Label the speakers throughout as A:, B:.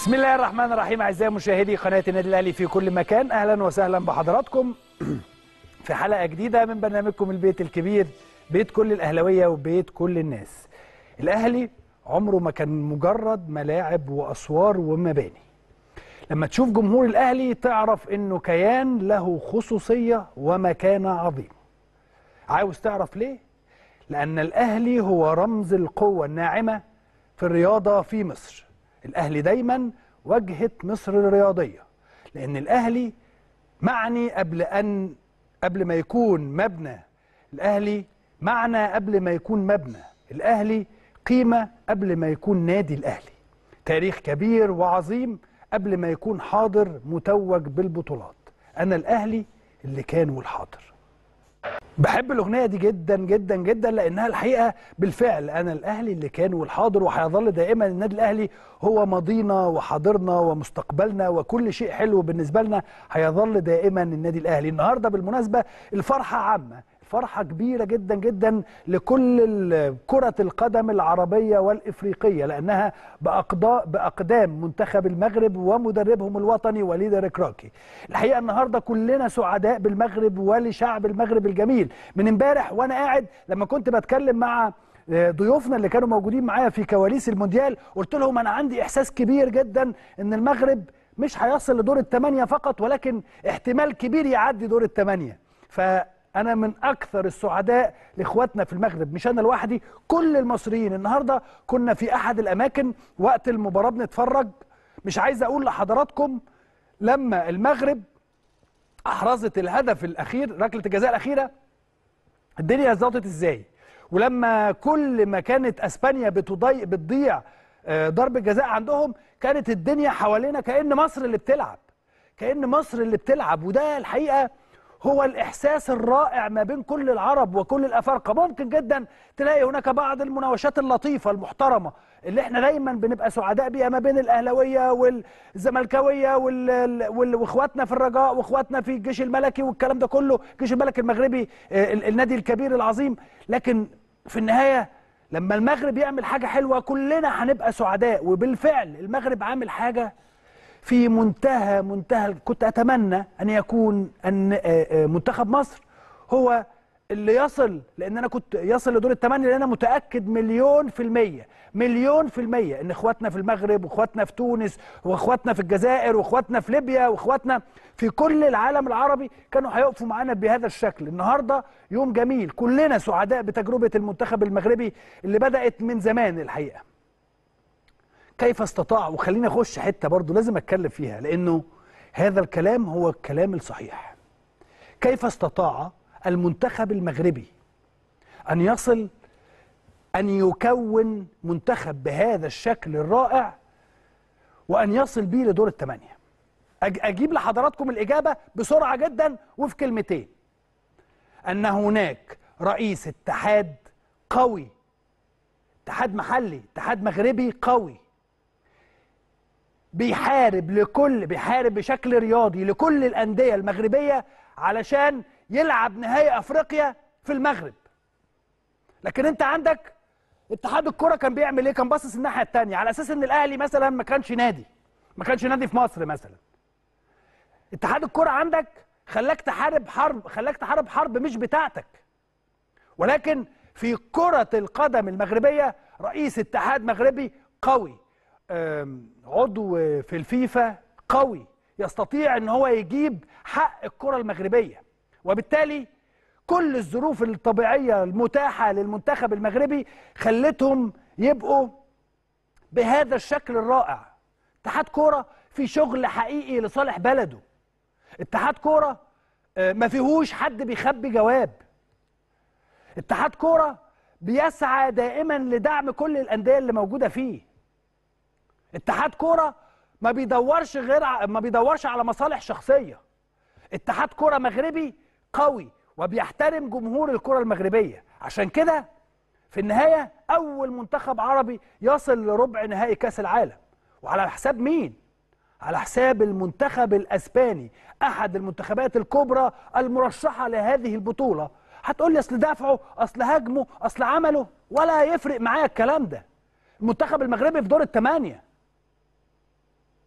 A: بسم الله الرحمن الرحيم اعزائي مشاهدي قناه النادي الاهلي في كل مكان اهلا وسهلا بحضراتكم في حلقه جديده من برنامجكم البيت الكبير بيت كل الاهلاويه وبيت كل الناس الاهلي عمره ما كان مجرد ملاعب واسوار ومباني لما تشوف جمهور الاهلي تعرف انه كيان له خصوصيه ومكانه عظيمه عاوز تعرف ليه لان الاهلي هو رمز القوه الناعمه في الرياضه في مصر الاهلي دايما واجهه مصر الرياضيه لان الاهلي معني قبل ان قبل ما يكون مبنى الاهلي معنى قبل ما يكون مبنى الاهلي قيمه قبل ما يكون نادي الاهلي تاريخ كبير وعظيم قبل ما يكون حاضر متوج بالبطولات انا الاهلي اللي كان والحاضر بحب الاغنيه دي جدا جدا جدا لانها الحقيقه بالفعل انا الاهلي اللي كان والحاضر وهيظل دائما النادي الاهلي هو ماضينا وحاضرنا ومستقبلنا وكل شيء حلو بالنسبه لنا هيظل دائما النادي الاهلي النهارده بالمناسبه الفرحه عامه فرحة كبيرة جدا جدا لكل كرة القدم العربية والإفريقية لأنها بأقدام منتخب المغرب ومدربهم الوطني وليد ركراكي الحقيقة النهاردة كلنا سعداء بالمغرب ولشعب المغرب الجميل من امبارح وأنا قاعد لما كنت بتكلم مع ضيوفنا اللي كانوا موجودين معايا في كواليس المونديال قلت لهم أنا عندي إحساس كبير جدا إن المغرب مش هيصل لدور الثمانية فقط ولكن احتمال كبير يعدي دور الثمانية ف انا من اكثر السعداء لاخواتنا في المغرب مش انا لوحدي كل المصريين النهارده كنا في احد الاماكن وقت المباراه بنتفرج مش عايز اقول لحضراتكم لما المغرب احرزت الهدف الاخير ركله الجزاء الاخيره الدنيا زاطت ازاي ولما كل ما كانت اسبانيا بتضيع بتضيع ضربه جزاء عندهم كانت الدنيا حوالينا كان مصر اللي بتلعب كان مصر اللي بتلعب وده الحقيقه هو الإحساس الرائع ما بين كل العرب وكل الأفارقة ممكن جدا تلاقي هناك بعض المناوشات اللطيفة المحترمة اللي احنا دايما بنبقى سعداء بيها ما بين الأهلوية والزملكاوية وإخواتنا في الرجاء وإخواتنا في الجيش الملكي والكلام ده كله الجيش الملكي المغربي النادي الكبير العظيم لكن في النهاية لما المغرب يعمل حاجة حلوة كلنا هنبقى سعداء وبالفعل المغرب عامل حاجة في منتهى منتهى كنت اتمنى ان يكون ان منتخب مصر هو اللي يصل لان انا كنت يصل لدور الثمانيه لان انا متاكد مليون في الميه مليون في الميه ان اخواتنا في المغرب واخواتنا في تونس واخواتنا في الجزائر واخواتنا في ليبيا واخواتنا في كل العالم العربي كانوا هيقفوا معانا بهذا الشكل النهارده يوم جميل كلنا سعداء بتجربه المنتخب المغربي اللي بدات من زمان الحقيقه كيف استطاع وخليني اخش حته برضو لازم اتكلم فيها لانه هذا الكلام هو الكلام الصحيح كيف استطاع المنتخب المغربي ان يصل ان يكون منتخب بهذا الشكل الرائع وان يصل بيه لدور الثمانيه اجيب لحضراتكم الاجابه بسرعه جدا وفي كلمتين ان هناك رئيس اتحاد قوي اتحاد محلي اتحاد مغربي قوي بيحارب لكل بيحارب بشكل رياضي لكل الأندية المغربية علشان يلعب نهائي أفريقيا في المغرب لكن أنت عندك اتحاد الكرة كان بيعمل إيه؟ كان باصص الناحية التانية على أساس إن الأهلي مثلا ما كانش نادي ما كانش نادي في مصر مثلا اتحاد الكرة عندك خلاك تحارب حرب خلاك تحارب حرب مش بتاعتك ولكن في كرة القدم المغربية رئيس اتحاد مغربي قوي عضو في الفيفا قوي يستطيع ان هو يجيب حق الكره المغربيه وبالتالي كل الظروف الطبيعيه المتاحه للمنتخب المغربي خلتهم يبقوا بهذا الشكل الرائع اتحاد كوره في شغل حقيقي لصالح بلده اتحاد كوره ما فيهوش حد بيخبي جواب اتحاد كوره بيسعى دائما لدعم كل الانديه اللي موجوده فيه اتحاد كوره ما بيدورش غير ع... ما بيدورش على مصالح شخصيه اتحاد كوره مغربي قوي وبيحترم جمهور الكره المغربيه عشان كده في النهايه اول منتخب عربي يصل لربع نهائي كاس العالم وعلى حساب مين على حساب المنتخب الاسباني احد المنتخبات الكبرى المرشحه لهذه البطوله هتقول لي اصل دافعه اصل هاجمه اصل عمله ولا يفرق معايا الكلام ده المنتخب المغربي في دور الثمانيه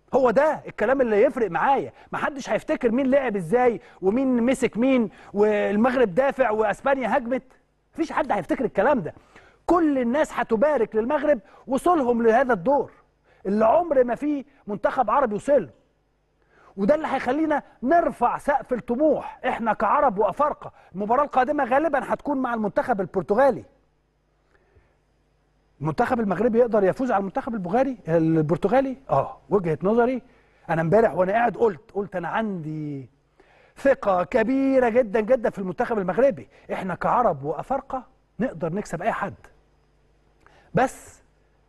A: هو ده الكلام اللي يفرق معايا محدش هيفتكر مين لعب ازاي ومين مسك مين والمغرب دافع واسبانيا هجمت مفيش حد هيفتكر الكلام ده كل الناس هتبارك للمغرب وصولهم لهذا الدور اللي عمر ما فيه منتخب عربي وصل له. وده اللي هيخلينا نرفع سقف الطموح احنا كعرب وافارقه المباراه القادمه غالبا هتكون مع المنتخب البرتغالي المنتخب المغربي يقدر يفوز على المنتخب البغاري البرتغالي اه وجهه نظري انا امبارح وانا قاعد قلت قلت انا عندي ثقه كبيره جدا جدا في المنتخب المغربي احنا كعرب وافارقه نقدر نكسب اي حد بس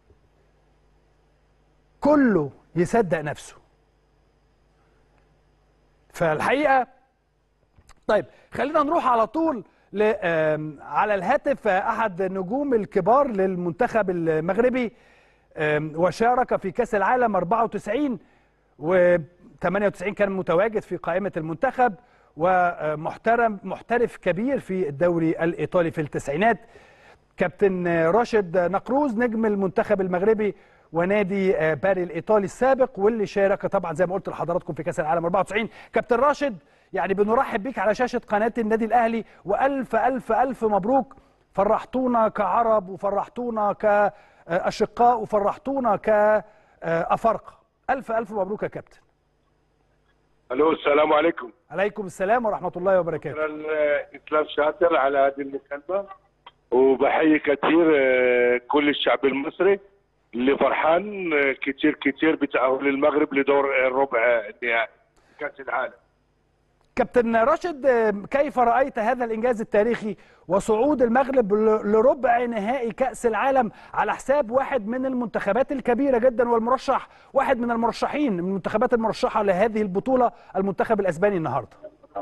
A: كله يصدق نفسه فالحقيقه طيب خلينا نروح على طول ل آم، على الهاتف آه، احد النجوم الكبار للمنتخب المغربي آم، وشارك في كاس العالم 94 و 98 كان متواجد في قائمه المنتخب ومحترم محترف كبير في الدوري الايطالي في التسعينات كابتن راشد نقروز نجم المنتخب المغربي ونادي آه، باري الايطالي السابق واللي شارك طبعا زي ما قلت لحضراتكم في كاس العالم 94 كابتن راشد يعني بنرحب بيك على شاشه قناه النادي الاهلي والف الف الف مبروك فرحتونا كعرب وفرحتونا كاشقاء وفرحتونا كافارقه الف الف مبروك يا كابتن
B: الو السلام عليكم
A: عليكم السلام ورحمه الله وبركاته
B: شكرا آه، اسلام شاطر على هذه المكالمه وبحيي كثير آه، كل الشعب المصري اللي فرحان آه، كثير كثير بتاهل المغرب لدور الربع النهائي كاس العالم
A: كابتن راشد آه، كيف رأيت هذا الإنجاز التاريخي وصعود المغرب ل- لربع نهائي كأس العالم على حساب واحد من المنتخبات الكبيرة جدا والمرشح واحد من المرشحين من المنتخبات المرشحة لهذه البطولة المنتخب الأسباني النهاردة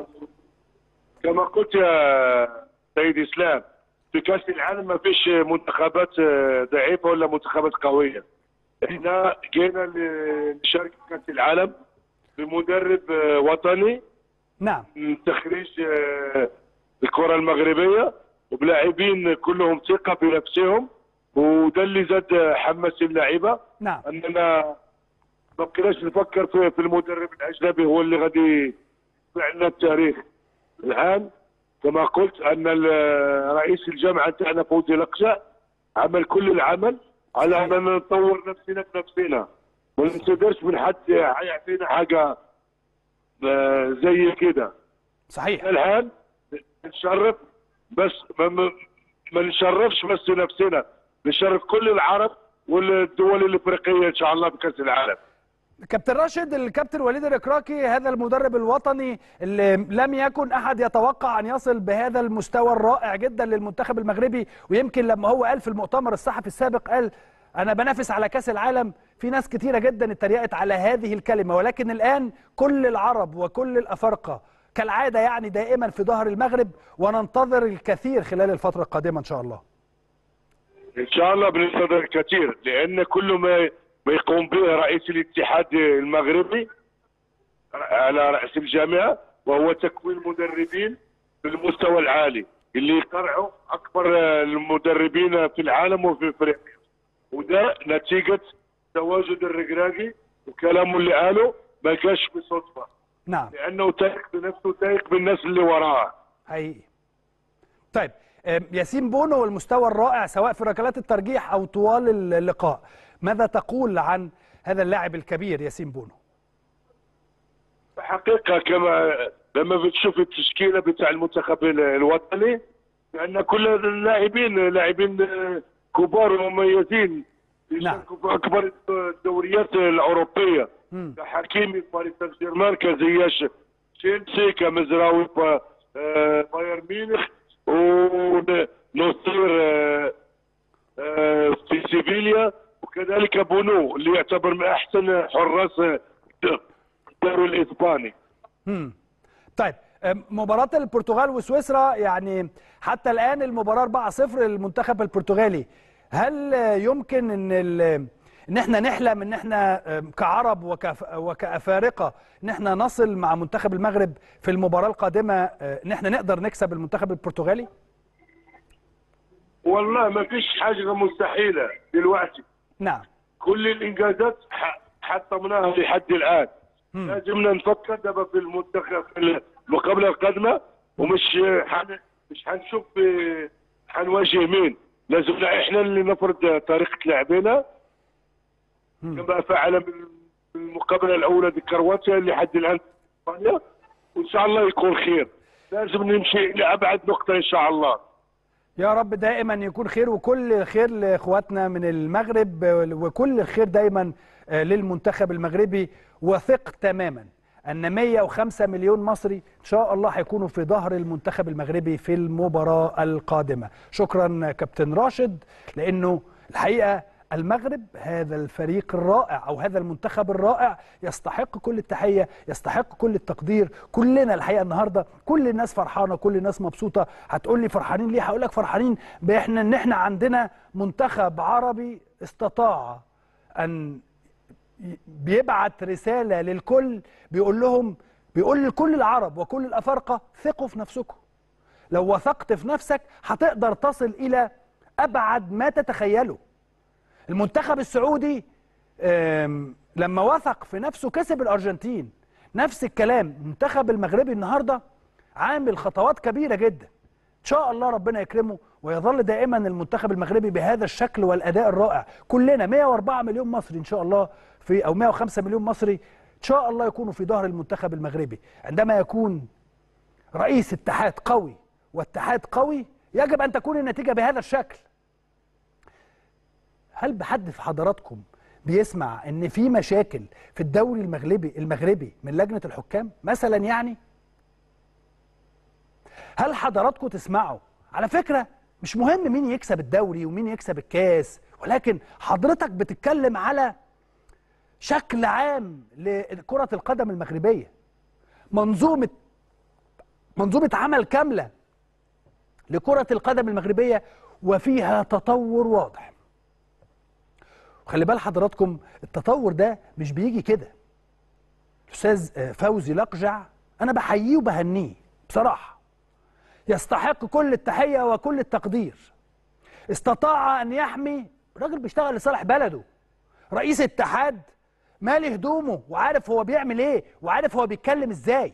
B: كما قلت يا سيد اسلام في كاس العالم ما فيش منتخبات آه، ضعيفه ولا منتخبات قويه احنا جينا ل- نشارك في كاس العالم بمدرب آه، وطني
A: نعم
B: من تخريج آه، الكره المغربيه وبلاعبين كلهم ثقه بنفسهم وده اللي زاد حمس اللعيبه
A: نعم
B: اننا ما بقيناش نفكر في, في المدرب الاجنبي هو اللي غادي يدفع لنا التاريخ الان كما قلت ان ال- رئيس الجامعه تاعنا فوزي لقجع عمل كل العمل على اننا نطور نفسنا بنفسنا ما ننتظرش من حد يعطينا حاجه آه، زي كده
A: صحيح
B: الان نشرف بس ما, ما, ما نشرفش بس نفسنا نشرف كل العرب والدول الافريقيه ان شاء الله بكاس العالم
A: كابتن راشد الكابتن وليد الركراكي هذا المدرب الوطني اللي لم يكن احد يتوقع ان يصل بهذا المستوى الرائع جدا للمنتخب المغربي ويمكن لما هو قال في المؤتمر الصحفي السابق قال انا بنافس على كاس العالم في ناس كتيره جدا اتريقت على هذه الكلمه ولكن الان كل العرب وكل الافارقه كالعاده يعني دائما في ظهر المغرب وننتظر الكثير خلال الفتره القادمه ان شاء الله
B: ان شاء الله بننتظر كثير لان كل ما ما يقوم به رئيس الاتحاد المغربي على راس الجامعه وهو تكوين مدربين في المستوى العالي اللي يقرعوا اكبر المدربين في العالم وفي افريقيا وده نتيجه تواجد الركراكي وكلامه اللي قاله ما جاش بصدفه
A: نعم
B: لانه تايق بنفسه تايق بالناس اللي وراه
A: حقيقي طيب آم، ياسين بونو والمستوى الرائع سواء في ركلات الترجيح او طوال اللقاء ماذا تقول عن هذا اللاعب الكبير ياسين بونو
B: حقيقة كما لما بتشوف التشكيلة بتاع المنتخب ال- الوطني لأن كل اللاعبين لاعبين كبار ومميزين يشاركوا في أكبر الدوريات الأوروبية
A: مم.
B: كحكيمي في باريس سان جيرمان كزياش تشيلسي كمزراوي في آه، بايرن ميونخ ونصير آه، آه، في سيفيليا وكذلك بونو اللي يعتبر من أحسن حراس الدوري الإسباني
A: مم. طيب آم، مباراة البرتغال وسويسرا يعني حتى الآن المباراة 4-0 للمنتخب البرتغالي هل آه، يمكن ان ال- ان احنا نحلم ان احنا آم، كعرب وكف- وكأفارقة ان احنا نصل مع منتخب المغرب في المباراة القادمة آه، ان احنا نقدر نكسب المنتخب البرتغالي؟
B: والله ما فيش حاجة مستحيلة دلوقتي
A: نعم
B: كل الإنجازات ح- حطمناها لحد الان لازمنا نفكر دابا في المنتخب في المقابله القادمه ومش حن مش حنشوف آه، حنواجه مين لازمنا احنا اللي نفرض طريقه لعبنا كما فعل في المقابله الاولى دي كرواتيا اللي حد الان إسبانيا. وان شاء الله يكون خير لازم نمشي لابعد نقطه ان شاء الله
A: يا رب دائما يكون خير وكل الخير لاخواتنا من المغرب وكل الخير دايما آه، للمنتخب المغربي وثق تماما ان 105 مليون مصري ان شاء الله هيكونوا في ظهر المنتخب المغربي في المباراه القادمه شكرا كابتن راشد لانه الحقيقه المغرب هذا الفريق الرائع او هذا المنتخب الرائع يستحق كل التحيه يستحق كل التقدير كلنا الحقيقه النهارده كل الناس فرحانه كل الناس مبسوطه هتقول لي فرحانين ليه هقول لك فرحانين باحنا ان احنا عندنا منتخب عربي استطاع ان بيبعت رساله للكل بيقول لهم بيقول لكل العرب وكل الافارقه ثقوا في نفسكم لو وثقت في نفسك هتقدر تصل الى ابعد ما تتخيله المنتخب السعودي آم، لما وثق في نفسه كسب الارجنتين نفس الكلام المنتخب المغربي النهارده عامل خطوات كبيره جدا ان شاء الله ربنا يكرمه ويظل دائما المنتخب المغربي بهذا الشكل والاداء الرائع كلنا 104 مليون مصري ان شاء الله في او 105 مليون مصري ان شاء الله يكونوا في ظهر المنتخب المغربي عندما يكون رئيس اتحاد قوي واتحاد قوي يجب ان تكون النتيجه بهذا الشكل هل بحد في حضراتكم بيسمع ان في مشاكل في الدوري المغربي المغربي من لجنه الحكام مثلا يعني هل حضراتكم تسمعوا على فكره مش مهم مين يكسب الدوري ومين يكسب الكاس ولكن حضرتك بتتكلم على شكل عام لكره القدم المغربيه منظومه منظومه عمل كامله لكره القدم المغربيه وفيها تطور واضح وخلي بال حضراتكم التطور ده مش بيجي كده الاستاذ آه، فوزي لقجع انا بحييه وبهنيه بصراحه يستحق كل التحيه وكل التقدير استطاع ان يحمي راجل بيشتغل لصالح بلده رئيس اتحاد مالي هدومه وعارف هو بيعمل ايه وعارف هو بيتكلم ازاي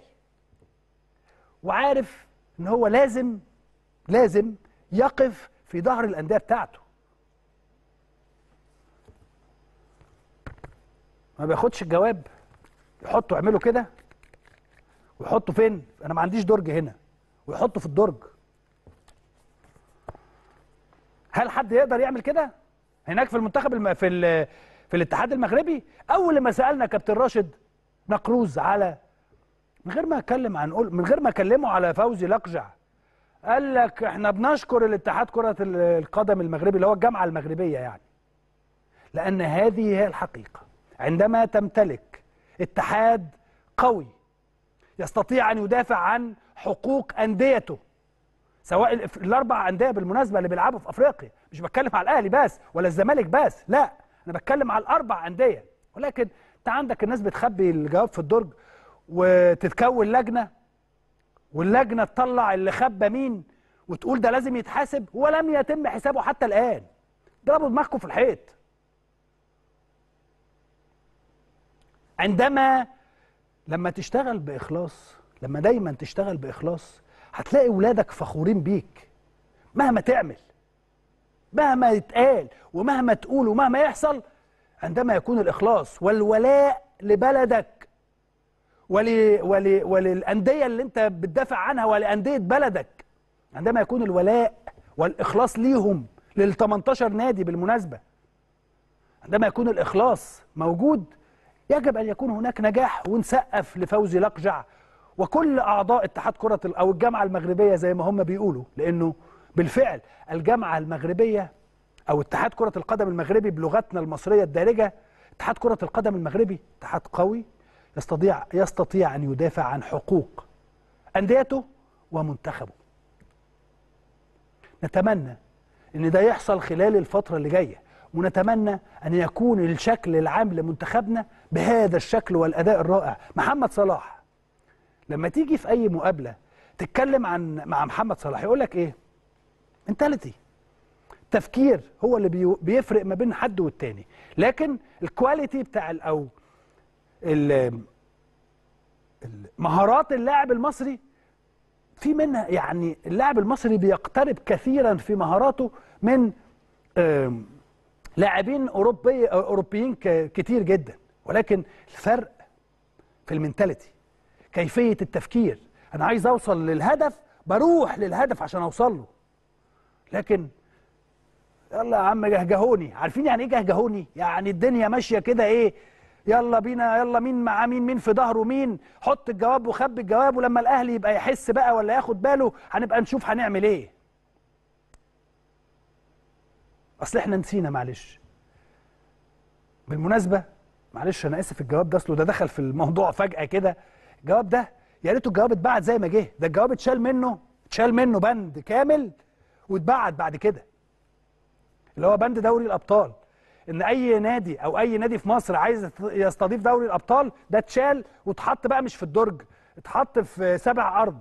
A: وعارف ان هو لازم لازم يقف في ظهر الانديه بتاعته ما بياخدش الجواب يحطه يعمله كده ويحطه فين انا ما عنديش درج هنا ويحطه في الدرج هل حد يقدر يعمل كده هناك في المنتخب الم... في ال... في الاتحاد المغربي اول ما سالنا كابتن راشد نقروز على من غير ما اتكلم عن قول من غير ما اكلمه على فوزي لقجع قال لك احنا بنشكر الاتحاد كره ال- القدم المغربي اللي هو الجامعه المغربيه يعني لان هذه هي الحقيقه عندما تمتلك اتحاد قوي يستطيع ان يدافع عن حقوق انديته سواء ال- الاربع انديه بالمناسبه اللي بيلعبوا في افريقيا مش بتكلم على الاهلي بس ولا الزمالك بس لا انا بتكلم على الاربع انديه ولكن انت عندك الناس بتخبي الجواب في الدرج وتتكون لجنه واللجنه تطلع اللي خبى مين وتقول ده لازم يتحاسب ولم يتم حسابه حتى الان ضربوا دماغكم في الحيط عندما لما تشتغل بإخلاص لما دايما تشتغل بإخلاص هتلاقي ولادك فخورين بيك مهما تعمل مهما يتقال ومهما تقول ومهما يحصل عندما يكون الإخلاص والولاء لبلدك ول... ول... وللأندية اللي أنت بتدافع عنها ولأندية بلدك عندما يكون الولاء والإخلاص ليهم لل 18 نادي بالمناسبة عندما يكون الإخلاص موجود يجب أن يكون هناك نجاح ونسقف لفوزي لقجع وكل أعضاء اتحاد كرة ال- أو الجامعة المغربية زي ما هم بيقولوا لأنه بالفعل الجامعة المغربية أو اتحاد كرة القدم المغربي بلغتنا المصرية الدارجة اتحاد كرة القدم المغربي اتحاد قوي يستطيع يستطيع أن يدافع عن حقوق أنديته ومنتخبه نتمنى ان ده يحصل خلال الفتره اللي جايه ونتمنى ان يكون الشكل العام لمنتخبنا بهذا الشكل والاداء الرائع محمد صلاح لما تيجي في اي مقابله تتكلم عن مع محمد صلاح يقول لك ايه منتاليتي تفكير هو اللي بي- بيفرق ما بين حد والتاني لكن الكواليتي بتاع ال- او ال- ال- مهارات اللاعب المصري في منها يعني اللاعب المصري بيقترب كثيرا في مهاراته من آم، لاعبين اوروبي اوروبيين ك- كتير جدا ولكن الفرق في المينتاليتي كيفيه التفكير انا عايز اوصل للهدف بروح للهدف عشان اوصل له لكن يلا يا عم جهجهوني عارفين يعني ايه جهجهوني يعني الدنيا ماشيه كده ايه يلا بينا يلا مين مع مين مين في ظهره مين حط الجواب وخبي الجواب ولما الاهلي يبقى يحس بقى ولا ياخد باله هنبقى نشوف هنعمل ايه اصل احنا نسينا معلش بالمناسبه معلش انا اسف الجواب ده اصله ده دخل في الموضوع فجاه كده الجواب ده يا ريته الجواب اتبعت زي ما جه ده الجواب اتشال منه اتشال منه بند كامل واتبعت بعد كده اللي هو بند دوري الابطال ان اي نادي او اي نادي في مصر عايز يستضيف دوري الابطال ده اتشال واتحط بقى مش في الدرج اتحط في سبع ارض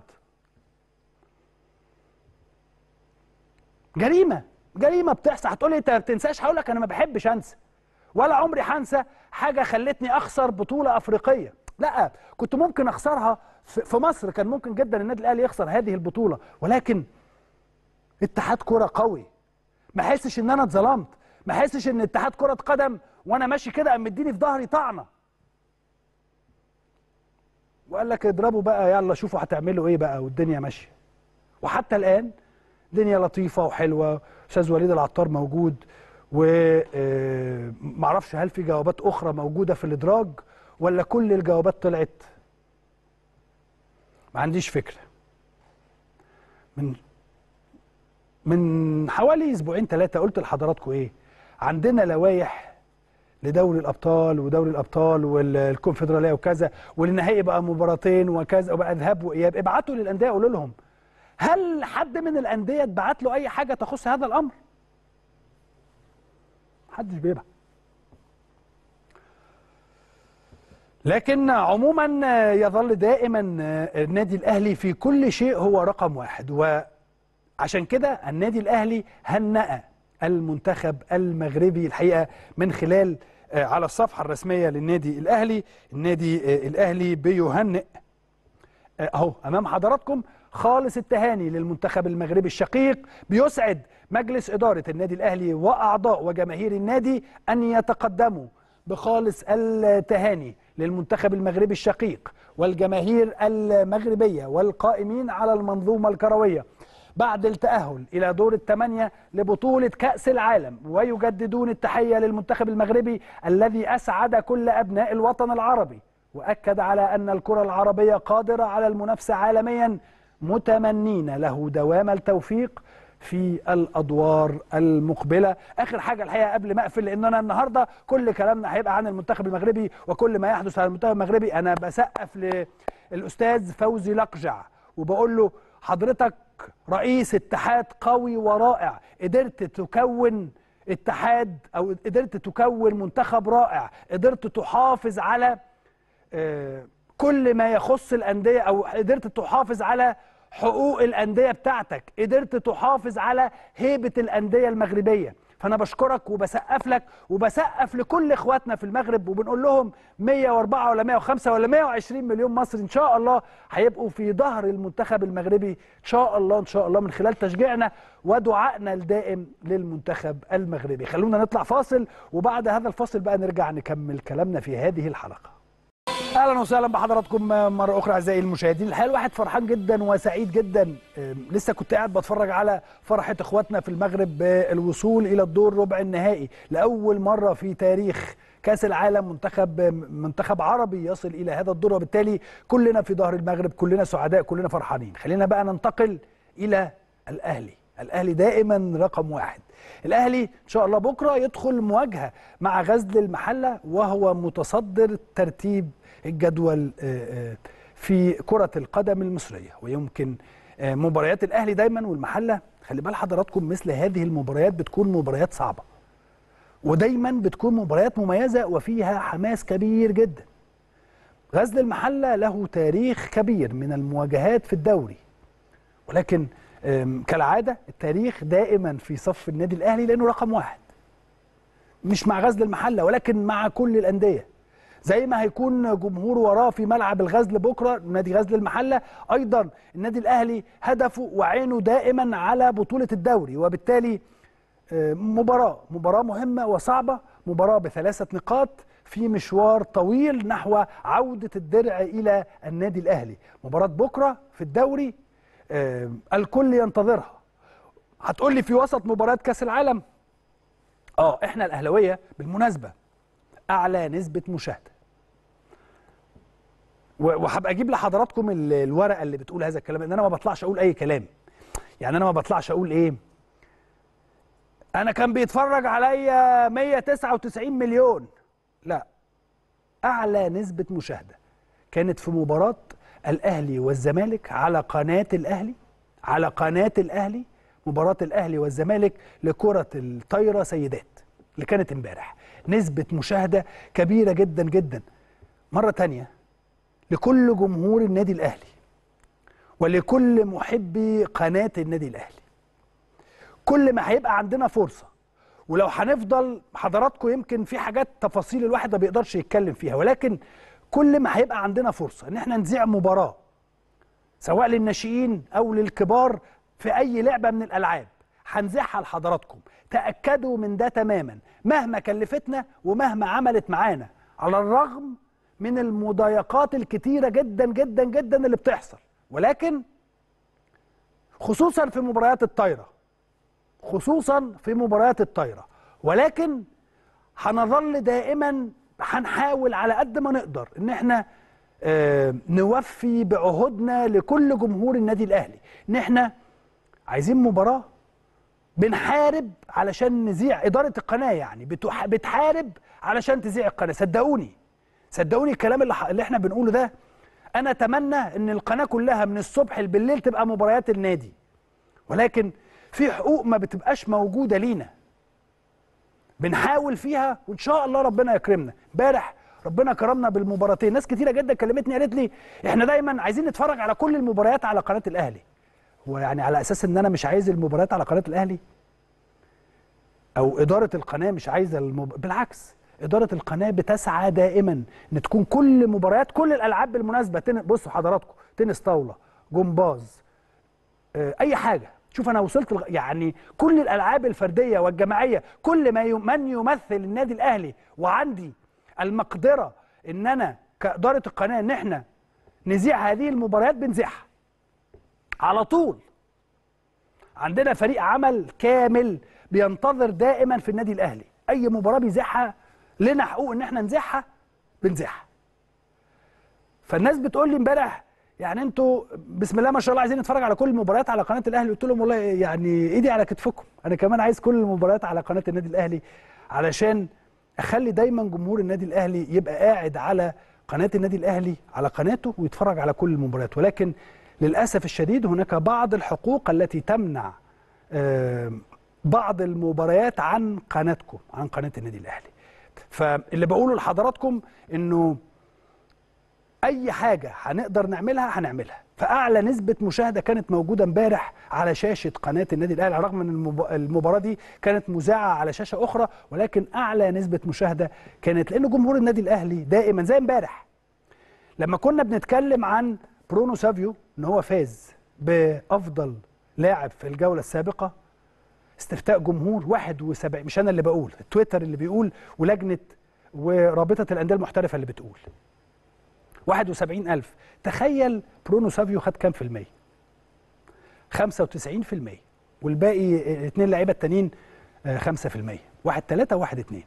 A: جريمه جريمه بتحصل هتقول لي انت ما بتنساش هقول لك انا ما بحبش انسى ولا عمري هنسى حاجه خلتني اخسر بطوله افريقيه لا كنت ممكن اخسرها في في مصر كان ممكن جدا النادي الاهلي يخسر هذه البطوله ولكن اتحاد كره قوي ما احسش ان انا اتظلمت ما احسش ان اتحاد كره قدم وانا ماشي كده قام مديني في ظهري طعنه وقال لك اضربوا بقى يلا شوفوا هتعملوا ايه بقى والدنيا ماشيه وحتى الان دنيا لطيفه وحلوه استاذ وليد العطار موجود ومعرفش هل في جوابات اخرى موجوده في الادراج ولا كل الجوابات طلعت ما عنديش فكره من من حوالي اسبوعين ثلاثه قلت لحضراتكم ايه عندنا لوائح لدوري الابطال ودوري الابطال والكونفدراليه وكذا والنهائي بقى مباراتين وكذا وبقى ذهاب واياب ابعتوا للانديه قولوا لهم هل حد من الانديه اتبعت له اي حاجه تخص هذا الامر محدش بيبعت لكن عموما يظل دائما النادي الاهلي في كل شيء هو رقم واحد وعشان كده النادي الاهلي هنأ المنتخب المغربي الحقيقه من خلال على الصفحه الرسميه للنادي الاهلي النادي الاهلي بيهنئ اهو امام حضراتكم خالص التهاني للمنتخب المغربي الشقيق بيسعد مجلس اداره النادي الاهلي واعضاء وجماهير النادي ان يتقدموا بخالص التهاني للمنتخب المغربي الشقيق والجماهير المغربيه والقائمين على المنظومه الكرويه بعد التأهل إلى دور الثمانية لبطولة كأس العالم ويجددون التحية للمنتخب المغربي الذي أسعد كل أبناء الوطن العربي وأكد على أن الكرة العربية قادرة على المنافسة عالميا متمنين له دوام التوفيق في الادوار المقبله اخر حاجه الحقيقه قبل ما اقفل لان انا النهارده كل كلامنا هيبقى عن المنتخب المغربي وكل ما يحدث على المنتخب المغربي انا بسقف للاستاذ فوزي لقجع وبقول له حضرتك رئيس اتحاد قوي ورائع قدرت تكون اتحاد او قدرت تكون منتخب رائع قدرت تحافظ على كل ما يخص الانديه او قدرت تحافظ على حقوق الانديه بتاعتك قدرت تحافظ على هيبه الانديه المغربيه فانا بشكرك وبسقف لك وبسقف لكل اخواتنا في المغرب وبنقول لهم 104 ولا 105 ولا 120 مليون مصري ان شاء الله هيبقوا في ظهر المنتخب المغربي ان شاء الله ان شاء الله من خلال تشجيعنا ودعائنا الدائم للمنتخب المغربي خلونا نطلع فاصل وبعد هذا الفاصل بقى نرجع نكمل كلامنا في هذه الحلقه اهلا وسهلا بحضراتكم مره اخرى اعزائي المشاهدين الحقيقه الواحد فرحان جدا وسعيد جدا لسه كنت قاعد بتفرج على فرحه اخواتنا في المغرب بالوصول الى الدور ربع النهائي لاول مره في تاريخ كاس العالم منتخب منتخب عربي يصل الى هذا الدور وبالتالي كلنا في ظهر المغرب كلنا سعداء كلنا فرحانين خلينا بقى ننتقل الى الاهلي الاهلي دائما رقم واحد الاهلي ان شاء الله بكره يدخل مواجهه مع غزل المحله وهو متصدر ترتيب الجدول في كرة القدم المصرية ويمكن مباريات الأهلي دايما والمحلة خلي بال حضراتكم مثل هذه المباريات بتكون مباريات صعبة ودايما بتكون مباريات مميزة وفيها حماس كبير جدا غزل المحلة له تاريخ كبير من المواجهات في الدوري ولكن كالعادة التاريخ دائما في صف النادي الأهلي لأنه رقم واحد مش مع غزل المحلة ولكن مع كل الأندية زي ما هيكون جمهور وراه في ملعب الغزل بكره نادي غزل المحله ايضا النادي الاهلي هدفه وعينه دائما على بطوله الدوري وبالتالي آه، مباراه مباراه مهمه وصعبه مباراه بثلاثه نقاط في مشوار طويل نحو عوده الدرع الى النادي الاهلي مباراه بكره في الدوري آه، الكل ينتظرها هتقول لي في وسط مباراه كاس العالم اه احنا الاهلاويه بالمناسبه اعلى نسبه مشاهده و- وهبقى اجيب لحضراتكم ال- الورقه اللي بتقول هذا الكلام ان انا ما بطلعش اقول اي كلام يعني انا ما بطلعش اقول ايه انا كان بيتفرج عليا 199 مليون لا اعلى نسبه مشاهده كانت في مباراه الاهلي والزمالك على قناه الاهلي على قناه الاهلي مباراه الاهلي والزمالك لكره الطايره سيدات اللي كانت امبارح نسبه مشاهده كبيره جدا جدا مره تانية لكل جمهور النادي الاهلي ولكل محبي قناه النادي الاهلي كل ما هيبقى عندنا فرصه ولو هنفضل حضراتكم يمكن في حاجات تفاصيل الواحد ما بيقدرش يتكلم فيها ولكن كل ما هيبقى عندنا فرصه ان احنا نذيع مباراه سواء للناشئين او للكبار في اي لعبه من الالعاب هنذيعها لحضراتكم تاكدوا من ده تماما مهما كلفتنا ومهما عملت معانا على الرغم من المضايقات الكتيره جدا جدا جدا اللي بتحصل ولكن خصوصا في مباريات الطايره خصوصا في مباريات الطايره ولكن هنظل دائما هنحاول على قد ما نقدر ان احنا آه، نوفي بعهودنا لكل جمهور النادي الاهلي ان احنا عايزين مباراه بنحارب علشان نذيع اداره القناه يعني بتح- بتحارب علشان تذيع القناه صدقوني صدقوني الكلام اللي, ح- اللي احنا بنقوله ده انا اتمنى ان القناه كلها من الصبح بالليل تبقى مباريات النادي ولكن في حقوق ما بتبقاش موجوده لينا بنحاول فيها وان شاء الله ربنا يكرمنا امبارح ربنا كرمنا بالمباراتين ناس كتيره جدا كلمتني قالت لي احنا دايما عايزين نتفرج على كل المباريات على قناه الاهلي ويعني على اساس ان انا مش عايز المباريات على قناه الاهلي او اداره القناه مش عايزه المب... بالعكس اداره القناه بتسعى دائما ان تكون كل مباريات كل الالعاب بالمناسبه تن... بصوا حضراتكم تنس طاوله جمباز آه، اي حاجه شوف انا وصلت لغ... يعني كل الالعاب الفرديه والجماعيه كل ما ي... من يمثل النادي الاهلي وعندي المقدره ان انا كاداره القناه ان احنا نذيع هذه المباريات بنذيعها على طول عندنا فريق عمل كامل بينتظر دائما في النادي الاهلي اي مباراه بيذيعها لنا حقوق ان احنا نذيعها بنذيعها فالناس بتقول لي امبارح يعني انتوا بسم الله ما شاء الله عايزين نتفرج على كل المباريات على قناه الاهلي قلت لهم والله يعني ايدي على كتفكم انا كمان عايز كل المباريات على قناه النادي الاهلي علشان اخلي دايما جمهور النادي الاهلي يبقى قاعد على قناه النادي الاهلي على قناته ويتفرج على كل المباريات ولكن للاسف الشديد هناك بعض الحقوق التي تمنع آه، بعض المباريات عن قناتكم عن قناه النادي الاهلي فاللي بقوله لحضراتكم انه اي حاجه هنقدر نعملها هنعملها فاعلى نسبه مشاهده كانت موجوده امبارح على شاشه قناه النادي الاهلي على الرغم من المب- المباراه دي كانت مذاعه على شاشه اخرى ولكن اعلى نسبه مشاهده كانت لان جمهور النادي الاهلي دائما زي امبارح لما كنا بنتكلم عن برونو سافيو ان هو فاز بافضل لاعب في الجوله السابقه استفتاء جمهور 71 مش انا اللي بقول التويتر اللي بيقول ولجنه ورابطه الانديه المحترفه اللي بتقول 71000 تخيل برونو سافيو خد كام في المية 95 في المية والباقي الاثنين لعيبه التانيين 5 في المية واحد ثلاثة واحد اثنين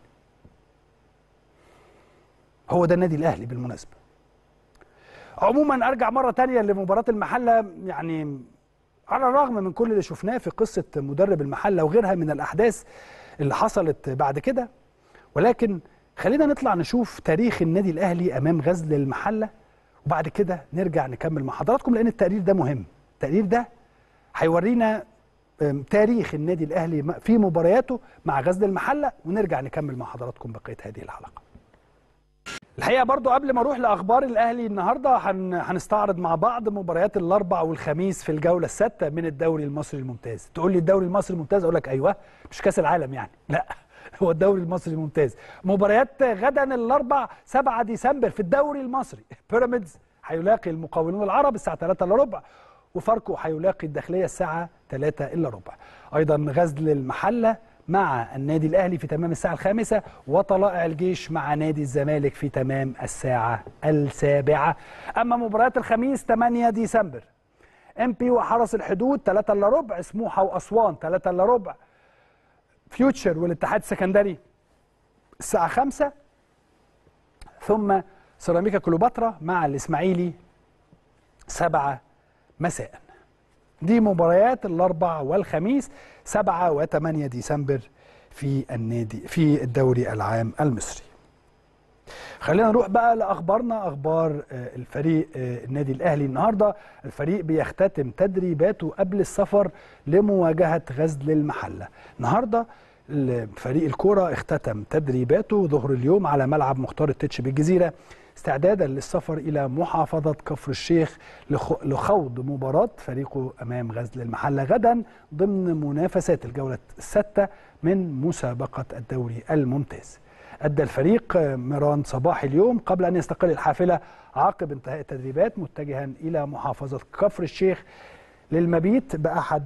A: هو ده النادي الاهلي بالمناسبه عموما ارجع مره تانية لمباراه المحله يعني على الرغم من كل اللي شفناه في قصه مدرب المحله وغيرها من الاحداث اللي حصلت بعد كده ولكن خلينا نطلع نشوف تاريخ النادي الاهلي امام غزل المحله وبعد كده نرجع نكمل مع حضراتكم لان التقرير ده مهم التقرير ده هيورينا أم، تاريخ النادي الاهلي م- في مبارياته مع غزل المحله ونرجع نكمل مع حضراتكم بقيه هذه الحلقه الحقيقه برضو قبل ما اروح لاخبار الاهلي النهارده هن... هنستعرض مع بعض مباريات الاربع والخميس في الجوله السادسه من الدوري المصري الممتاز تقول لي الدوري المصري الممتاز اقول لك ايوه مش كاس العالم يعني لا هو الدوري المصري ممتاز مباريات غدا الاربع 7 ديسمبر في الدوري المصري بيراميدز هيلاقي المقاولون العرب الساعه 3 الا ربع وفاركو هيلاقي الداخليه الساعه 3 الا ربع ايضا غزل المحله مع النادي الاهلي في تمام الساعه الخامسه وطلائع الجيش مع نادي الزمالك في تمام الساعه السابعه اما مباريات الخميس 8 ديسمبر ام بي وحرس الحدود 3 الا ربع سموحه واسوان 3 الا ربع فيوتشر والاتحاد السكندري الساعه 5 ثم سيراميكا كليوباترا مع الاسماعيلي 7 مساء دي مباريات الاربع والخميس 7 و8 ديسمبر في النادي في الدوري العام المصري خلينا نروح بقى لاخبارنا اخبار الفريق النادي الاهلي النهارده الفريق بيختتم تدريباته قبل السفر لمواجهه غزل المحله النهارده فريق الكوره اختتم تدريباته ظهر اليوم على ملعب مختار التتش بالجزيره استعدادا للسفر الى محافظه كفر الشيخ لخوض مباراه فريقه امام غزل المحله غدا ضمن منافسات الجوله السادسه من مسابقه الدوري الممتاز. ادى الفريق ميران صباح اليوم قبل ان يستقل الحافله عقب انتهاء التدريبات متجها الى محافظه كفر الشيخ للمبيت باحد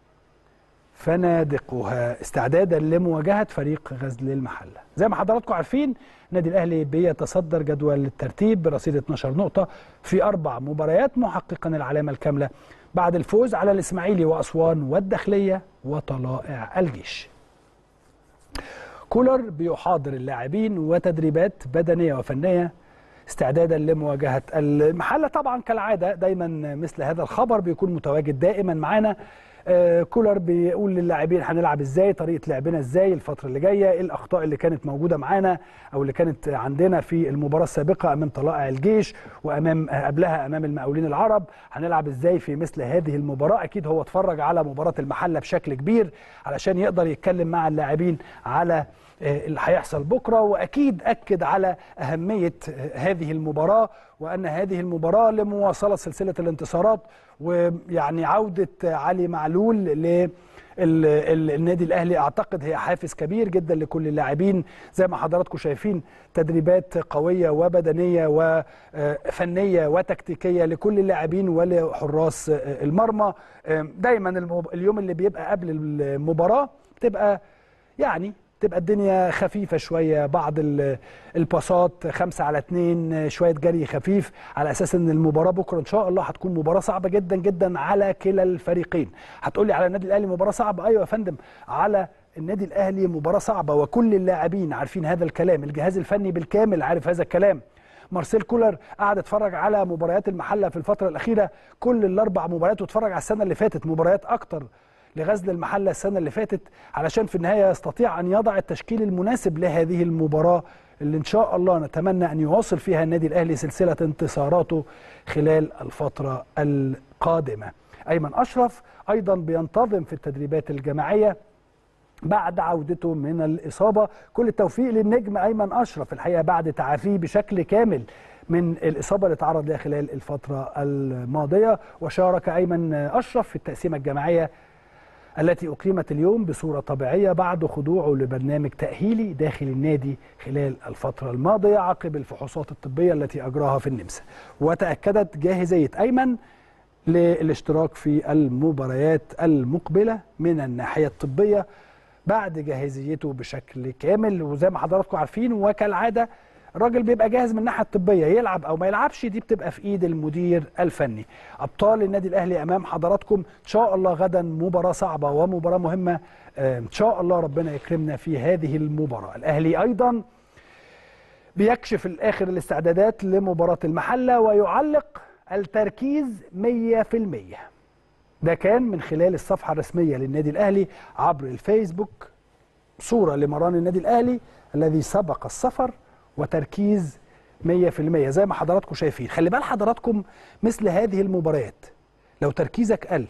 A: فنادقها استعدادا لمواجهه فريق غزل المحله. زي ما حضراتكم عارفين النادي الاهلي بيتصدر جدول الترتيب برصيد 12 نقطه في اربع مباريات محققا العلامه الكامله بعد الفوز على الاسماعيلي واسوان والداخليه وطلائع الجيش. كولر بيحاضر اللاعبين وتدريبات بدنيه وفنيه استعدادا لمواجهه المحله طبعا كالعاده دايما مثل هذا الخبر بيكون متواجد دائما معانا آه كولر بيقول للاعبين هنلعب ازاي طريقه لعبنا ازاي الفتره اللي جايه ايه الاخطاء اللي كانت موجوده معانا او اللي كانت عندنا في المباراه السابقه امام طلائع الجيش وامام آه قبلها امام المقاولين العرب هنلعب ازاي في مثل هذه المباراه اكيد هو اتفرج على مباراه المحله بشكل كبير علشان يقدر يتكلم مع اللاعبين على اللي هيحصل بكره واكيد اكد على اهميه هذه المباراه وان هذه المباراه لمواصله سلسله الانتصارات ويعني عوده علي معلول ل النادي الاهلي اعتقد هي حافز كبير جدا لكل اللاعبين زي ما حضراتكم شايفين تدريبات قويه وبدنيه وفنيه وتكتيكيه لكل اللاعبين ولحراس المرمى دايما اليوم اللي بيبقى قبل المباراه بتبقى يعني تبقى الدنيا خفيفه شويه بعض الباصات خمسة على اتنين شويه جري خفيف على اساس ان المباراه بكره ان شاء الله هتكون مباراه صعبه جدا جدا على كلا الفريقين هتقولي على النادي الاهلي مباراه صعبه ايوه يا فندم على النادي الاهلي مباراه صعبه وكل اللاعبين عارفين هذا الكلام الجهاز الفني بالكامل عارف هذا الكلام مارسيل كولر قعد اتفرج على مباريات المحله في الفتره الاخيره كل الاربع مباريات واتفرج على السنه اللي فاتت مباريات اكتر لغزل المحله السنه اللي فاتت علشان في النهايه يستطيع ان يضع التشكيل المناسب لهذه المباراه اللي ان شاء الله نتمنى ان يواصل فيها النادي الاهلي سلسله انتصاراته خلال الفتره القادمه. ايمن اشرف ايضا بينتظم في التدريبات الجماعيه بعد عودته من الاصابه كل التوفيق للنجم ايمن اشرف الحقيقه بعد تعافيه بشكل كامل من الاصابه اللي تعرض لها خلال الفتره الماضيه وشارك ايمن اشرف في التقسيمه الجماعيه التي أقيمت اليوم بصورة طبيعية بعد خضوعه لبرنامج تأهيلي داخل النادي خلال الفترة الماضية عقب الفحوصات الطبية التي أجراها في النمسا وتأكدت جاهزية أيمن للاشتراك في المباريات المقبلة من الناحية الطبية بعد جاهزيته بشكل كامل وزي ما حضراتكم عارفين وكالعادة الراجل بيبقى جاهز من الناحيه الطبيه يلعب او ما يلعبش دي بتبقى في ايد المدير الفني ابطال النادي الاهلي امام حضراتكم ان شاء الله غدا مباراه صعبه ومباراه مهمه ان شاء الله ربنا يكرمنا في هذه المباراه الاهلي ايضا بيكشف الاخر الاستعدادات لمباراه المحله ويعلق التركيز 100% ده كان من خلال الصفحه الرسميه للنادي الاهلي عبر الفيسبوك صوره لمران النادي الاهلي الذي سبق السفر وتركيز 100% زي ما حضراتكم شايفين خلي بال حضراتكم مثل هذه المباريات لو تركيزك قل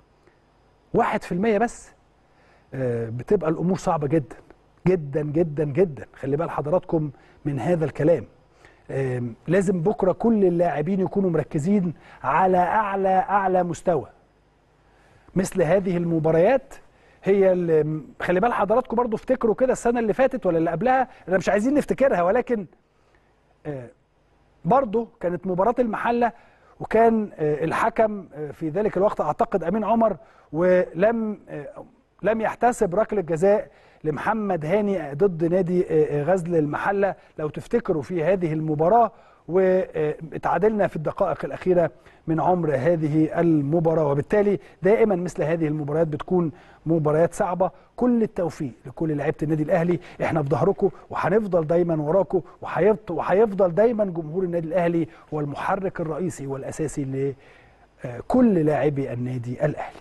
A: 1% بس بتبقى الامور صعبه جدا جدا جدا جدا خلي بال حضراتكم من هذا الكلام لازم بكره كل اللاعبين يكونوا مركزين على اعلى اعلى مستوى مثل هذه المباريات هي اللي خلي بال حضراتكم برضو افتكروا كده السنه اللي فاتت ولا اللي قبلها احنا مش عايزين نفتكرها ولكن آه، برضو كانت مباراه المحله وكان آه، الحكم آه، في ذلك الوقت اعتقد امين عمر ولم آه، لم يحتسب ركله جزاء لمحمد هاني ضد نادي آه، آه، غزل المحله لو تفتكروا في هذه المباراه واتعادلنا في الدقائق الاخيره من عمر هذه المباراه وبالتالي دائما مثل هذه المباريات بتكون مباريات صعبه كل التوفيق لكل لعيبه النادي الاهلي احنا في ظهركم وهنفضل دايما وراكم وهيفض- وهيفضل دايما جمهور النادي الاهلي هو المحرك الرئيسي والاساسي لكل لاعبي النادي الاهلي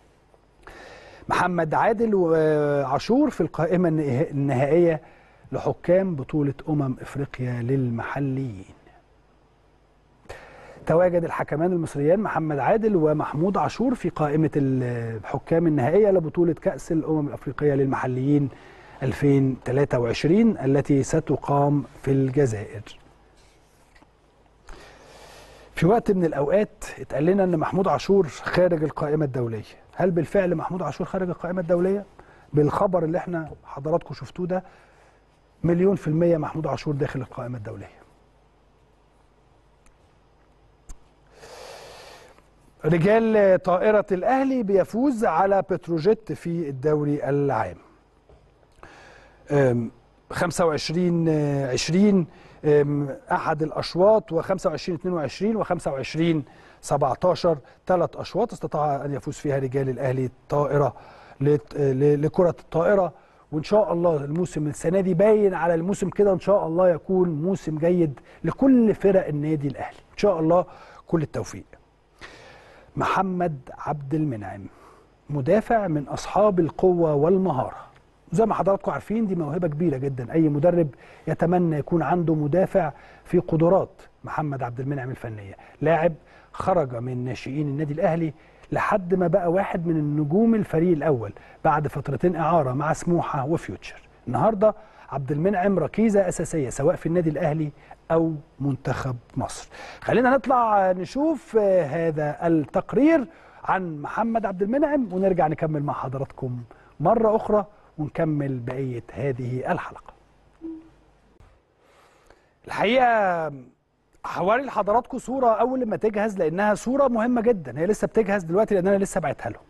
A: محمد عادل وعاشور في القائمة النها- النهائية لحكام بطولة أمم إفريقيا للمحليين تواجد الحكمان المصريان محمد عادل ومحمود عاشور في قائمة الحكام النهائية لبطولة كأس الأمم الأفريقية للمحليين 2023 التي ستقام في الجزائر في وقت من الأوقات اتقال لنا أن محمود عاشور خارج القائمة الدولية هل بالفعل محمود عاشور خارج القائمة الدولية؟ بالخبر اللي احنا حضراتكم شفتوه ده مليون في المية محمود عاشور داخل القائمة الدولية رجال طائرة الأهلي بيفوز على بتروجيت في الدوري العام أم، 25 آه، 20 أم، أحد الأشواط و25 22 و25 17 ثلاث أشواط استطاع أن يفوز فيها رجال الأهلي طائرة لت- ل- لكرة الطائرة وإن شاء الله الموسم السنة دي باين على الموسم كده إن شاء الله يكون موسم جيد لكل فرق النادي الأهلي إن شاء الله كل التوفيق محمد عبد المنعم مدافع من اصحاب القوه والمهاره زي ما حضراتكم عارفين دي موهبه كبيره جدا اي مدرب يتمنى يكون عنده مدافع في قدرات محمد عبد المنعم الفنيه لاعب خرج من ناشئين النادي الاهلي لحد ما بقى واحد من النجوم الفريق الاول بعد فترتين اعاره مع سموحه وفيوتشر النهارده عبد المنعم ركيزه اساسيه سواء في النادي الاهلي او منتخب مصر خلينا نطلع نشوف آه، هذا التقرير عن محمد عبد المنعم ونرجع نكمل مع حضراتكم مره اخرى ونكمل بقيه هذه الحلقه الحقيقه هوري لحضراتكم صوره اول ما تجهز لانها صوره مهمه جدا هي لسه بتجهز دلوقتي لان انا لسه بعتها لهم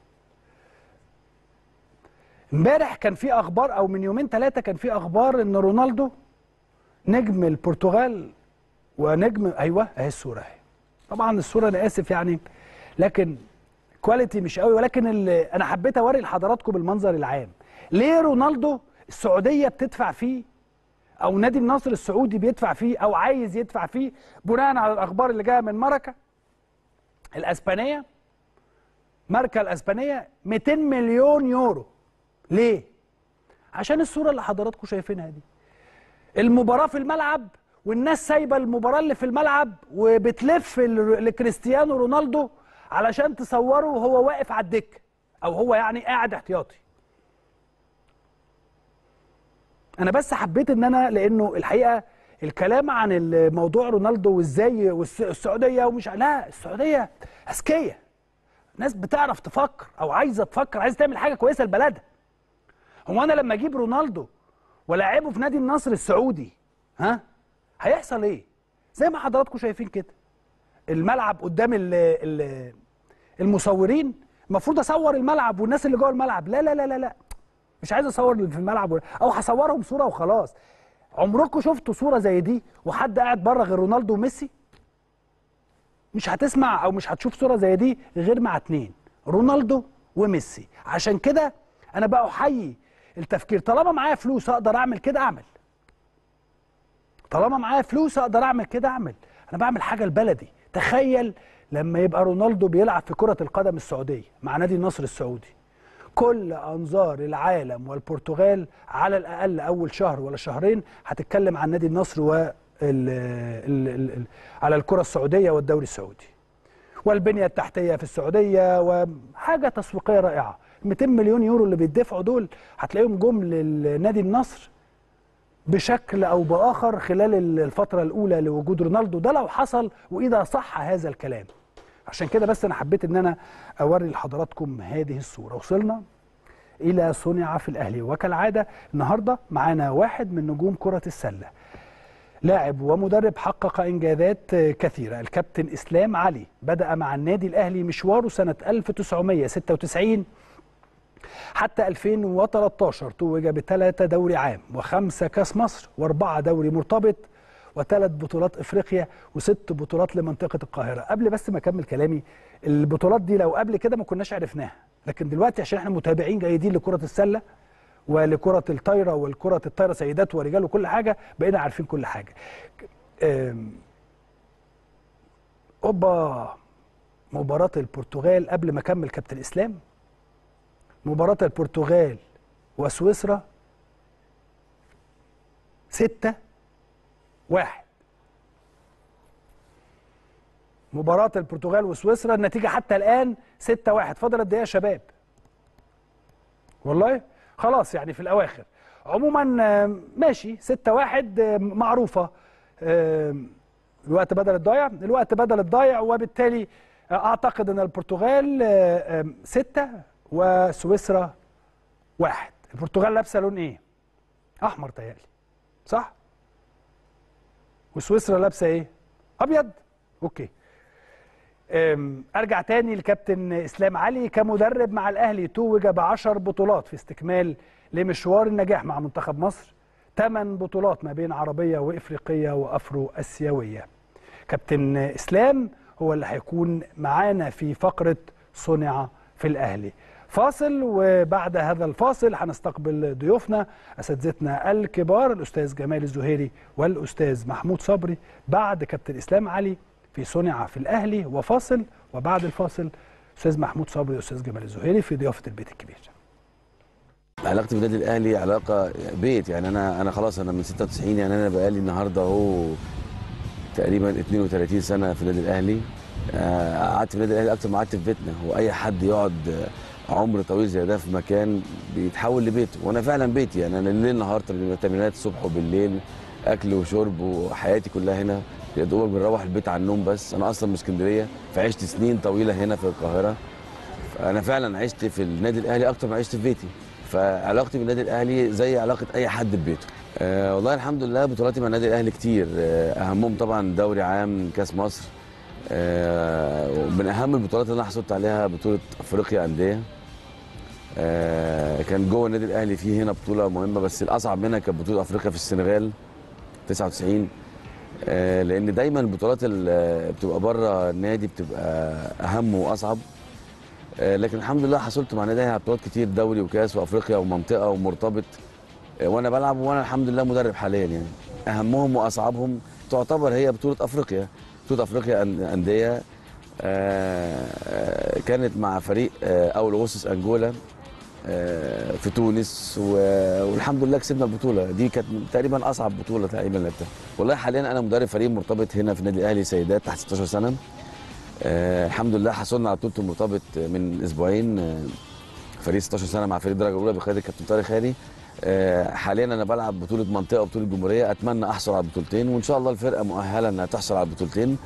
A: امبارح كان في اخبار او من يومين ثلاثه كان في اخبار ان رونالدو نجم البرتغال ونجم ايوه اهي الصوره اهي طبعا الصوره انا اسف يعني لكن كواليتي مش قوي ولكن اللي انا حبيت اوري لحضراتكم المنظر العام ليه رونالدو السعوديه بتدفع فيه او نادي النصر السعودي بيدفع فيه او عايز يدفع فيه بناء على الاخبار اللي جايه من مركه الاسبانيه ماركه الاسبانيه 200 مليون يورو ليه عشان الصوره اللي حضراتكم شايفينها دي المباراه في الملعب والناس سايبه المباراه اللي في الملعب وبتلف ل- لكريستيانو رونالدو علشان تصوره وهو واقف على الدكه او هو يعني قاعد احتياطي انا بس حبيت ان انا لانه الحقيقه الكلام عن الموضوع رونالدو وازاي والسعوديه ومش لا السعوديه اذكياء ناس بتعرف تفكر او عايزه تفكر عايزه تعمل حاجه كويسه لبلدها هو انا لما اجيب رونالدو ولاعبه في نادي النصر السعودي ها هيحصل ايه زي ما حضراتكم شايفين كده الملعب قدام ال ال المصورين المفروض اصور الملعب والناس اللي جوه الملعب لا لا لا لا لا مش عايز اصور اللي في الملعب ولا- او هصورهم صوره وخلاص عمركم شفتوا صوره زي دي وحد قاعد بره غير رونالدو وميسي مش هتسمع او مش هتشوف صوره زي دي غير مع اتنين رونالدو وميسي عشان كده انا بقى احيي التفكير طالما معايا فلوس اقدر اعمل كده اعمل طالما معايا فلوس اقدر اعمل كده اعمل انا بعمل حاجه لبلدي تخيل لما يبقى رونالدو بيلعب في كره القدم السعوديه مع نادي النصر السعودي كل انظار العالم والبرتغال على الاقل اول شهر ولا شهرين هتتكلم عن نادي النصر و ال ال ال ال على الكره السعوديه والدوري السعودي والبنيه التحتيه في السعوديه وحاجه تسويقيه رائعه 200 مليون يورو اللي بيدفعوا دول هتلاقيهم جم للنادي النصر بشكل او باخر خلال الفتره الاولى لوجود رونالدو ده لو حصل واذا صح هذا الكلام عشان كده بس انا حبيت ان انا اوري لحضراتكم هذه الصوره وصلنا الى صنع في الاهلي وكالعاده النهارده معانا واحد من نجوم كره السله لاعب ومدرب حقق انجازات كثيره الكابتن اسلام علي بدا مع النادي الاهلي مشواره سنه 1996 حتى 2013 توج بثلاثة دوري عام وخمسة كاس مصر واربعة دوري مرتبط وثلاث بطولات افريقيا وست بطولات لمنطقة القاهرة قبل بس ما اكمل كلامي البطولات دي لو قبل كده ما كناش عرفناها لكن دلوقتي عشان احنا متابعين جيدين لكرة السلة ولكرة الطايرة والكرة الطايرة سيدات ورجال وكل حاجة بقينا عارفين كل حاجة أم، اوبا مباراة البرتغال قبل ما اكمل كابتن اسلام مباراة البرتغال وسويسرا ستة واحد مباراة البرتغال وسويسرا النتيجة حتى الآن ستة واحد فاضل قد إيه يا شباب والله خلاص يعني في الأواخر عموما آم، ماشي ستة واحد آم، معروفة آم، الوقت بدل الضايع الوقت بدل الضايع وبالتالي آه، أعتقد أن البرتغال آه، آم، ستة وسويسرا واحد البرتغال لابسة لون إيه؟ أحمر تهيألي صح؟ وسويسرا لابسة إيه؟ أبيض؟ أوكي أم، ارجع تاني لكابتن اسلام علي كمدرب مع الاهلي توج بعشر بطولات في استكمال لمشوار النجاح مع منتخب مصر ثمان بطولات ما بين عربيه وافريقيه وافرو اسيويه كابتن اسلام هو اللي هيكون معانا في فقره صنع في الاهلي فاصل وبعد هذا الفاصل هنستقبل ضيوفنا اساتذتنا الكبار الاستاذ جمال الزهيري والاستاذ محمود صبري بعد كابتن اسلام علي في صنع في الاهلي وفاصل وبعد الفاصل استاذ محمود صبري واستاذ جمال الزهيري في ضيافه البيت الكبير
C: علاقتي بالنادي الاهلي علاقه بيت يعني انا انا خلاص انا من 96 يعني انا بقالي النهارده اهو تقريبا 32 سنه في النادي الاهلي آه، قعدت في النادي الاهلي اكتر ما قعدت في بيتنا هو اي حد يقعد آه، عمر طويل زي ده في مكان بيتحول لبيته وانا فعلا بيتي يعني انا الليل نهار تمرين- تمرينات الصبح وبالليل اكل وشرب وحياتي كلها هنا يا دوبك بنروح البيت على النوم بس انا اصلا من اسكندريه فعشت سنين طويله هنا في القاهره انا فعلا عشت في النادي الاهلي اكتر ما عشت في بيتي فعلاقتي بالنادي الاهلي زي علاقه اي حد ببيته أه والله الحمد لله بطولاتي مع النادي الاهلي كتير أه اهمهم طبعا دوري عام كاس مصر أه ومن اهم البطولات اللي انا حصلت عليها بطوله افريقيا انديه أه كان جوه النادي الاهلي فيه هنا بطوله مهمه بس الاصعب منها كانت بطوله افريقيا في السنغال 99 آه، لان دايما البطولات اللي بتبقى بره النادي بتبقى اهم واصعب آه، لكن الحمد لله حصلت مع النادي على بطولات كتير دوري وكاس وافريقيا ومنطقه ومرتبط آه، وانا بلعب وانا الحمد لله مدرب حاليا يعني اهمهم واصعبهم تعتبر هي بطوله افريقيا بطوله افريقيا أن- انديه آه، آه، كانت مع فريق آه، اول اغسطس انجولا آه، في تونس و- والحمد لله كسبنا البطوله دي كانت تقريبا اصعب بطوله تقريبا لعبتها والله حاليا انا مدرب فريق مرتبط هنا في النادي الاهلي سيدات تحت 16 سنه آه الحمد لله حصلنا على بطوله المرتبط من اسبوعين آه فريق 16 سنه مع فريق الدرجه الاولى بقياده الكابتن طارق خالي آه حاليا انا بلعب بطوله منطقه وبطوله جمهوريه اتمنى احصل على البطولتين وان شاء الله الفرقه مؤهله انها تحصل على البطولتين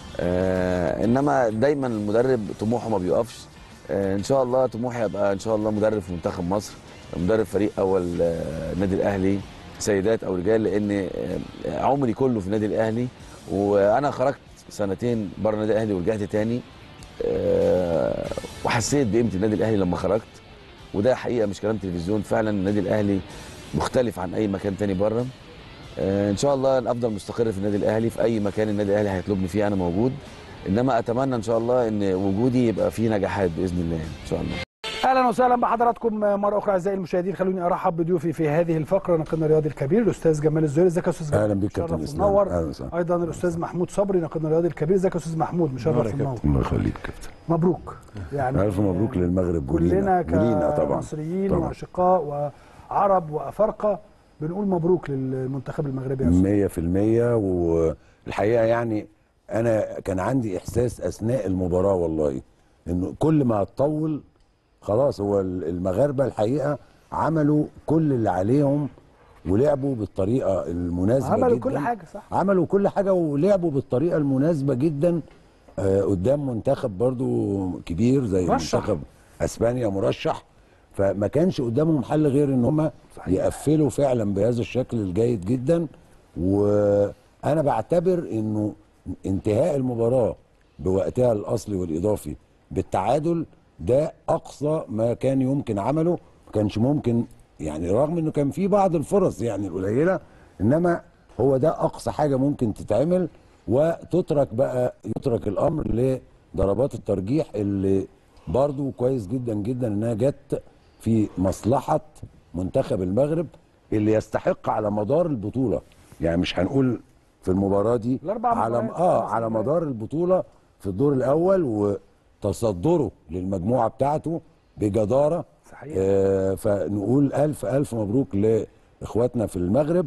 C: آه انما دايما المدرب طموحه ما بيقفش آه ان شاء الله طموحي ابقى ان شاء الله مدرب في منتخب مصر مدرب فريق اول آه النادي الاهلي سيدات او رجال لان آه عمري كله في النادي الاهلي وانا خرجت سنتين بره النادي الاهلي ورجعت تاني آه وحسيت بقيمه النادي الاهلي لما خرجت وده حقيقه مش كلام تلفزيون فعلا النادي الاهلي مختلف عن اي مكان تاني بره آه، ان شاء الله أنا افضل مستقر في النادي الاهلي في اي مكان النادي الاهلي هيطلبني فيه انا موجود انما اتمنى ان شاء الله ان وجودي يبقى فيه نجاحات باذن الله ان شاء الله
A: اهلا وسهلا بحضراتكم مره اخرى اعزائي المشاهدين خلوني ارحب بضيوفي في هذه الفقره ناقدنا الرياضي الكبير الاستاذ جمال الزهيري ازيك يا استاذ جمال
D: أهلا بيك
A: مشرف
D: كابتن إسلام.
A: ومنور.
D: أهلا وسهلا.
A: ايضا الاستاذ محمود صبري ناقدنا الرياضي الكبير ازيك يا استاذ محمود مشرف ومنور
D: الله يخليك كابتن
A: مبروك يعني
D: الف مبروك للمغرب
A: كلنا
D: ولينا ولينا طبعا
A: كمصريين
D: طبعا.
A: واشقاء وعرب وافارقه بنقول مبروك للمنتخب المغربي يا أستاذ.
D: 100% والحقيقه يعني انا كان عندي احساس اثناء المباراه والله انه كل ما تطول خلاص هو المغاربه الحقيقه عملوا كل اللي عليهم ولعبوا بالطريقه المناسبه
A: عملوا
D: جدا
A: كل حاجه صح
D: عملوا كل حاجه ولعبوا بالطريقه المناسبه جدا آه، قدام منتخب برضو كبير زي
A: مرشح.
D: منتخب اسبانيا مرشح فما كانش قدامهم حل غير ان هم يقفلوا فعلا بهذا الشكل الجيد جدا وانا بعتبر انه انتهاء المباراه بوقتها الاصلي والاضافي بالتعادل ده اقصى ما كان يمكن عمله ما كانش ممكن يعني رغم انه كان في بعض الفرص يعني القليله انما هو ده اقصى حاجه ممكن تتعمل وتترك بقى يترك الامر لضربات الترجيح اللي برضو كويس جدا جدا انها جت في مصلحه منتخب المغرب اللي يستحق على مدار البطوله يعني مش هنقول في المباراه دي
A: الأربع
D: على
A: مباريات،
D: اه
A: خمس
D: على
A: مباريات.
D: مدار البطوله في الدور الاول وتصدره للمجموعه بتاعته بجداره
A: صحيح.
D: آه فنقول الف الف مبروك لاخواتنا في المغرب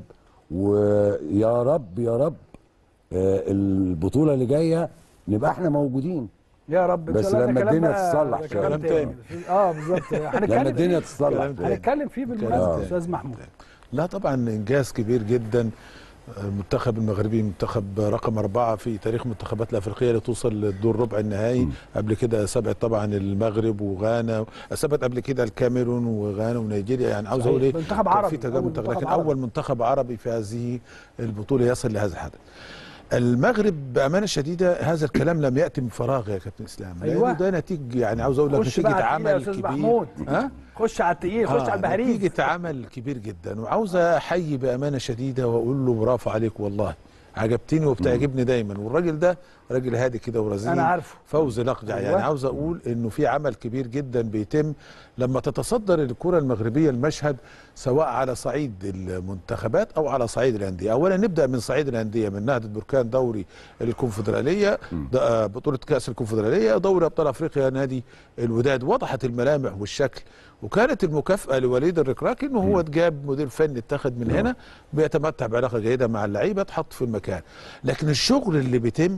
D: ويا رب يا رب آه البطوله اللي جايه نبقى احنا موجودين
A: يا رب ان
D: بس
A: شاء الله ده
D: لما
A: كلام
D: الدنيا
A: بقى-
D: تصلح
A: ده
D: شوية.
A: كلام
E: كلام
A: تاني اه بالظبط هنتكلم
D: لما الدنيا
A: فيه.
D: تصلح
E: كلام تاني.
A: هنتكلم فيه بالمناسبه استاذ محمود
E: لا طبعا انجاز كبير جدا المنتخب المغربي منتخب رقم أربعة في تاريخ المنتخبات الأفريقية اللي توصل للدور ربع النهائي قبل كده سبقت طبعا المغرب وغانا سبقت قبل كده الكاميرون وغانا ونيجيريا يعني عاوز
A: صحيح.
E: أقول إيه
A: منتخب
E: كان
A: عربي،
E: في تجارب
A: أول
E: منتخب
A: منتخب
E: لكن
A: عربي.
E: أول منتخب عربي في هذه البطولة يصل لهذا الحدث المغرب بأمانة شديدة هذا الكلام لم يأتي من فراغ يا كابتن إسلام
A: أيوة.
E: لأنه ده نتيجة يعني عاوز أقول لك
A: خش
E: نتيجة
A: بقى على التقيل يا
E: عمل
A: استاذ
E: كبير
A: محمود
E: ها؟
A: خش على التقيل خش على البهاريز
E: نتيجة عمل كبير جدا وعاوز احيي بامانه شديده واقول له برافو عليك والله عجبتني وبتعجبني دايما والراجل ده راجل هادي كده ورزين
A: أنا عارفه.
E: فوزي لقجع
A: أيوة.
E: يعني عاوز اقول انه في عمل كبير جدا بيتم لما تتصدر الكره المغربيه المشهد سواء على صعيد المنتخبات او على صعيد الانديه اولا نبدا من صعيد الانديه من نهضه بركان دوري الكونفدراليه ده- بطوله كاس الكونفدراليه دوري ابطال افريقيا نادي الوداد وضحت الملامح والشكل وكانت المكافاه لوليد الركراكي انه هو جاب مدير فني اتخذ من هنا بيتمتع بعلاقه جيده مع اللعيبه اتحط في المكان لكن الشغل اللي بيتم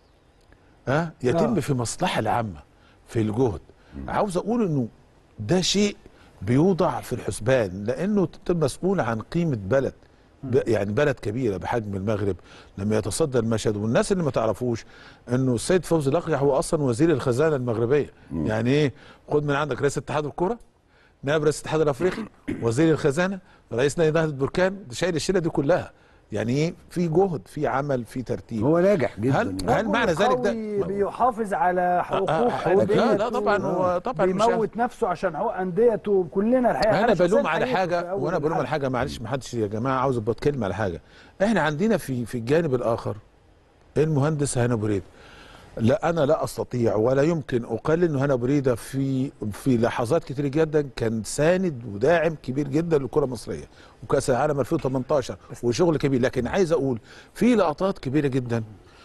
E: ها يتم
A: آه.
E: في المصلحه العامه في الجهد عاوز اقول انه ده شيء بيوضع في الحسبان لانه انت مسؤول عن قيمه بلد ب- يعني بلد كبيره بحجم المغرب لما يتصدى المشهد والناس اللي ما تعرفوش انه السيد فوزي الاقجع هو اصلا وزير الخزانه المغربيه يعني ايه خد من عندك رئيس اتحاد الكره نائب رئيس الاتحاد الافريقي وزير الخزانه رئيس نادي نهضه بركان ده شايل الشيله دي كلها يعني ايه في جهد في عمل في ترتيب
D: هو ناجح جدا
E: هل-
D: يعني.
E: هل معنى ذلك ده-
A: قوي بيحافظ على حقوق
E: آه،
A: حقوق
E: لا لا طبعا هو طبعا مش
A: بيموت نفسه عشان حقوق انديته كلنا الحقيقه
E: انا
A: شخصياً
E: بلوم على
A: حقيقي في
E: حاجه
A: أول
E: وانا بلوم على
A: الحلقة.
E: حاجه معلش ما حدش يا جماعه عاوز ابقى اتكلم على حاجه احنا عندنا في في الجانب الاخر المهندس هنا بريد لا انا لا استطيع ولا يمكن اقلل انه هنا بريده في في لحظات كتير جدا كان ساند وداعم كبير جدا للكره المصريه وكاس العالم 2018 وشغل كبير لكن عايز اقول في لقطات كبيره جدا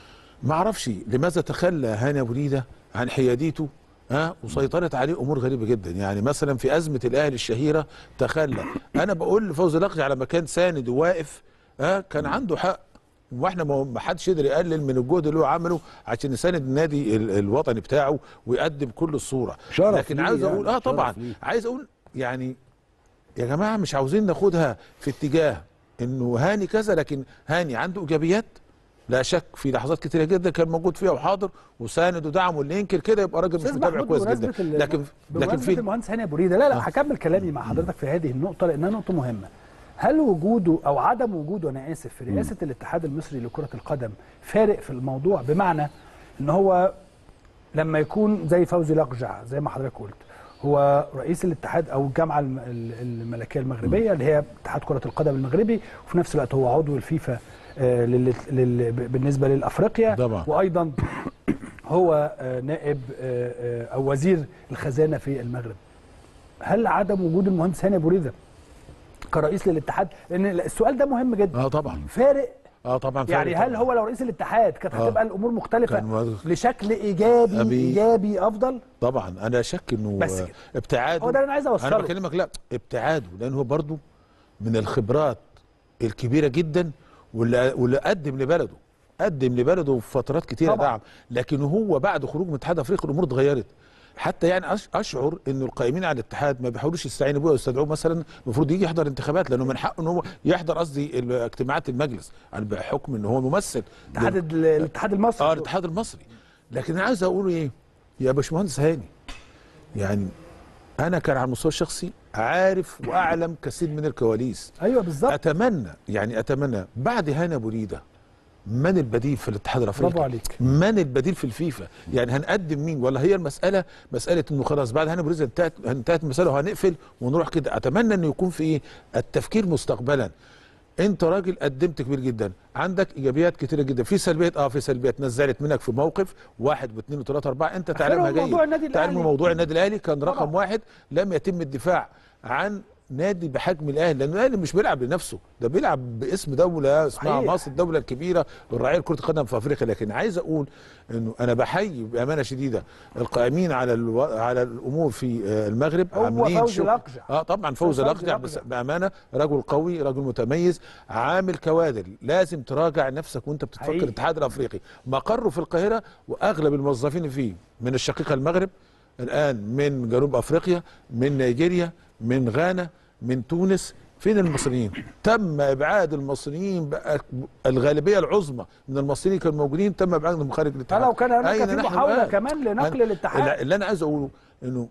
E: ما اعرفش لماذا تخلى هاني ابو ريده عن حياديته ها وسيطرت عليه امور غريبه جدا يعني مثلا في ازمه الاهلي الشهيره تخلى انا بقول لفوزي لقجع على مكان ساند وواقف ها كان عنده حق واحنا ما ما حدش يقدر يقلل من الجهد اللي هو عمله عشان يساند النادي ال- الوطني بتاعه ويقدم كل الصوره
D: شرف
E: لكن
D: ليه
E: عاوز
D: يعني،
E: اقول اه
D: شرف
E: طبعا
D: ليه.
E: عايز اقول يعني يا جماعه مش عاوزين ناخدها في اتجاه انه هاني كذا لكن هاني عنده ايجابيات لا شك في لحظات كتيره جدا كان موجود فيها وحاضر وساند ودعم واللي ينكر كده يبقى راجل مش
A: استاذ
E: متابع
A: محمود
E: كويس
A: بمناسبة
E: جدا
A: ال-
E: لكن لكن
A: بمناسبة
E: في
A: المهندس هاني ابو ريده لا لا هكمل كلامي مع حضرتك في هذه النقطه لانها نقطه مهمه هل وجوده او عدم وجوده انا اسف في رئاسه الاتحاد المصري لكره القدم فارق في الموضوع بمعنى ان هو لما يكون زي فوزي لقجع زي ما حضرتك قلت هو رئيس الاتحاد او الجامعه الم- ال- الملكيه المغربيه اللي هي اتحاد كره القدم المغربي وفي نفس الوقت هو عضو الفيفا آه، لل- لل- بالنسبه للافريقيا
E: طبعا.
A: وايضا هو آه، نائب آه، آه، او وزير الخزانه في المغرب هل عدم وجود المهندس هاني ابو ريده كرئيس للاتحاد لان السؤال ده مهم جدا
E: اه طبعا
A: فارق
E: اه طبعا
A: يعني
E: فارق
A: هل
E: طبعاً.
A: هو لو رئيس الاتحاد كانت
E: آه.
A: هتبقى الامور مختلفه
E: كان واضح.
A: لشكل ايجابي
E: أبي-
A: ايجابي افضل
E: طبعا انا لا شك انه
A: بس كده.
E: ابتعاده
A: هو ده اللي أنا عايز أوصله.
E: انا بكلمك لا ابتعاده لان هو برضو من الخبرات الكبيره جدا واللي واللي قدم لبلده قدم لبلده في فترات كتيره
A: طبعاً.
E: دعم لكن هو بعد خروج من الاتحاد الافريقي الامور اتغيرت حتى يعني أش- اشعر انه القائمين على الاتحاد ما بيحاولوش يستعينوا بيه ويستدعوه مثلا المفروض يجي يحضر انتخابات لانه من حقه ان هو يحضر قصدي ال- اجتماعات المجلس يعني بحكم ان هو ممثل
A: اتحاد ال- الاتحاد المصري
E: اه الاتحاد المصري لكن انا عايز اقول ايه يا باشمهندس هاني يعني انا كان على المستوى الشخصي عارف واعلم كثير من الكواليس
A: ايوه بالظبط
E: اتمنى يعني اتمنى بعد هاني ابو ريده من البديل في الاتحاد الافريقي
A: برافو عليك.
E: من البديل في الفيفا يعني هنقدم مين ولا هي المساله مساله انه خلاص بعد هاني ابو ريده انتهت انتهت المساله وهنقفل ونروح كده اتمنى انه يكون في ايه التفكير مستقبلا انت راجل قدمت كبير جدا عندك ايجابيات كتيره جدا في سلبيات اه في سلبيات نزلت منك في موقف واحد واثنين وثلاثه اربعه انت تعلمها
A: آخرهم موضوع النادي
E: جيد تعلم
A: الأهلي.
E: موضوع النادي الاهلي كان رقم
A: طبعا.
E: واحد لم يتم الدفاع عن نادي بحجم الاهلي لان الاهلي مش بيلعب لنفسه ده بيلعب باسم دوله اسمها
A: صحيح.
E: مصر الدوله الكبيره الرعايه لكره القدم في افريقيا لكن عايز اقول انه انا بحيي بامانه شديده القائمين على الو... على الامور في آه، المغرب
A: هو
E: عاملين
A: فوزي
E: شغل-
A: الأقجع.
E: اه طبعا فوزي
A: فوزي
E: الاقجع بس
A: الأقجع.
E: بامانه رجل قوي رجل متميز عامل كوادر لازم تراجع نفسك وانت بتفكر
A: حقيقي.
E: الاتحاد الافريقي مقره في القاهره واغلب الموظفين فيه من الشقيقه المغرب الان من جنوب افريقيا من نيجيريا من غانا من تونس فين المصريين تم ابعاد المصريين بقى الغالبيه العظمى من المصريين كانوا موجودين تم ابعادهم من خارج الاتحاد
A: لو كان هناك
E: أين
A: في
E: نحن
A: محاولة
E: الآن؟
A: كمان لنقل
E: أنا-
A: الاتحاد.
E: لا، اللي انا عايز اقوله انه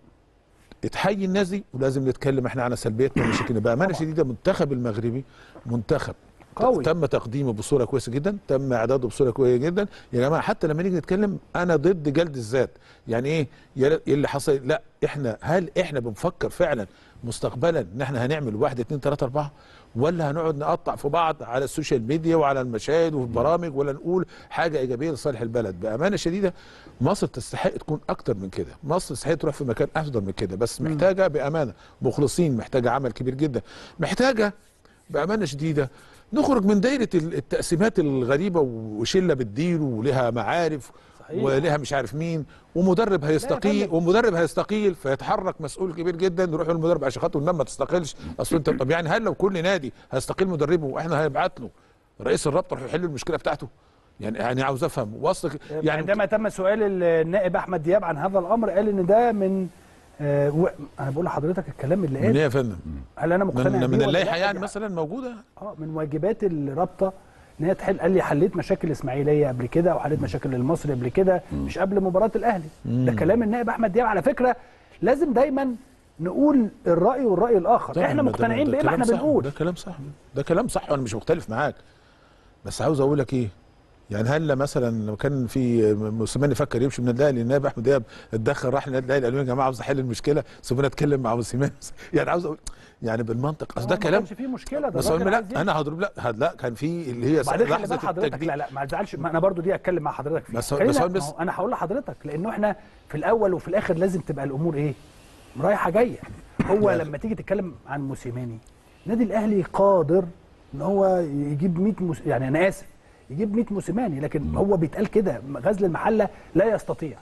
E: اتحيي الناس دي ولازم نتكلم احنا عن سلبياتنا ومشاكلنا بامانه شديده المنتخب المغربي منتخب
A: قوي.
E: تم تقديمه بصوره كويسه جدا تم اعداده بصوره كويسه جدا يا جماعه حتى لما نيجي نتكلم انا ضد جلد الذات يعني ايه يا- إيه اللي حصل لا احنا هل احنا بنفكر فعلا مستقبلا ان احنا هنعمل واحد اتنين تلاته اربعه ولا هنقعد نقطع في بعض على السوشيال ميديا وعلى المشاهد وفي البرامج ولا نقول حاجه ايجابيه لصالح البلد بامانه شديده مصر تستحق تكون اكتر من كده مصر تستحق تروح في مكان افضل من كده بس محتاجه بامانه مخلصين محتاجه عمل كبير جدا محتاجه بامانه شديده نخرج من دايره ال- التقسيمات الغريبه وشله بتدير ولها معارف
A: صحيح.
E: ولها مش عارف مين ومدرب هيستقيل
A: فندم.
E: ومدرب هيستقيل فيتحرك مسؤول كبير جدا يروح للمدرب عشان خاطر الناس ما تستقيلش اصل انت طب يعني هل لو كل نادي هيستقيل مدربه واحنا هنبعت له رئيس الرابطه يروح يحل المشكله بتاعته يعني يعني عاوز افهم وصل
A: يعني
E: يعني
A: عندما تم سؤال النائب احمد دياب عن هذا الامر قال ان ده من آه و... انا بقول لحضرتك الكلام اللي
E: من ايه
A: قال
E: يا فندم؟
A: هل انا مقتنع
E: من,
A: بيه
E: من
A: ولا
E: اللائحه
A: لا؟
E: يعني
A: دي-
E: مثلا موجوده
A: اه من واجبات الرابطه ان هي تحل قال لي حليت مشاكل الاسماعيليه قبل كده وحليت مشاكل المصري قبل كده مش قبل مباراه الاهلي ده كلام النائب احمد دياب على فكره لازم دايما نقول الراي والراي الاخر
E: طبعاً
A: احنا
E: ده- ده-
A: مقتنعين
E: ده
A: بايه ما
E: كلام
A: احنا
E: صح،
A: بنقول
E: ده كلام صح ده كلام صح وانا مش مختلف معاك بس عاوز اقول لك ايه يعني هل مثلا لو كان في موسيماني فكر يمشي من النادي الاهلي النائب احمد دياب اتدخل راح النادي الاهلي قال لهم يا جماعه عاوز احل المشكله سيبونا اتكلم مع موسيماني يعني عاوز اقول يعني بالمنطق اصل ده
A: هو ما
E: كلام
A: كانش فيه مشكله ده
E: بس
A: الراجل
E: أقول لا
A: عايز يمشي.
E: انا هضرب لا هد- لا كان في اللي هي
A: بعدين خلي بال
E: لحظه
A: حضرتك
E: التجديد
A: لا لا ما تزعلش ما انا برضو دي اتكلم مع حضرتك فيها
E: بس هو-
A: خلينا-
E: بس هو
A: ما
E: بس-
A: هو انا هقول لحضرتك لانه احنا في الاول وفي الاخر لازم تبقى الامور ايه رايحه جايه هو لما تيجي تتكلم عن موسيماني النادي الاهلي قادر ان هو يجيب 100 موس... يعني انا اسف يجيب 100 موسيماني لكن هو بيتقال كده غزل المحله لا يستطيع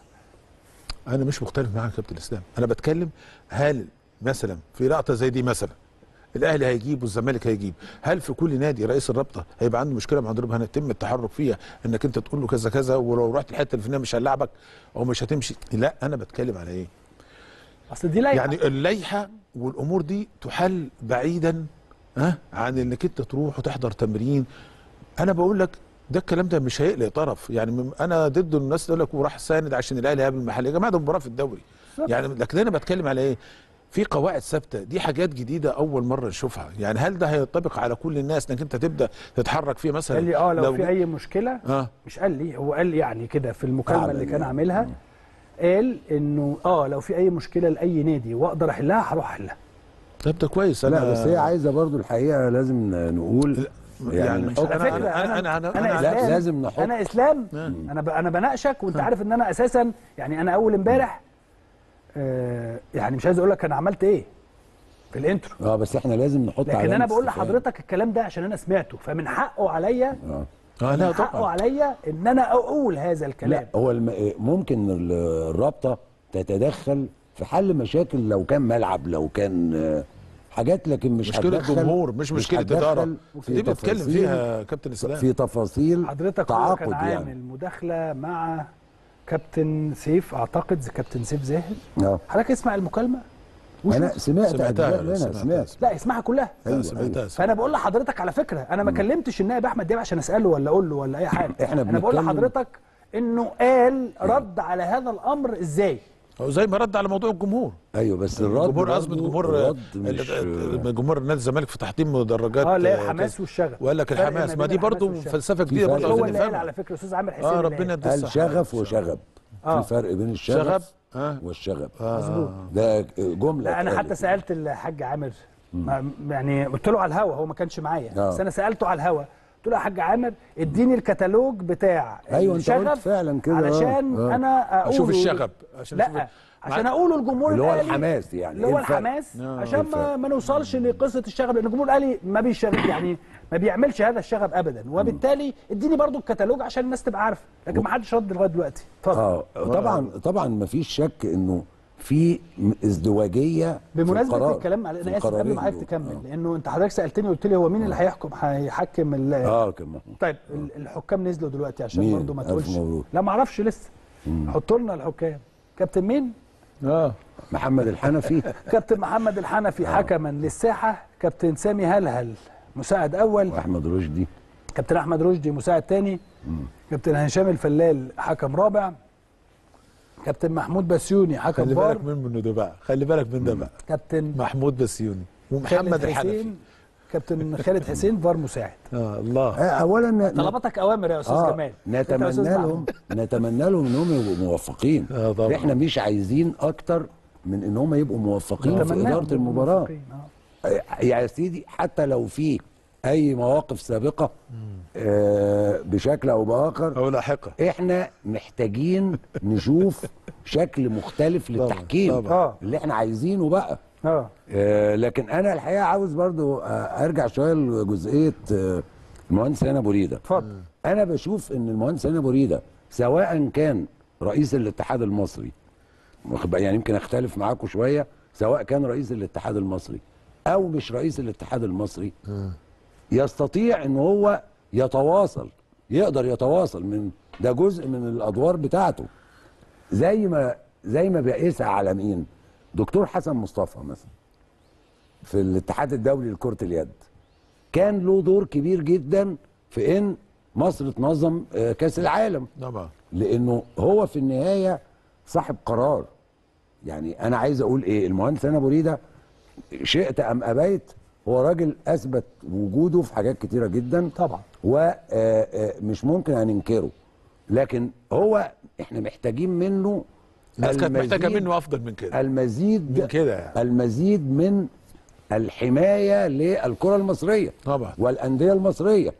E: انا مش مختلف معاك يا كابتن اسلام انا بتكلم هل مثلا في لقطه زي دي مثلا الاهلي هيجيب والزمالك هيجيب هل في كل نادي رئيس الرابطه هيبقى عنده مشكله مع مدرب هنتم التحرك فيها انك انت تقول له كذا كذا ولو رحت الحته الفلانيه مش هنلعبك او مش هتمشي لا انا بتكلم على ايه
A: اصل دي لا
E: يعني اللائحه والامور دي تحل بعيدا ها عن انك انت تروح وتحضر تمرين انا بقول لك ده الكلام ده مش هيقلق طرف يعني م- انا ضد الناس تقول لك وراح ساند عشان الاهلي قابل المحل يا جماعه ده مباراه في الدوري
A: بالظبط.
E: يعني لكن انا بتكلم على ايه في قواعد ثابته دي حاجات جديده اول مره نشوفها يعني هل ده هينطبق على كل الناس انك انت تبدا تتحرك فيه مثلا
A: قال لي اه لو, في
E: جه-
A: اي مشكله
E: اه
A: مش قال لي هو قال لي يعني كده في المكالمه
D: أعلن
A: اللي كان
D: يعني.
A: عاملها قال انه اه لو في اي مشكله لاي نادي واقدر احلها هروح احلها
E: طب ده كويس انا
D: لا بس هي عايزه برضو الحقيقه لازم نقول
E: يعني مش
D: نحط-
A: على
E: انا
A: فكرة
E: انا انا
A: أنا
E: انا, أنا,
D: لا
A: إسلام.
D: لازم نحط
A: انا اسلام انا ب... انا بناقشك وانت عارف ان انا اساسا يعني انا اول امبارح آه يعني مش عايز اقول لك انا عملت ايه في الانترو
D: اه بس احنا لازم نحط
A: لكن
D: علامة
A: انا بقول
D: استفهام.
A: لحضرتك الكلام ده عشان انا سمعته فمن حقه عليا
D: اه
E: آه لا
A: من حقه
E: طبعا
A: عليا ان انا اقول هذا الكلام
D: لا هو الم... ممكن ال- الرابطه تتدخل في حل مشاكل لو كان ملعب لو كان آه، حاجات لكن مش
E: مشكله
D: هتدخل-
E: جمهور مش مشكله
D: هتدخل
E: اداره
D: في
E: دي بتتكلم
D: تفاصيل-
E: فيها كابتن اسلام
D: في تفاصيل
A: حضرتك هو
D: تعاقد
A: كان عامل
D: يعني
A: مداخله مع كابتن سيف اعتقد كابتن سيف زاهد
D: اه
A: حضرتك اسمع المكالمه
D: انا
A: وشوف.
D: سمعت
E: سمعتها،
D: أجزاء منها
E: سمعتها.
D: سمعت
A: لا اسمعها كلها
E: لا،
D: أيوة،
E: سمعتها
A: فانا بقول لحضرتك على فكره انا ما كلمتش النائب احمد دياب عشان اساله ولا اقول له ولا اي حاجه
D: إحنا
A: انا بقول
D: بنتكلم-
A: لحضرتك انه قال رد على هذا الامر ازاي
E: زي ما رد على موضوع الجمهور
D: ايوه بس الرد
E: الجمهور قصد
D: برضه-
E: جمهور
D: الرد مش
E: ال- جمهور نادي الزمالك في تحطيم مدرجات
A: اه لا
E: آه،
A: الحماس
E: كذا.
A: والشغف
E: وقال لك
A: فرق
E: الحماس
A: ما
E: ما
A: بين
E: دي
A: الحماس
E: برضه
A: والشغف.
E: فلسفه
D: في
E: جديده
D: فرق.
E: برضه
A: هو
E: عاوزين
A: اللي قال
E: نفهمها
A: على فكره استاذ عامر حسين
E: اه
A: اللي
E: ربنا
A: قال.
E: يدي
D: قال
E: الصحة.
D: شغف وشغب
A: آه.
D: في فرق بين
E: شغب
D: الشغف
E: اه
D: والشغب
A: مظبوط
D: ده جمله
A: لا انا
D: اتقالت.
A: حتى سالت الحاج عامر ما- يعني قلت له على الهوا هو ما كانش معايا
D: آه.
A: بس انا سالته على الهوا قلت له يا حاج عامر اديني الكتالوج بتاع
D: أيوة، أنت قلت
A: الشغف
D: فعلا كده، آه،
A: علشان
D: آه.
A: انا اقوله
E: اشوف الشغب عشان أشوف-
A: لا عشان اقوله الجمهور
D: اللي هو
A: الاهلي
D: الحماس يعني
A: اللي
D: إيه
A: هو
D: الفرق؟
A: الحماس
E: آه.
A: عشان ما, ما نوصلش لقصه الشغب لان الجمهور الاهلي ما بيشغب يعني ما بيعملش هذا الشغب ابدا وبالتالي اديني برضو الكتالوج عشان الناس تبقى عارفه لكن ما حدش رد لغايه دلوقتي اتفضل
D: اه طبعا طبعا ما فيش شك انه في م- ازدواجيه في
A: بمناسبه
D: القرار
A: الكلام على
D: في
A: انا اسف قبل
D: القرارين
A: ما حضرتك
D: دول.
A: تكمل لانه انت حضرتك سالتني قلت لي هو مين اللي هيحكم هيحكم ال-
D: اه, آه كمان
A: طيب ال- الحكام نزلوا دلوقتي عشان
D: مين؟
A: برضه ما
D: ألف
A: تقولش
D: مبروك.
A: لا ما اعرفش لسه حطوا لنا الحكام كابتن مين
E: اه
D: محمد الحنفي
A: كابتن محمد الحنفي حكما للساحه كابتن سامي هلهل مساعد اول
D: واحمد رشدي
A: كابتن احمد رشدي مساعد تاني كابتن هشام الفلال حكم رابع كابتن محمود بسيوني حكم
E: خلي
A: فار
E: بالك من منه ده بقى خلي بالك من ده بقى
A: كابتن
E: محمود بسيوني ومحمد
A: خالد
E: الحنفي
A: حسين كابتن خالد حسين فار مساعد
E: اه الله
D: آه اولا ن-
A: طلباتك اوامر يا استاذ
D: آه
A: جمال أنت يا
D: نتمنى
A: أستاذ
D: لهم نتمنى لهم انهم يبقوا موفقين
E: آه طبعا.
D: احنا مش عايزين اكتر من ان هم يبقوا موفقين في
A: نتمناهم
D: اداره المباراه
A: موفقين، آه.
D: يا سيدي حتى لو في اي مواقف سابقه آه بشكل او باخر
E: او لاحقه
D: احنا محتاجين نشوف شكل مختلف للتحكيم
E: طبعاً.
A: آه.
D: اللي احنا عايزينه بقى
A: اه
D: آه لكن انا الحقيقه عاوز برضو آه ارجع شويه لجزئيه آه المهندس هنا بريده
A: اتفضل
D: انا بشوف ان المهندس هنا بريده سواء كان رئيس الاتحاد المصري واخد بقى- يعني يمكن اختلف معاكم شويه سواء كان رئيس الاتحاد المصري او مش رئيس الاتحاد المصري يستطيع ان هو يتواصل يقدر يتواصل من ده جزء من الادوار بتاعته زي ما زي ما بيسعى على مين دكتور حسن مصطفى مثلا في الاتحاد الدولي لكرة اليد كان له دور كبير جدا في ان مصر تنظم آه، كاس العالم
E: طبعا
D: لانه هو في النهايه صاحب قرار يعني انا عايز اقول ايه المهندس انا بريده شئت ام ابيت هو راجل اثبت وجوده في حاجات كتيره جدا
A: طبعا
D: ومش ممكن هننكره لكن هو احنا محتاجين منه
E: الناس كانت محتاجه
D: المزيد-
E: منه افضل من كده
D: المزيد
E: من كده يعني.
D: المزيد من الحمايه للكره المصريه
E: طبعا
D: والانديه المصريه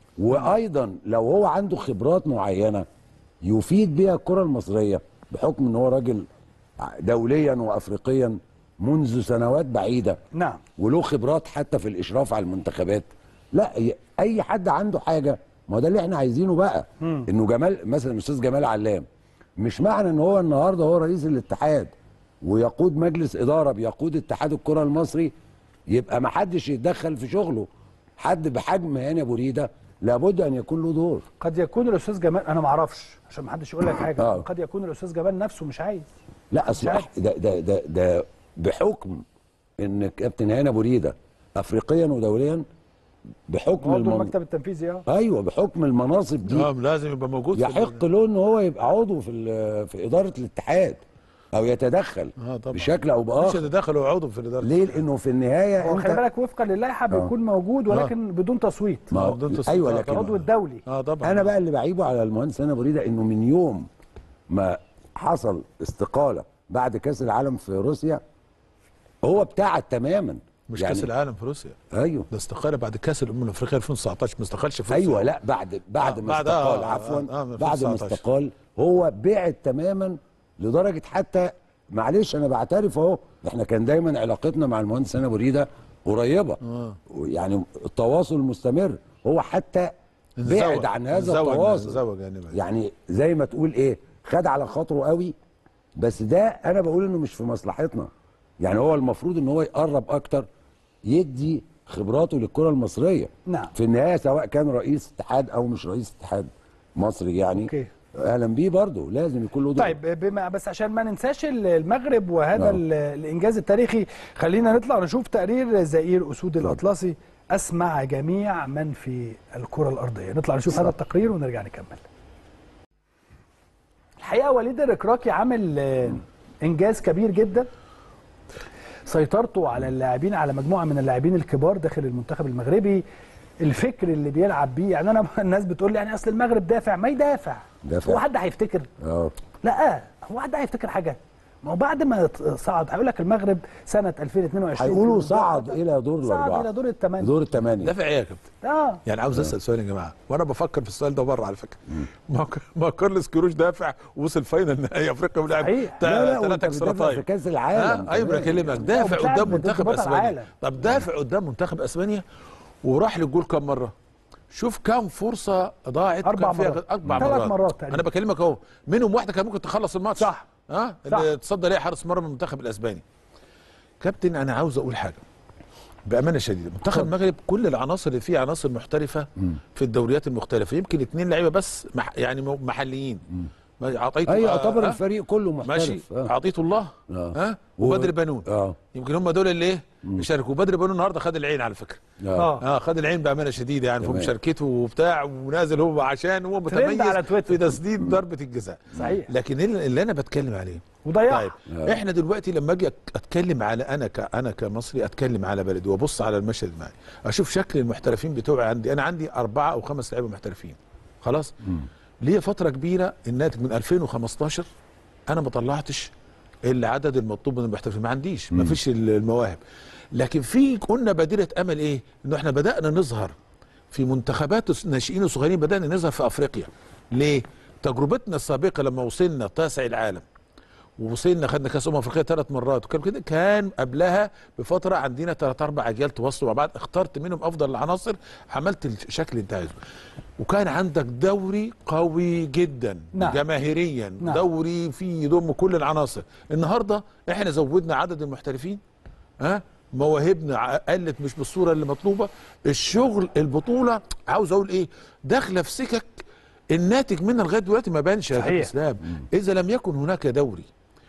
D: وايضا لو هو عنده خبرات معينه يفيد بيها الكره المصريه بحكم ان هو راجل دوليا وافريقيا منذ سنوات بعيده
A: نعم
D: وله خبرات حتى في الاشراف على المنتخبات لا ي- اي حد عنده حاجه ما هو ده اللي احنا عايزينه بقى انه جمال مثلا الاستاذ جمال علام مش معنى ان هو النهارده هو رئيس الاتحاد ويقود مجلس اداره بيقود اتحاد الكره المصري يبقى ما حدش يتدخل في شغله حد بحجم هاني ابو ريده لابد ان يكون له دور
A: قد يكون الاستاذ جمال انا ما اعرفش عشان ما حدش يقول لك حاجه
D: آه.
A: قد يكون الاستاذ جمال نفسه مش عايز
D: لا اصل
A: عارف.
D: أح- ده ده ده, ده بحكم ان كابتن هاني ابو ريده افريقيا ودوليا بحكم
A: عضو
D: المن...
A: المكتب التنفيذي اه
D: ايوه بحكم المناصب دي
E: اه لازم يبقى موجود في
D: يحق له ان هو يبقى عضو في ال- في اداره الاتحاد او يتدخل
E: آه طبعا.
D: بشكل او
E: مش
D: باخر
E: يتدخل هو عضو في الاداره
D: ليه لانه في النهايه
A: هو خلي
D: انت
A: بالك وفقا للائحه بيكون موجود ولكن بدون تصويت
D: ما هو-
E: بدون تصويت.
D: ايوه
E: آه،
D: لكن
A: العضو الدولي
E: اه طبعا
D: انا بقى اللي بعيبه على المهندس هاني ابو ريده انه من يوم ما حصل استقاله بعد كاس العالم في روسيا هو ابتعد تماما
E: مش كاس العالم في روسيا
D: ايوه
E: ده استقال بعد كاس الامم الافريقيه 2019 ما استقالش في روسيا
D: ايوه لا بعد بعد
E: آه،
D: ما
E: بعد-
D: استقال
E: آه،
D: عفوا
E: آه، آه، من
D: بعد ما
E: 2019.
D: استقال هو بعد تماما لدرجه حتى معلش انا بعترف اهو احنا كان دايما علاقتنا مع المهندس هاني ابو ريده قريبه
E: آه.
D: يعني التواصل مستمر هو حتى بعد عن هذا
E: زوج
D: التواصل
E: زوج يعني بقى.
D: يعني زي ما تقول ايه خد على خاطره قوي بس ده انا بقول انه مش في مصلحتنا يعني هو المفروض ان هو يقرب اكتر يدي خبراته للكره المصريه
A: نعم.
D: في النهايه سواء كان رئيس اتحاد او مش رئيس اتحاد مصري يعني
A: أوكي.
D: اهلا بيه برضه لازم يكون له دور
A: طيب بما بس عشان ما ننساش المغرب وهذا
D: نعم.
A: ال- الانجاز التاريخي خلينا نطلع نشوف تقرير زئير اسود الاطلسي اسمع جميع من في الكره الارضيه نطلع نشوف هذا التقرير ونرجع نكمل الحقيقه وليد الركراكي عامل آه، انجاز كبير جدا سيطرته على اللاعبين على مجموعه من اللاعبين الكبار داخل المنتخب المغربي الفكر اللي بيلعب بيه يعني انا الناس بتقول لي يعني اصل المغرب دافع ما يدافع
D: دافع.
A: هو حد هيفتكر
D: اه
A: لا هو حد هيفتكر حاجه ما هو بعد ما صعد هيقول لك المغرب سنه 2022
D: هيقولوا صعد الى دور
A: صعد
D: الاربعه
A: الى دور الثمانيه
D: دور الثمانيه
E: دافع ايه يا كابتن؟
A: اه
E: يعني عاوز اسال سؤال يا جماعه وانا بفكر في السؤال ده بره على فكره ما ما كارلوس كيروش دافع ووصل فاينل نهائي افريقيا ولعب
A: صحيح.
D: لا لا
E: ثلاث
D: وانت
E: اكسترا
D: بتدافع في
E: تايم
D: كاس العالم
E: اه ايوه
D: كمان.
E: بكلمك دافع
A: وبتلعب
E: قدام
A: ضد
E: منتخب
A: بطل
E: اسبانيا
A: العالم.
E: طب دافع قدام منتخب اسبانيا وراح للجول كم مره شوف كم فرصه ضاعت
A: أربع
E: كان فيها
A: مرات.
E: اربع
A: ثلاث
E: مرات,
A: مرات تقريبا.
E: انا بكلمك اهو منهم واحده كان ممكن تخلص الماتش
A: صح.
E: اه
A: صح.
E: اللي تصدى ليه حارس مرمى المنتخب الاسباني كابتن انا عاوز اقول حاجه بامانه شديده منتخب المغرب كل العناصر اللي فيه عناصر محترفه في الدوريات المختلفه يمكن اثنين لعيبه بس مح يعني م- محليين ما عطيته
D: اي
E: آه،
D: يعتبر
E: آه،
D: الفريق كله محترف
E: ماشي
D: آه.
E: عطيته الله
D: آه.
E: ها
D: و-
E: وبدر بنون
D: اه
E: يمكن هم دول اللي ايه شاركوا بدر بنون النهارده خد العين على فكره
D: اه
E: اه خد العين بامانه شديده يعني في
D: تمام.
E: مشاركته وبتاع ونازل هو عشان هو
A: ترند
E: متميز
A: على تويتر.
E: في تسديد ضربه الجزاء
A: صحيح
E: لكن اللي اللي انا بتكلم عليه
A: وضيعها
E: طيب احنا دلوقتي لما اجي أك- اتكلم على انا ك انا كمصري اتكلم على بلدي وابص على المشهد معي اشوف شكل المحترفين بتوعي عندي انا عندي اربعه او خمس لعيبه محترفين خلاص ليا فتره كبيره الناتج من 2015 انا ما طلعتش العدد المطلوب من المحترفين ما عنديش ما فيش المواهب لكن في قلنا بادره امل ايه انه احنا بدانا نظهر في منتخبات الناشئين الصغيرين بدانا نظهر في افريقيا ليه تجربتنا السابقه لما وصلنا تاسع العالم ووصلنا خدنا كاس امم افريقيا ثلاث مرات وكان كده كان قبلها بفتره عندنا ثلاث اربع اجيال تواصلوا مع بعض اخترت منهم افضل العناصر عملت الشكل اللي انت عايزه وكان عندك دوري قوي جدا
A: نعم.
E: جماهيريا
A: نعم.
E: دوري فيه يضم كل العناصر النهارده احنا زودنا عدد المحترفين ها مواهبنا ع- قلت مش بالصوره اللي مطلوبه الشغل البطوله عاوز اقول ايه داخله في سكك الناتج منها لغايه دلوقتي ما بانش يا
A: صحيح.
E: كابتن اسلام اذا لم يكن هناك دوري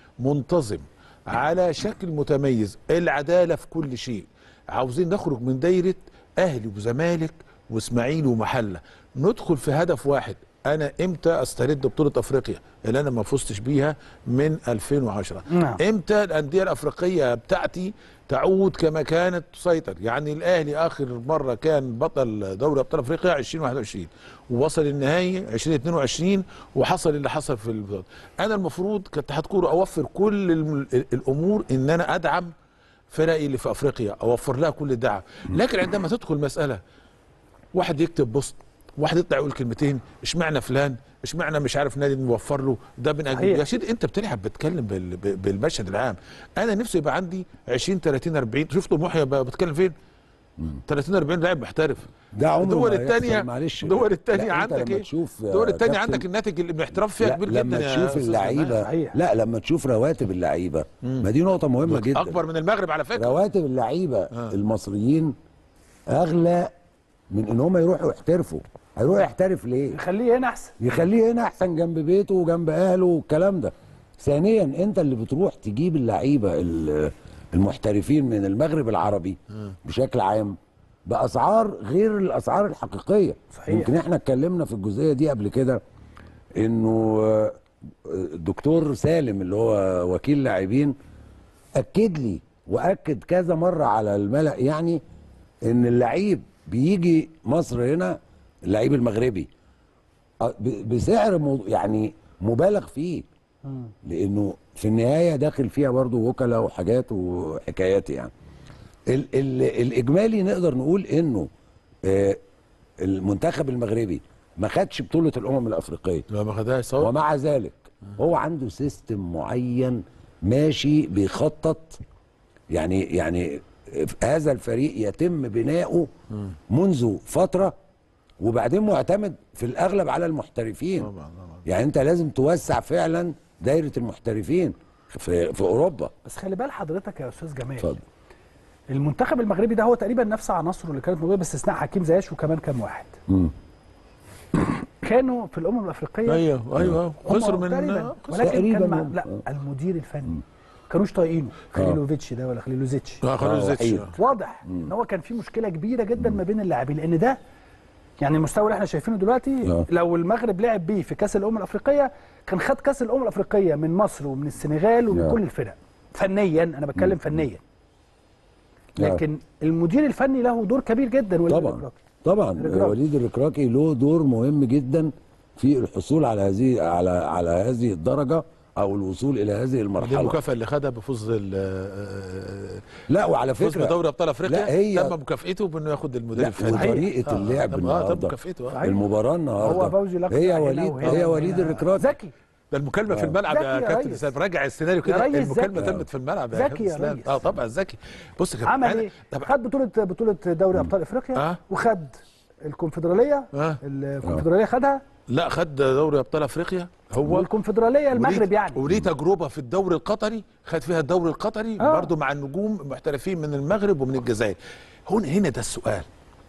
E: منتظم على شكل متميز العداله في كل شيء عاوزين نخرج من دايره اهلي وزمالك واسماعيلي ومحله ندخل في هدف واحد انا امتى استرد بطوله افريقيا اللي انا ما فزتش بيها من 2010
A: نعم.
E: امتى الانديه الافريقيه بتاعتي تعود كما كانت تسيطر يعني الاهلي اخر مره كان بطل دوري ابطال افريقيا 2021 ووصل النهائي 2022 وحصل اللي حصل في البطولة. انا المفروض كاتحاد كوره اوفر كل الم- الامور ان انا ادعم فرقي اللي في افريقيا اوفر لها كل الدعم لكن عندما تدخل مساله واحد يكتب بوست واحد يطلع يقول كلمتين اشمعنى فلان اشمعنى مش عارف نادي نوفر له ده من اجل
A: صحيح.
E: يا سيدي انت بتلعب بتتكلم بال- ب- بالمشهد العام انا نفسي يبقى عندي 20 30 40 شفت محيى ب- بتتكلم فين 30 40 لاعب محترف
D: ده عمره
E: الدول
D: ما هيحصل،
E: الثانيه
D: معلش
E: الدول الثانيه
D: لا، أنت
E: عندك
D: لما
E: ايه
D: تشوف يا
E: الدول الثانيه
D: كابتن-
E: عندك الناتج الاحتراف فيها
D: لا
E: كبير
D: لما
E: جدا يا
D: تشوف
E: أستاذ
D: اللعيبه
A: صحيح.
D: لا لما تشوف رواتب اللعيبه ما دي نقطه مهمه جدا
E: اكبر من المغرب على فكره
D: رواتب اللعيبه
E: آه.
D: المصريين اغلى من ان هم يروحوا يحترفوا هيروح يحترف ليه
A: خليه هنا احسن
D: يخليه هنا احسن جنب بيته وجنب اهله والكلام ده ثانيا انت اللي بتروح تجيب اللعيبه ال- المحترفين من المغرب العربي بشكل عام باسعار غير الاسعار الحقيقيه
A: صحيح.
D: يمكن احنا اتكلمنا في الجزئيه دي قبل كده انه آه، الدكتور سالم اللي هو وكيل لاعبين اكد لي واكد كذا مره على الملأ يعني ان اللعيب بيجي مصر هنا اللعيب المغربي آه، ب- بسعر مو- يعني مبالغ فيه لانه في النهايه داخل فيها برضو وكلاء وحاجات وحكايات يعني ال ال الاجمالي نقدر نقول انه آه، المنتخب المغربي ما خدش بطوله الامم الافريقيه
E: لو ما خدهاش صوت
D: ومع ذلك هو عنده سيستم معين ماشي بيخطط يعني يعني هذا الفريق يتم بناؤه منذ فتره وبعدين معتمد في الاغلب على المحترفين
E: طبعا طبعا
D: يعني انت لازم توسع فعلا دايره المحترفين في في اوروبا
A: بس خلي بال حضرتك يا استاذ جمال
D: اتفضل
A: المنتخب المغربي ده هو تقريبا نفس عناصره اللي كانت موجوده باستثناء حكيم زياش وكمان كام واحد
D: مم.
A: كانوا في الامم الافريقيه
E: ايوه ايوه
A: هم
E: خسر من
A: تقريبا
E: خسر.
A: ولكن
D: تقريباً
A: كان مع
D: هم.
A: لا
D: آه.
A: المدير الفني كانوش طايقينه خليلوفيتش ده ولا خليلوزيتش
E: اه خلاص
D: آه،
E: زيتش
D: وحيد.
E: آه.
A: واضح ان هو كان في مشكله كبيره جدا ما بين اللاعبين لان ده يعني المستوى اللي احنا شايفينه دلوقتي
D: آه.
A: لو المغرب لعب بيه في كاس الامم الافريقيه كان خد كاس الامم الافريقيه من مصر ومن السنغال ومن
D: آه.
A: كل الفرق فنيا انا بتكلم فنيا
D: آه.
A: لكن المدير الفني له دور كبير جدا وليد
D: طبعا
A: الركراكي.
D: طبعا
A: الركراكي.
D: وليد الركراكي له دور مهم جدا في الحصول على هذه على على هذه الدرجه او الوصول الى هذه
E: دي
D: المرحله
E: المكافاه اللي خدها بفوز ال- آه،
D: لا وعلى
E: فوز
D: فكره
E: بدوري ابطال افريقيا
D: لا، هي-
E: تم مكافئته بانه ياخد المدير
D: لا
E: الفني
D: وطريقه
E: آه،
D: اللعب
E: تم- اه تم
D: النهارده
E: مكافئته آه.
A: صحيح.
D: المباراه النهارده
A: هو فوزي لقب
D: هي
A: هنا
D: وليد
A: وهنا
D: هي
A: وهنا.
D: وليد الركراكي
A: ذكي
E: ده المكالمه في الملعب يا
A: ذكي يا
E: كابتن
A: ريس.
E: اسلام راجع السيناريو
A: يا
E: كده
A: ريس
E: المكالمه
A: ذكي.
E: تمت في الملعب يا
A: ذكي
E: كابتن
A: يا
E: اسلام
A: ريس.
E: اه طبعا ذكي بص يا كابتن
A: عمل
E: أنا-
A: ايه؟
E: طب
A: خد بطوله بطوله دوري ابطال افريقيا
E: آه.
A: وخد الكونفدراليه
E: آه.
A: الكونفدراليه خدها
E: لا خد دوري ابطال افريقيا هو
A: والكونفدراليه المغرب
E: وليه-
A: يعني
E: وليه تجربه في الدوري القطري خد فيها الدوري القطري
A: آه.
E: برضه مع النجوم محترفين من المغرب ومن الجزائر هنا هنا ده السؤال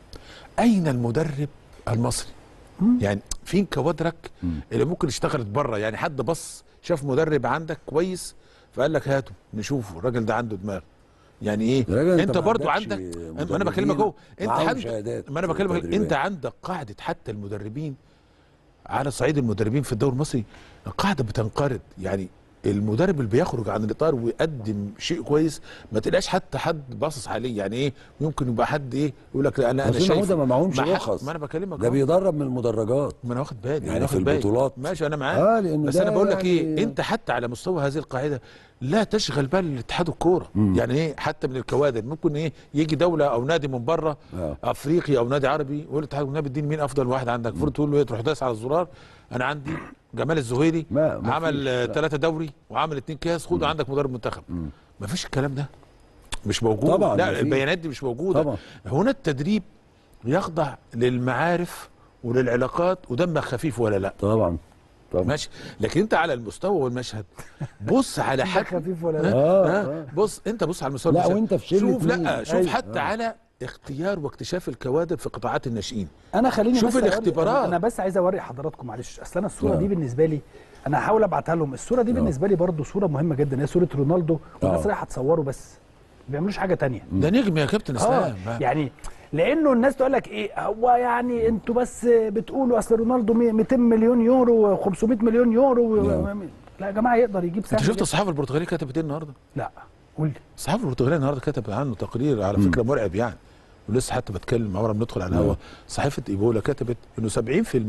E: اين المدرب المصري يعني فين كوادرك اللي ممكن اشتغلت بره يعني حد بص شاف مدرب عندك كويس فقال لك هاته نشوفه الراجل ده عنده دماغ يعني ايه
D: يا راجل
E: انت
D: ما
E: برضو
D: عندكش
E: عندك ما انا
D: مدربين
E: بكلمك اهو انت
D: معاهم
E: عندك
D: شهادات
E: ما انا
D: في
E: بكلمك
D: التدريبات.
E: انت عندك قاعده حتى المدربين على صعيد المدربين في الدوري المصري القاعده بتنقرض يعني المدرب اللي بيخرج عن الاطار ويقدم شيء كويس ما تلاقيش حتى حد باصص عليه يعني ايه ممكن يبقى حد ايه يقول لك لا انا انا
D: بس
E: شايف
D: ده ما معهمش
E: ما حد-
D: رخص
E: ما انا بكلمك
D: ده
E: أهو.
D: بيدرب من المدرجات
E: ما انا واخد بالي
D: يعني
E: أنا
D: في
E: واخد بالي.
D: البطولات.
E: ماشي انا معاك
D: آه، لأن
E: بس
D: ده
E: انا بقول لك ايه
D: يعني-
E: انت حتى على مستوى هذه القاعده لا تشغل بال اتحاد الكوره يعني ايه حتى من الكوادر ممكن ايه يجي دوله او نادي من بره
D: آه.
E: افريقي او نادي عربي يقول الاتحاد النادي الدين مين افضل واحد عندك المفروض تقول له ايه تروح داس على الزرار انا عندي جمال الزهيري
D: ما- ما
E: عمل
D: فيش،
E: آه،
D: لا.
E: ثلاثه دوري وعمل اتنين كاس خد عندك مدرب منتخب ما فيش الكلام ده مش موجود
D: طبعاً
E: لا
D: مفيش.
E: البيانات دي مش موجوده
D: طبعاً.
E: هنا التدريب يخضع للمعارف وللعلاقات ودمك خفيف ولا لا
D: طبعا طبعا
E: ماشي لكن انت على المستوى والمشهد بص على حد
A: خفيف ولا لا
D: آه،
E: ها؟
D: آه.
E: بص انت بص على المستوى
D: لا،
E: والمشهد.
D: وانت في شلة
E: شوف
D: مين؟
E: لا شوف
A: أيوة.
E: حتى على اختيار واكتشاف الكوادر في قطاعات الناشئين
A: انا خليني
E: شوف
A: بس أوري-
E: الاختبارات.
A: انا بس عايز اوري حضراتكم معلش اصل انا الصوره
D: آه.
A: دي بالنسبه لي انا هحاول ابعتها لهم الصوره دي بالنسبه لي برضو صوره مهمه جدا هي صوره رونالدو والناس
D: آه.
A: رايحه تصوره بس ما بيعملوش حاجه تانية
E: ده نجم يا كابتن
A: اه
E: اسلام
A: يعني لانه الناس تقول لك ايه هو يعني انتوا بس بتقولوا اصل رونالدو 200 مليون يورو و500 مليون يورو و...
D: لا.
A: لا يا جماعه يقدر يجيب سهل
E: انت شفت
A: جداً.
E: الصحافه البرتغاليه كتبت ايه النهارده؟
A: لا قول لي
E: الصحافه البرتغاليه النهارده كتبت عنه تقرير على فكره مرعب يعني ولسه حتى بتكلم عمرنا بندخل على الهواء صحيفه ايبولا كتبت انه 70%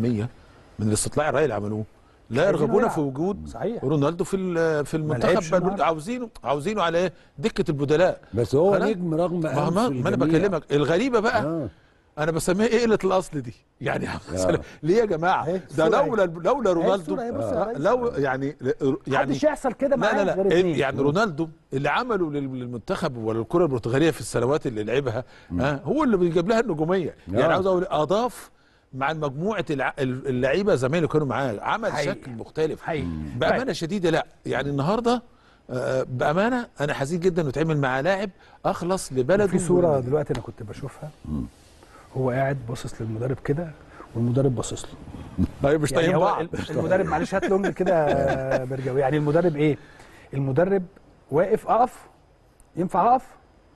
E: من الاستطلاع الراي اللي عملوه لا
A: عايزينه
E: يرغبون
A: يلعب.
E: في وجود
A: صحيح.
E: رونالدو في ال- في
A: لعبش
E: المنتخب بل
A: النهاردة.
E: عاوزينه عاوزينه على ايه؟ دكه البدلاء
D: بس هو
E: خلاص؟
D: نجم رغم
E: ما, ما,
D: أنف
E: ما انا
D: الجميع.
E: بكلمك الغريبه بقى
D: آه.
E: انا بسميها ايه قله الاصل دي يعني ليه يا جماعه
A: أهي
E: ده
A: الصورة
E: لولا لولا رونالدو
A: الصورة أهي، بص يا
E: آه،
A: ريس.
E: لو يعني يعني
A: محدش يحصل كده
E: لا
A: معاه
E: لا
A: غير
E: لا
A: اتنين
E: يعني رونالدو اللي عمله لل- للمنتخب وللكره البرتغاليه في السنوات اللي لعبها ها هو اللي بيجيب لها النجوميه يعني
D: آه.
E: عاوز اقول اضاف مع مجموعه الع- اللعيبه زمايله كانوا معاه عمل
A: حقيقي.
E: شكل مختلف
A: حقيقي.
E: بامانه شديده لا يعني النهارده آه، بامانه انا حزين جدا انه يتعمل مع لاعب اخلص لبلده
A: في صوره
E: ولبلده.
A: دلوقتي انا كنت بشوفها هو قاعد باصص للمدرب كده والمدرب باصص له
E: طيب مش
A: يعني
E: طايقين
A: هو
E: بعض
A: المدرب معلش هات لونج كده يا برجاوي يعني المدرب ايه المدرب واقف اقف ينفع اقف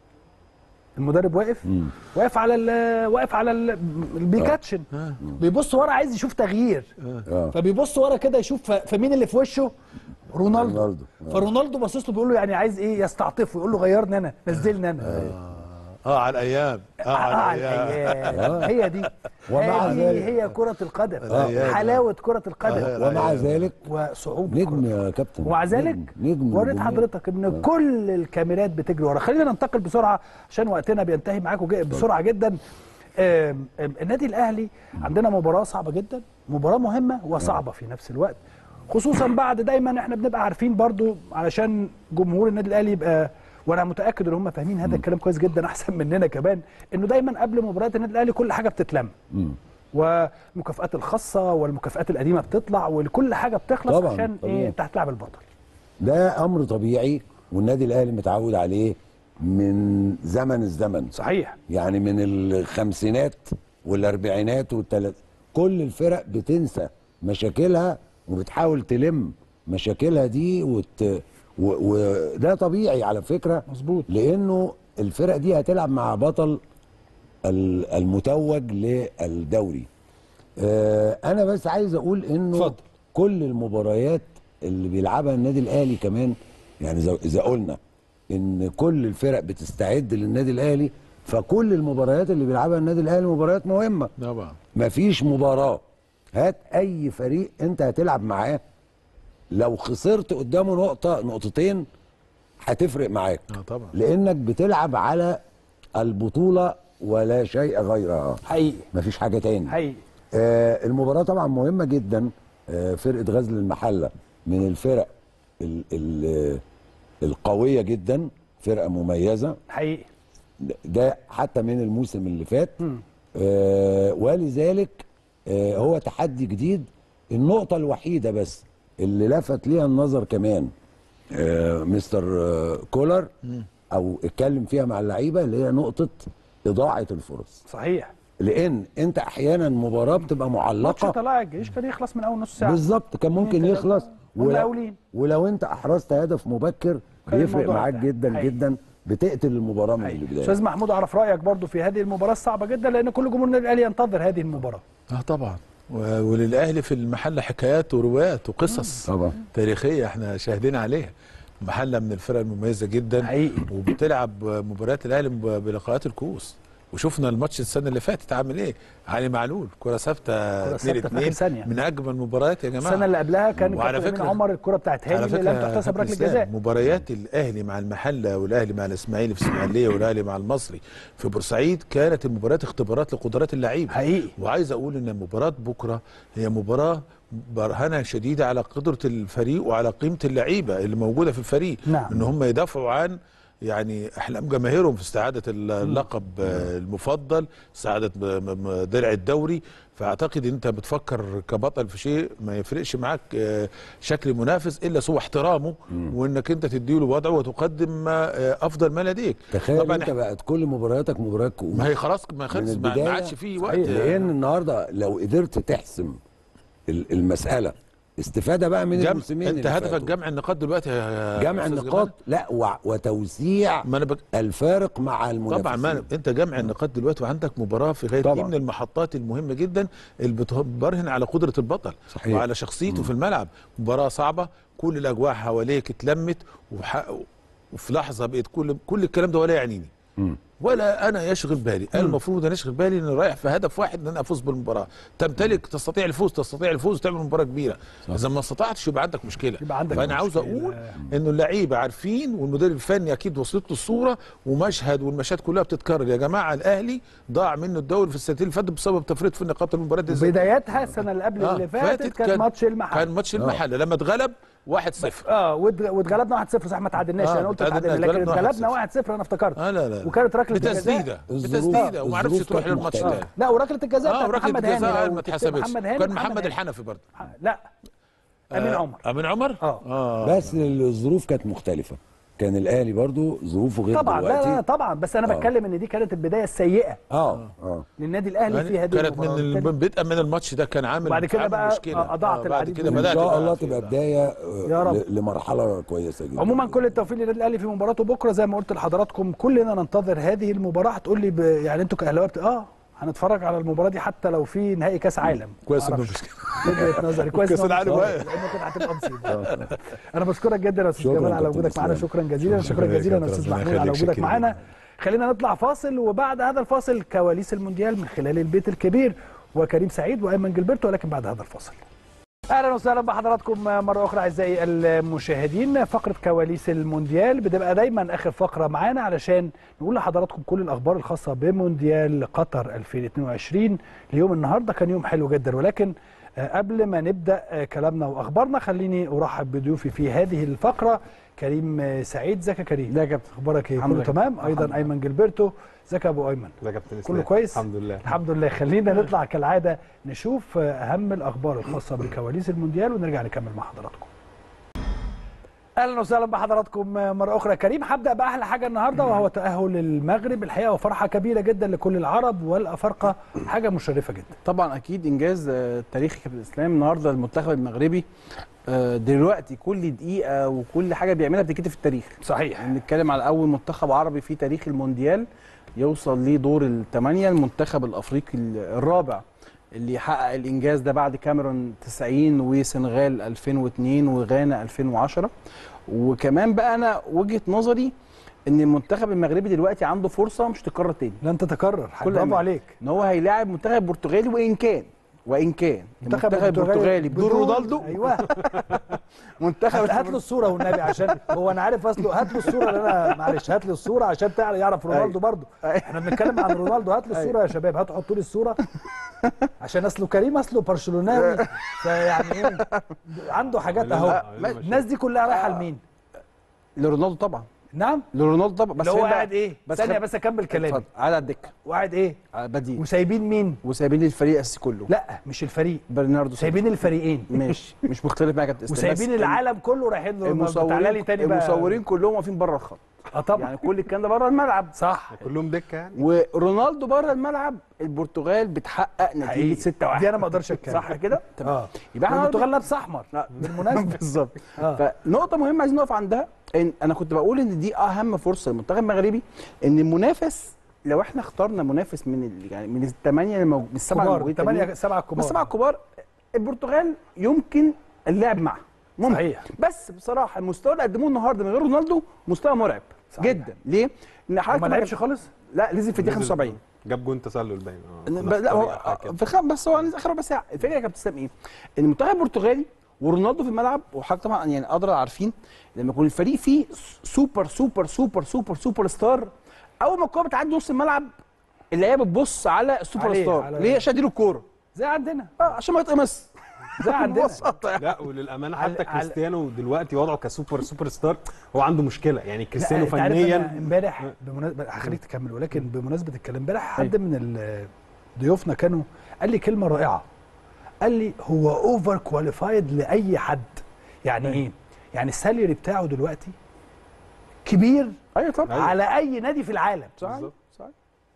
A: المدرب واقف واقف على ال واقف على ال بيكاتشن بيبص ورا عايز يشوف تغيير
D: آه.
A: فبيبص ورا كده يشوف ف- فمين اللي في وشه رونالدو
D: رونالدو. آه.
A: فرونالدو باصص له بيقول له يعني عايز ايه يستعطفه يقول له غيرني انا نزلني انا
E: اه على الايام اه
A: آه،
E: على الايام
A: الأيام. هي دي
D: ومع
A: هذه
D: ذلك-
A: هي كرة القدم
E: الأيام.
A: حلاوة كرة القدم
D: ومع ذلك
A: وصعوبة
D: نجم
A: كرة
D: يا كابتن
A: ومع ذلك
D: نجم, نجم
A: وريت
D: نجومية.
A: حضرتك ان كل الكاميرات بتجري ورا خلينا ننتقل بسرعه عشان وقتنا بينتهي معاكم جاي- بسرعه جدا آم، آم، النادي الاهلي عندنا مباراه صعبه جدا مباراه مهمه وصعبه في نفس الوقت خصوصا بعد دايما احنا بنبقى عارفين برضو علشان جمهور النادي الاهلي يبقى وانا متاكد ان هم فاهمين هذا الكلام كويس جدا احسن مننا كمان انه دايما قبل مباريات النادي الاهلي كل حاجه بتتلم والمكافآت الخاصه والمكافآت القديمه بتطلع وكل حاجه بتخلص
D: طبعاً،
A: عشان
D: طبيعي.
A: ايه انت هتلعب البطل
D: ده امر طبيعي والنادي الاهلي متعود عليه من زمن الزمن
A: صحيح
D: يعني من الخمسينات والاربعينات والثلاث كل الفرق بتنسى مشاكلها وبتحاول تلم مشاكلها دي وت... و... وده طبيعي على فكره
A: مظبوط.
D: لانه الفرق دي هتلعب مع بطل ال- المتوج للدوري آه انا بس عايز اقول انه
E: اتفضل.
D: كل المباريات اللي بيلعبها النادي الاهلي كمان يعني زي- اذا قلنا ان كل الفرق بتستعد للنادي الاهلي فكل المباريات اللي بيلعبها النادي الاهلي مباريات مهمه
E: طبعا
D: مفيش مباراه هات اي فريق انت هتلعب معاه لو خسرت قدامه نقطه نقطتين هتفرق معاك
E: اه طبعا
D: لانك بتلعب على البطوله ولا شيء غيرها
A: حقيقي
D: مفيش حاجه تاني
A: حقيقي
D: آه المباراه طبعا مهمه جدا آه فرقه غزل المحله من الفرق ال ال القويه جدا فرقه مميزه
A: حقيقي
D: ده حتى من الموسم اللي فات آه ولذلك آه هو تحدي جديد النقطة الوحيدة بس اللي لفت ليها النظر كمان آه مستر آه كولر او اتكلم فيها مع اللعيبة اللي هي نقطة إضاعة الفرص
A: صحيح
D: لأن أنت أحيانا مباراة بتبقى
A: ماتش
D: معلقة
A: طلائع الجيش كان يخلص من اول نص ساعه
D: بالظبط كان ممكن
A: اتنين
D: يخلص
A: تلاتة.
D: ولو,
A: متقاولين.
D: ولو انت احرزت هدف مبكر
A: كان
D: بيفرق
A: الموضوع
D: معاك
A: انتهى.
D: جدا
A: حقيقي.
D: جدا بتقتل المباراه من
A: حقيقي.
D: البدايه
A: استاذ محمود اعرف رايك برضو في هذه المباراه الصعبه جدا لان كل جمهور النادي الاهلي ينتظر هذه المباراه
E: اه طبعا و- وللاهلي في المحله حكايات وروايات وقصص
D: طبعا
E: تاريخيه احنا شاهدين عليها محله من الفرق المميزه جدا
A: حقيقي.
E: وبتلعب مباريات الاهلي ب- بلقاءات الكؤوس وشفنا الماتش السنه اللي فاتت عامل ايه علي معلول كره ثابته
A: كرة
E: 2
A: ثابتة في آخر
E: 2
A: ثانية.
E: من اجمل المباريات يا جماعه
A: السنه اللي قبلها كان
E: وعلى
A: كابتن
E: فكرة-
A: عمر الكره بتاعت هاني
E: على
A: اللي
E: فكره
A: لم تحتسب
E: كابتن
A: ركله
E: إسلام،
A: جزاء
E: مباريات الاهلي مع المحله والاهلي مع الاسماعيلي في اسماعيليه والاهلي مع المصري في بورسعيد كانت المباريات اختبارات لقدرات اللعيبه
A: حقيقي
E: وعايز اقول ان مباراه بكره هي مباراه برهنه شديده على قدره الفريق وعلى قيمه اللعيبه اللي موجوده في الفريق
A: نعم.
E: ان هم يدافعوا عن يعني احلام جماهيرهم في استعاده اللقب آه، المفضل استعاده م- م- درع الدوري فاعتقد انت بتفكر كبطل في شيء ما يفرقش معاك آه، شكل منافس الا سوى احترامه وانك انت تديله وضعه وتقدم آه، افضل ما لديك
D: تخيل
E: طبعا
D: انت
E: إحنا-
D: بقت كل مبارياتك مباريات كؤوس
E: ما هي خلاص ما خلص
D: من
E: ما ما
D: البداية
E: عادش فيه وقت
D: صحيح،
E: آه،
D: لان النهارده لو قدرت تحسم ال- المساله استفاده بقى من
E: جم...
D: الموسمين
E: انت
D: اللي
E: هدفك
D: فاتوا.
E: جمع النقاط دلوقتي يا
D: جمع
E: أستاذ
D: النقاط لا وع- وتوسيع
E: جمال؟ ما انا بك...
D: الفارق مع المنافسين
E: طبعا ما انت جمع النقاط دلوقتي وعندك مباراه في غايه
D: طبعاً.
E: دي من المحطات المهمه جدا اللي بتبرهن على قدره البطل
D: صحيح.
E: وعلى شخصيته في الملعب مباراه صعبه كل الاجواء حواليك اتلمت وح... وفي لحظه بقيت كل كل الكلام ده ولا يعنيني
D: مم.
E: ولا انا يشغل بالي انا المفروض انا اشغل بالي ان رايح في هدف واحد ان انا افوز بالمباراه تمتلك تستطيع الفوز تستطيع الفوز وتعمل مباراه كبيره اذا ما استطعتش يبقى عندك مشكله
A: يبقى عندك
E: فانا عاوز
A: مشكلة.
E: اقول انه اللعيبه عارفين والمدير الفني اكيد وصلت له الصوره ومشهد والمشاهد كلها بتتكرر يا جماعه الاهلي ضاع منه الدوري في السنتين اللي فاتوا بسبب تفريط في نقاط المباريات دي
A: بدايتها السنه اللي قبل اللي فاتت كان ماتش المحل
E: كان ماتش المحله لما اتغلب 1-0
A: اه واتغ- واتغلبنا 1-0 صح ما تعادلناش
E: آه،
A: انا قلت
E: تعادلنا،
A: تعادلنا لكن
E: اتغلبنا
A: اتغلبنا
E: 1-0.
A: 1-0 انا افتكرت
E: اه لا لا
A: وكانت ركله
E: بتسديده
D: الظروف-
E: بتسديده وما عرفش
D: الظروف
E: تروح
D: كانت
E: للماتش
D: مختلفة.
E: تاني
A: لا وركله الجزاء
E: اه
A: بتاعت
E: وركله
A: محمد هاني
E: الجزاء
A: لو
E: ما
A: تفتكر
E: اتحسبتش
A: محمد هاني
E: كان محمد
A: هاني.
E: الحنفي برضه
A: لا امين عمر
E: امين عمر
A: اه.
E: اه
D: بس الظروف كانت مختلفه كان الاهلي برضو ظروفه غير
A: طبعا لا
D: دلوقتي
A: لا طبعا بس انا
D: آه.
A: بتكلم ان دي كانت البدايه السيئه
D: اه اه
A: للنادي الاهلي في
E: يعني
A: هذه
E: كانت من
A: المباراة.
E: ال-
A: وبالتالي-
E: بدءا من الماتش ده كان عامل
A: وبعد كده
E: عامل
A: بقى
E: مشكله
A: أضاعت
E: آه، بعد
A: العديد
E: كده
A: من
D: ان
E: بدات
D: شاء
E: بقى
D: الله
E: في-
D: تبقى بدايه آه،
A: يا رب.
D: ل- لمرحله كويسه جدا
A: عموما كل التوفيق للنادي الاهلي في مباراته بكره زي ما قلت لحضراتكم كلنا ننتظر هذه المباراه هتقول لي ب... يعني انتوا كاهلاويه بت... اه هنتفرج على المباراه دي حتى لو في نهائي كاس عالم
E: كويس انه
A: معرفش.
E: مش
A: وجهه نظري كويس
E: كأس
A: إن هو
E: العالم
A: مش-
E: واقع.
A: لانه كده هتبقى مصيبه انا بشكرك جدا يا استاذ
D: شكراً
A: جمال على
D: كابتن
A: وجودك معانا
D: إسلام.
A: شكرا جزيلا
E: شكراً
A: شكرا
E: يا
A: جزيلا يا
E: كابتن،
A: استاذ
E: ربنا
A: محمود على
E: يخليك،
A: وجودك
E: شكراً
A: معانا
E: جداً.
A: خلينا نطلع فاصل وبعد هذا الفاصل كواليس المونديال من خلال البيت الكبير وكريم سعيد وايمن جilberto ولكن بعد هذا الفاصل اهلا وسهلا بحضراتكم مره اخرى اعزائي المشاهدين فقره كواليس المونديال بتبقى دايما اخر فقره معانا علشان نقول لحضراتكم كل الاخبار الخاصه بمونديال قطر 2022 اليوم النهارده كان يوم حلو جدا ولكن آه، قبل ما نبدا آه، كلامنا واخبارنا خليني ارحب بضيوفي في هذه الفقره كريم آه، سعيد ازيك يا كريم
F: ازيك يا كابتن
A: اخبارك ايه
F: الحمد
A: كله
F: لله.
A: تمام
F: الحمد
A: ايضا
F: لله.
A: ايمن جilberto ازيك يا ابو ايمن
F: ازيك يا كابتن
A: كله
F: اسلام
A: كويس
F: الحمد لله
A: الحمد لله خلينا نطلع كالعاده نشوف اهم الاخبار الخاصه بكواليس المونديال ونرجع نكمل مع حضراتكم اهلا وسهلا بحضراتكم مره اخرى كريم هبدا باحلى حاجه النهارده وهو تاهل المغرب الحقيقه وفرحه كبيره جدا لكل العرب والافارقه حاجه مشرفه جدا
F: طبعا اكيد انجاز آه، تاريخي كابتن اسلام النهارده المنتخب المغربي آه، دلوقتي كل دقيقه وكل حاجه بيعملها بتتكتب في التاريخ
A: صحيح
F: يعني بنتكلم على اول منتخب عربي في تاريخ المونديال يوصل لدور الثمانيه المنتخب الافريقي الرابع اللي يحقق الانجاز ده بعد كاميرون 90 وسنغال 2002 وغانا 2010 وكمان بقى انا وجهه نظري ان المنتخب المغربي دلوقتي عنده فرصه مش تتكرر تاني
A: لن تتكرر
F: كل
A: برافو
F: أمان.
A: عليك
F: ان هو هيلاعب منتخب برتغالي وان كان وان كان
A: منتخب
F: المنتخب البرتغالي بدون رونالدو
A: ايوه
F: منتخب
A: هات, هات له الصوره والنبي عشان هو انا عارف اصله هات له الصوره اللي انا معلش هات لي الصوره عشان تعرف يعرف رونالدو برضه احنا بنتكلم عن رونالدو هات لي الصوره يا شباب هاتوا حطوا لي الصوره عشان اصله كريم اصله برشلوناوي فيعني ايه عنده حاجات اهو الناس دي كلها رايحه لمين؟
F: لرونالدو طبعا
A: نعم
F: لرونالدو طبعا بس
A: اللي هو
F: فين بقى؟
A: قاعد ايه؟
F: بس
A: ثانيه
F: خد-
A: بس اكمل كلامي
F: اتفضل قاعد على الدكه
A: وقاعد ايه؟
F: على بديل
A: وسايبين مين؟
F: وسايبين لي الفريق الاساسي كله
A: لا مش الفريق
F: برناردو سيلفا.
A: سايبين الفريقين
F: ماشي مش مختلف معاك يا كابتن إسلام،
A: وسايبين
F: بس
A: العالم كله رايحين لرونالدو تعالى لي
F: المصورين
A: تاني بقى
F: المصورين كلهم واقفين بره الخط
A: اه طبعا
F: يعني كل الكلام ده بره الملعب
A: صح
G: كلهم دكه يعني
F: ورونالدو بره الملعب البرتغال بتحقق نتيجه
A: حقيقي.
F: 6 1
A: دي انا ما اقدرش اتكلم
F: صح كده؟
A: اه
F: يبقى احنا
A: البرتغال لابس احمر
F: لا.
A: بالمناسبه
F: بالظبط
A: آه.
F: فنقطه مهمه عايزين نقف عندها ان انا كنت بقول ان دي اهم فرصه للمنتخب المغربي ان المنافس لو احنا اخترنا منافس من ال... يعني من الثمانيه الموج... من السبعه
A: كبار
F: الموجودين
A: ثمانية
F: التانيين،
A: سبعة
F: من
A: كبار
F: السبعه الكبار البرتغال يمكن اللعب معاه ممكن
A: صحيح
F: بس بصراحه المستوى اللي قدموه النهارده من غير رونالدو مستوى مرعب
A: صحيح.
F: جدا ليه؟ ان حضرتك
A: ما لعبش خالص
F: لا نزل في الدقيقه 75
G: جاب جون تسلل باين اه
F: إن-
G: في
F: ب- لا هو
G: الأخطاء حاجة كده.
F: في الخام بس هو نزل اخر ربع ساعه الفكره يا كابتن اسلام ايه؟ ان المنتخب البرتغالي ورونالدو في الملعب وحضرتك طبعا يعني ادرى عارفين لما يكون الفريق فيه سوبر سوبر سوبر سوبر سوبر ستار اول ما الكوره بتعدي نص الملعب اللعيبه بتبص على السوبر
A: عليه،
F: ستار
A: على-
F: ليه عشان اديله الكوره
A: زي عندنا
F: اه عشان ما يتقمص
A: زي عندنا
F: ببساطه يعني
G: لا وللامانه
A: على-
G: حتى
A: على-
G: كريستيانو دلوقتي وضعه كسوبر سوبر ستار هو عنده مشكله يعني كريستيانو
A: لا، أنت عارف أنا
G: فنيا
A: امبارح بمناسبه هخليك تكمل ولكن بمناسبه الكلام امبارح حد من ال- ضيوفنا كانوا قال لي كلمه رائعه قال لي هو اوفر كواليفايد لاي حد يعني ايه يعني السالري بتاعه دلوقتي كبير
F: ايوه طبعا
G: أيوة.
A: على اي نادي في العالم
F: صحيح
G: بالظبط.
F: صحيح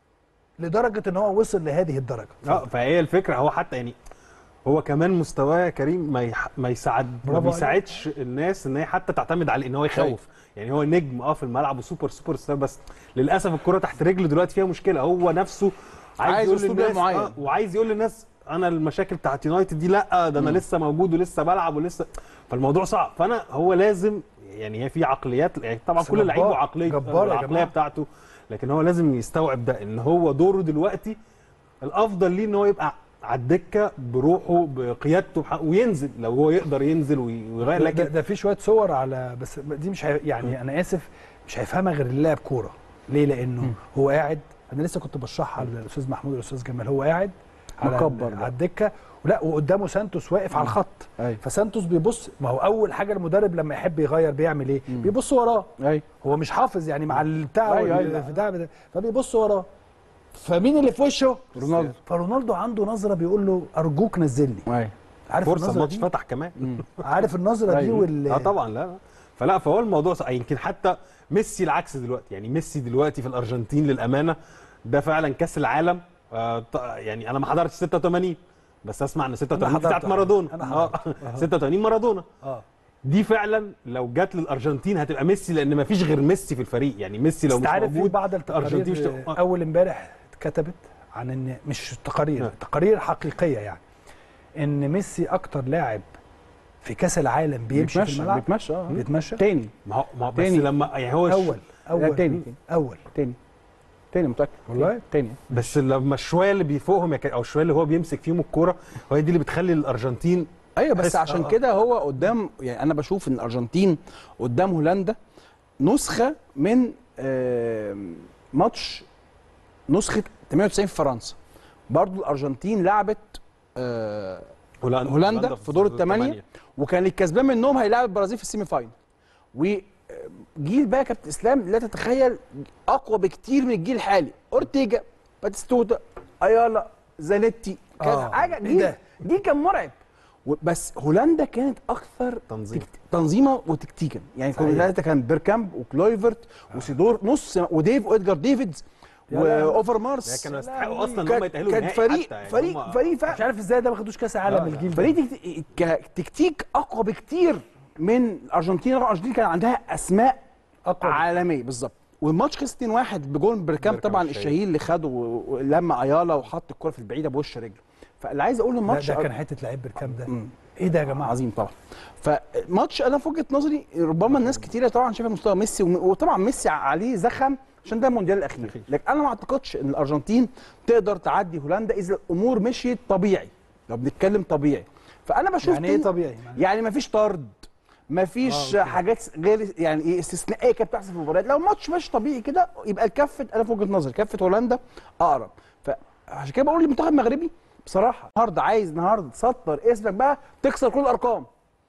A: لدرجه ان هو وصل لهذه الدرجه
G: اه فهي الفكره هو حتى يعني هو كمان مستواه يا كريم ما يح... ما يساعد ما
A: برافو عليك.
G: بيساعدش الناس ان هي حتى تعتمد على ان هو يخوف يعني هو نجم اه في الملعب وسوبر سوبر ستار بس للاسف الكره تحت رجله دلوقتي فيها مشكله هو نفسه عايز,
F: عايز
G: يقول
F: أسلوب
G: للناس
F: معين.
G: آه وعايز يقول للناس انا المشاكل بتاعت يونايتد دي لا ده انا لسه موجود ولسه بلعب ولسه فالموضوع صعب فانا هو لازم يعني هي في عقليات يعني طبعا
A: بس
G: كل لعيب
A: جبار،
G: وعقليه
A: جبار يا
G: العقليه
A: جماعة.
G: بتاعته لكن هو لازم يستوعب ده ان هو دوره دلوقتي الافضل ليه ان هو يبقى على الدكه بروحه بقيادته بحق وينزل لو هو يقدر ينزل وي- ويغير
A: ده,
G: لكن
A: ده في شويه صور على بس دي مش هي يعني انا اسف مش هيفهمها غير اللي لاعب كوره ليه لانه هو قاعد انا لسه كنت بشرحها للاستاذ محمود والاستاذ جمال هو قاعد على
F: مكبر
A: ال-
F: ده.
A: على الدكه ولا وقدامه سانتوس واقف على الخط
F: ايوه
A: فسانتوس بيبص ما هو اول حاجه المدرب لما يحب يغير بيعمل ايه
F: مم.
A: بيبص وراه
F: ايوه
A: هو مش حافظ يعني مع البتاع
F: أيوة، أيوة.
A: البتاع ده فبيبص وراه فمين اللي في وشه
F: رونالدو
A: فرونالدو عنده نظره بيقول له ارجوك نزلني
F: ايوه
A: عارف
G: فرصه
A: النظره
G: الماتش
A: دي
G: فتح كمان
A: عارف النظره دي
F: أيوة.
A: وال
G: اه طبعا لا لا فلا فهو الموضوع صح. يمكن حتى ميسي العكس دلوقتي يعني ميسي دلوقتي في الارجنتين للامانه ده فعلا كاس العالم آه ط- يعني انا ما حضرتش 86 بس اسمع ان 86
A: حضرت
G: بتاعت
A: واحد.
G: مارادونا
A: أنا
G: اه
A: حضرت.
G: 86 مارادونا
A: اه
G: دي فعلا لو جت للارجنتين هتبقى ميسي لان ما فيش غير ميسي في الفريق يعني ميسي لو
A: بس
G: مش
A: عارف في
G: موجود
A: بعض
G: الأرجنتين مش
A: التقارير
G: تبقى-
A: اول امبارح اتكتبت عن ان مش تقارير
G: نعم.
A: تقارير حقيقيه يعني ان ميسي اكتر لاعب في كاس العالم بيمشي في الملعب
F: بيتمشى اه
A: بيتمشى
F: تاني
G: ما هو ما هو بس
F: تاني.
G: لما يعني هو
A: اول اول
F: لا، تاني تاني
A: اول
F: تاني تاني متاكد
A: والله؟
F: تاني
G: بس لما الشويه اللي بيفوقهم يا ك- او الشويه اللي هو بيمسك فيهم الكوره هي دي اللي بتخلي الارجنتين
F: ايوه بس
G: بس-
F: عشان
G: آه.
F: كده هو قدام يعني انا بشوف ان الارجنتين قدام هولندا نسخه من آم، ماتش نسخه 98 في فرنسا برضو الارجنتين لعبت آه،
G: هولندا,
F: هولندا في دور الثمانيه وكان الكسبان منهم هيلاعب البرازيل في السيمي فاينل وجيل بقى يا كابتن اسلام لا تتخيل اقوى بكتير من الجيل الحالي اورتيجا باتيستوتا ايالا زانيتي كان
A: آه،
F: حاجه
A: إيه
F: جيل
A: ده؟
F: جيل كان مرعب و- بس هولندا كانت اكثر
G: تنظيم.
F: تكت- تنظيما وتكتيكا يعني
A: صحيح.
F: هولندا كان بيركامب وكلويفرت وسيدور نص وديف وادجار ديفيدز
A: يا لا.
F: واوفر مارس
G: كانوا يستحقوا اصلا ان
F: كان-
G: هم يتاهلوا
F: كان
G: نهائي
F: فريق
G: حتى يعني
F: فريق
G: هم-
F: فريق فعلا
A: مش عارف ازاي ده ما خدوش كاس عالم
G: لا، لا.
A: الجيل ده
F: فريق تكت- ك- تكتيك اقوى بكتير من الارجنتين الارجنتين كان عندها اسماء
A: اقوى
F: عالميه بالظبط والماتش خلص 2-1 بجون بيركام
G: بيركام
F: طبعا
G: الشهير.
F: الشهير اللي خده و- ولما ايالا وحط الكره في البعيده بوش رجله فاللي عايز اقول
A: لا
F: الماتش
A: ده كان حته لعيب بالكام ده
F: مم.
A: ايه ده يا جماعه
F: عظيم طبعا فماتش انا في وجهه نظري ربما الناس كتيره طبعا شايفه مستوى ميسي وم- وطبعا ميسي عليه زخم عشان ده المونديال الاخير لكن انا ما اعتقدش ان الارجنتين تقدر تعدي هولندا اذا الامور مشيت طبيعي لو بنتكلم طبيعي فانا بشوف
A: يعني ايه
F: تن-
A: طبيعي
F: يعني ما فيش طرد ما فيش
A: آه، أوكي.
F: حاجات غير يعني ايه استثنائيه كانت بتحصل في المباريات لو الماتش ماشي طبيعي كده يبقى الكفه انا في وجهه نظري كفه هولندا اقرب فعشان كده بقول للمنتخب المغربي بصراحه النهارده عايز النهارده تسطر اسمك بقى تكسر كل الارقام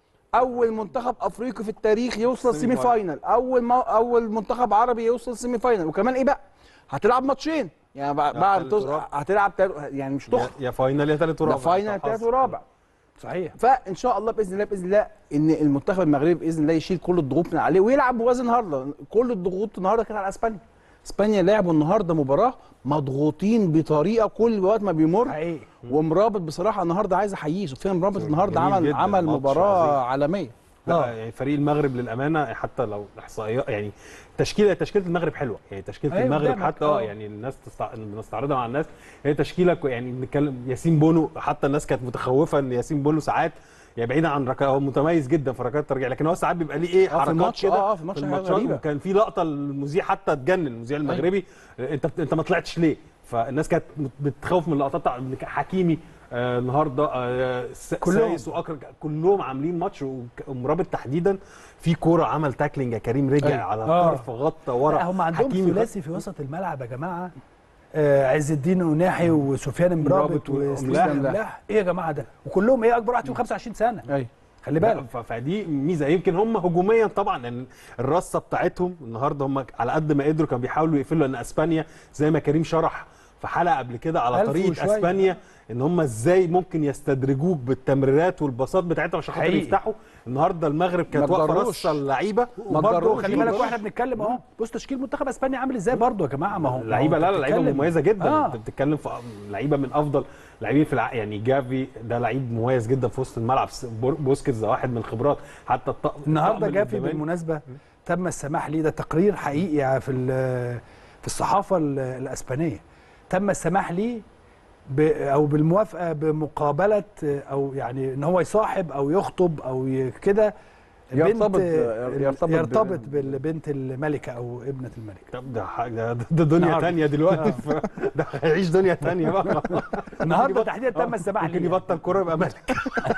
F: اول منتخب افريقي في التاريخ يوصل سيمي فاينل اول ما اول منتخب عربي يوصل سيمي فاينل وكمان ايه بقى هتلعب ماتشين يعني بعد
G: لا،
F: بعد
G: تالت
F: تز-
G: ورابع.
F: هتلعب تل... يعني مش
G: يا-
F: تخرج
G: يا فاينل يا ثالث
F: ده
G: ورابع
F: فاينل ثالث ورابع
A: صحيح
F: فان شاء الله باذن الله باذن الله ان المنتخب المغربي باذن الله يشيل كل الضغوط من عليه ويلعب موازي النهارده كل الضغوط النهارده كانت على اسبانيا اسبانيا لعبوا النهارده مباراه مضغوطين بطريقه كل وقت ما بيمر
A: حقيقي
F: ومرابط بصراحه النهارده عايز احييه سفيان مرابط النهارده
G: جميل
F: عمل
G: جداً،
F: عمل
G: ماتش
F: مباراه
G: عظيم.
F: عالميه
G: لا
A: آه.
G: يعني فريق المغرب للامانه حتى لو احصائيات يعني تشكيله تشكيله المغرب حلوه يعني تشكيله
A: أيوة،
G: المغرب
A: قدامك،
G: حتى اه
A: آه.
G: يعني الناس تستع... بنستعرضها مع الناس هي تشكيله كو- يعني بنتكلم ياسين بونو حتى الناس كانت متخوفه ان ياسين بونو ساعات يعني بعيدا عن ركا هو متميز جدا في ركلات الترجيح لكن هو ساعات بيبقى ليه ايه
F: آه، في
G: حركات
F: الماتش-
G: كده
F: آه، آه، في الماتش حاجة
G: الماتشات
F: غريبة.
G: وكان في لقطه المذيع حتى اتجنن المذيع المغربي انت بت- انت ما طلعتش ليه فالناس كانت مت- بتخوف من اللقطات بتاع إن حكيمي آه النهارده آه س-
A: كلهم.
G: سايس واكرم كلهم عاملين ماتش وك- ومرابط تحديدا في كوره عمل تاكلينج يا كريم رجع
F: أيوة.
G: على
A: آه.
G: الطرف غطى ورا
A: لا هم عندهم
G: حكيمي
A: ثلاثي في وسط الملعب يا جماعه آه عز الدين وناحي وسفيان مرابط
F: مرابط
A: وسليم
F: وملاح.
A: ملاح ايه يا جماعه ده وكلهم ايه اكبر واحد فيهم 25 سنه
F: ايوه
A: خلي
G: لا،
A: بالك
G: ف- فدي ميزه يمكن هم هجوميا طبعا لان الرصه بتاعتهم النهارده هم على قد ما قدروا كانوا بيحاولوا يقفلوا لان اسبانيا زي ما كريم شرح في حلقه قبل كده على
A: ألف
G: طريقه
A: وشوية.
G: اسبانيا ان هم ازاي ممكن يستدرجوك بالتمريرات والباصات بتاعتهم عشان خاطر
A: حقيقي.
G: يفتحوا النهارده المغرب كانت
F: ما
G: واقفه
F: تجروش.
G: رصه اللعيبه
A: وبرضه
F: تجروش.
A: خلي
F: ما
A: بالك
F: تجروش.
A: واحنا بنتكلم اهو بص تشكيل منتخب اسبانيا عامل ازاي برضه يا جماعه ما هو ما هو
G: لعيبه
A: أنت
G: لا لا لعيبه
A: بتتكلم.
G: مميزه جدا
A: آه.
G: انت بتتكلم في لعيبه من افضل لاعبين في الع... يعني جافي ده لعيب مميز جدا في وسط الملعب بور- بوسكيتس ده واحد من الخبرات حتى الطقم
A: النهارده
G: الطقم
A: جافي
G: القداماني.
A: بالمناسبه تم السماح ليه ده تقرير حقيقي في ال- في الصحافه ال- الاسبانيه تم السماح ليه ب- او بالموافقه بمقابله او يعني ان هو يصاحب او يخطب او ي- كده
F: يرتبط-
A: ال-
F: يرتبط ب-
A: يرتبط بالبنت الملكه او ابنه الملك
G: طب ده حاجه ده, ده دنيا
A: النهاردة.
G: تانية دلوقتي ف... ده هيعيش دنيا تانية بقى
A: النهارده تحديدا تم السماح
G: ممكن
A: ليه
G: يبطل كوره يبقى ملك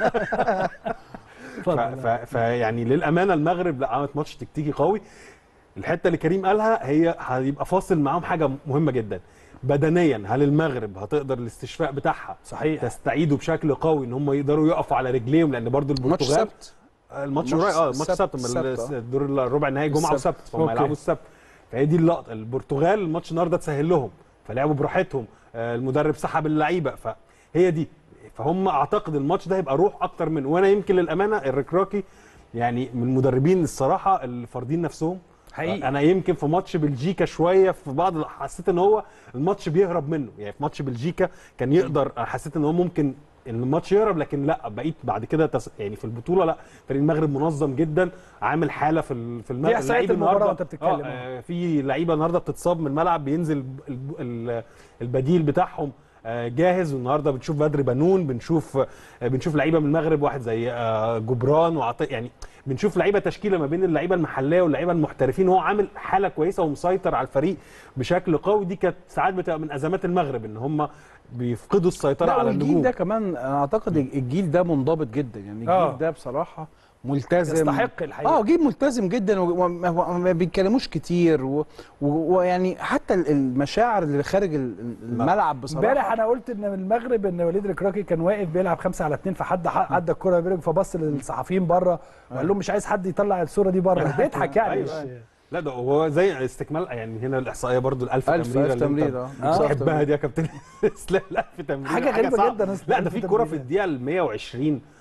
G: ف...
A: اتفضل.
G: ف... فيعني للامانه المغرب لا عملت ماتش تكتيكي قوي الحته اللي كريم قالها هي هيبقى فاصل معاهم حاجه مهمه جدا بدنيا هل المغرب هتقدر الاستشفاء بتاعها
A: صحيح
G: تستعيدوا بشكل قوي ان هم يقدروا يقفوا على رجليهم لان برضو
F: ماتش
G: البرتغال
F: سبت
G: الماتش
F: ماتش
G: قريب اه
F: السبت-
G: الماتش سبت
F: السبت،
G: من
F: آه.
G: الدور الربع النهائي جمعه
F: السبت.
G: وسبت فهم
A: أوكي.
G: هيلعبوا السبت فهي دي اللقطه البرتغال الماتش النهارده تسهل لهم فلعبوا براحتهم آه، المدرب سحب اللعيبه فهي دي فهم اعتقد الماتش ده هيبقى روح اكتر من وانا يمكن للامانه الركراكي يعني من المدربين الصراحه اللي فارضين نفسهم
A: حقيقي.
G: انا يمكن في ماتش بلجيكا شويه في بعض ال- حسيت ان هو الماتش بيهرب منه يعني في ماتش بلجيكا كان يقدر حسيت ان هو ممكن ان الماتش يهرب لكن لا بقيت بعد كده تس... يعني في البطوله لا فريق المغرب منظم جدا عامل حاله في ال- في المغرب
A: دي إحصائية المباراة وأنت بتتكلم.
G: آه آه، في لعيبه النهارده بتتصاب من الملعب بينزل ال- ال- البديل بتاعهم آه، جاهز والنهارده بنشوف بدر بنون بنشوف آه، بنشوف لعيبه من المغرب واحد زي آه، جبران وعطي يعني بنشوف لعيبه تشكيله ما بين اللعيبه المحليه واللعيبه المحترفين هو عامل حاله كويسه ومسيطر على الفريق بشكل قوي دي كانت ساعات بتبقى من ازمات المغرب ان هم بيفقدوا السيطره
F: لا
G: على
F: والجيل
G: النجوم
F: ده كمان انا اعتقد الجيل ده منضبط جدا يعني الجيل
A: آه.
F: ده بصراحه ملتزم
A: يستحق الحقيقه
F: اه جيل ملتزم جدا وما وما- ما بيتكلموش كتير و- و- ويعني حتى ال- المشاعر اللي خارج ال- الملعب بصراحه
A: امبارح انا قلت ان من المغرب ان وليد ركراكي كان واقف بيلعب خمسة على اتنين فحد ح- عدى الكرة بيرج فبص للصحفيين بره وقال لهم مش عايز حد يطلع الصوره دي بره بيضحك يعني
G: أيوة.
A: مش-
G: لا ده هو زي استكمال يعني هنا الاحصائيه برضو الألف
F: ألف
G: تمريره
F: ألف
G: اللي انت
F: تمرير اه
G: بتحبها دي يا كابتن اسلام الألف تمريره
A: حاجة غريبة
G: صعبة.
A: جدا أصلاً،
G: لا ده
A: ألف
G: في كوره في
A: تمريرة.
G: الدقيقه ال 120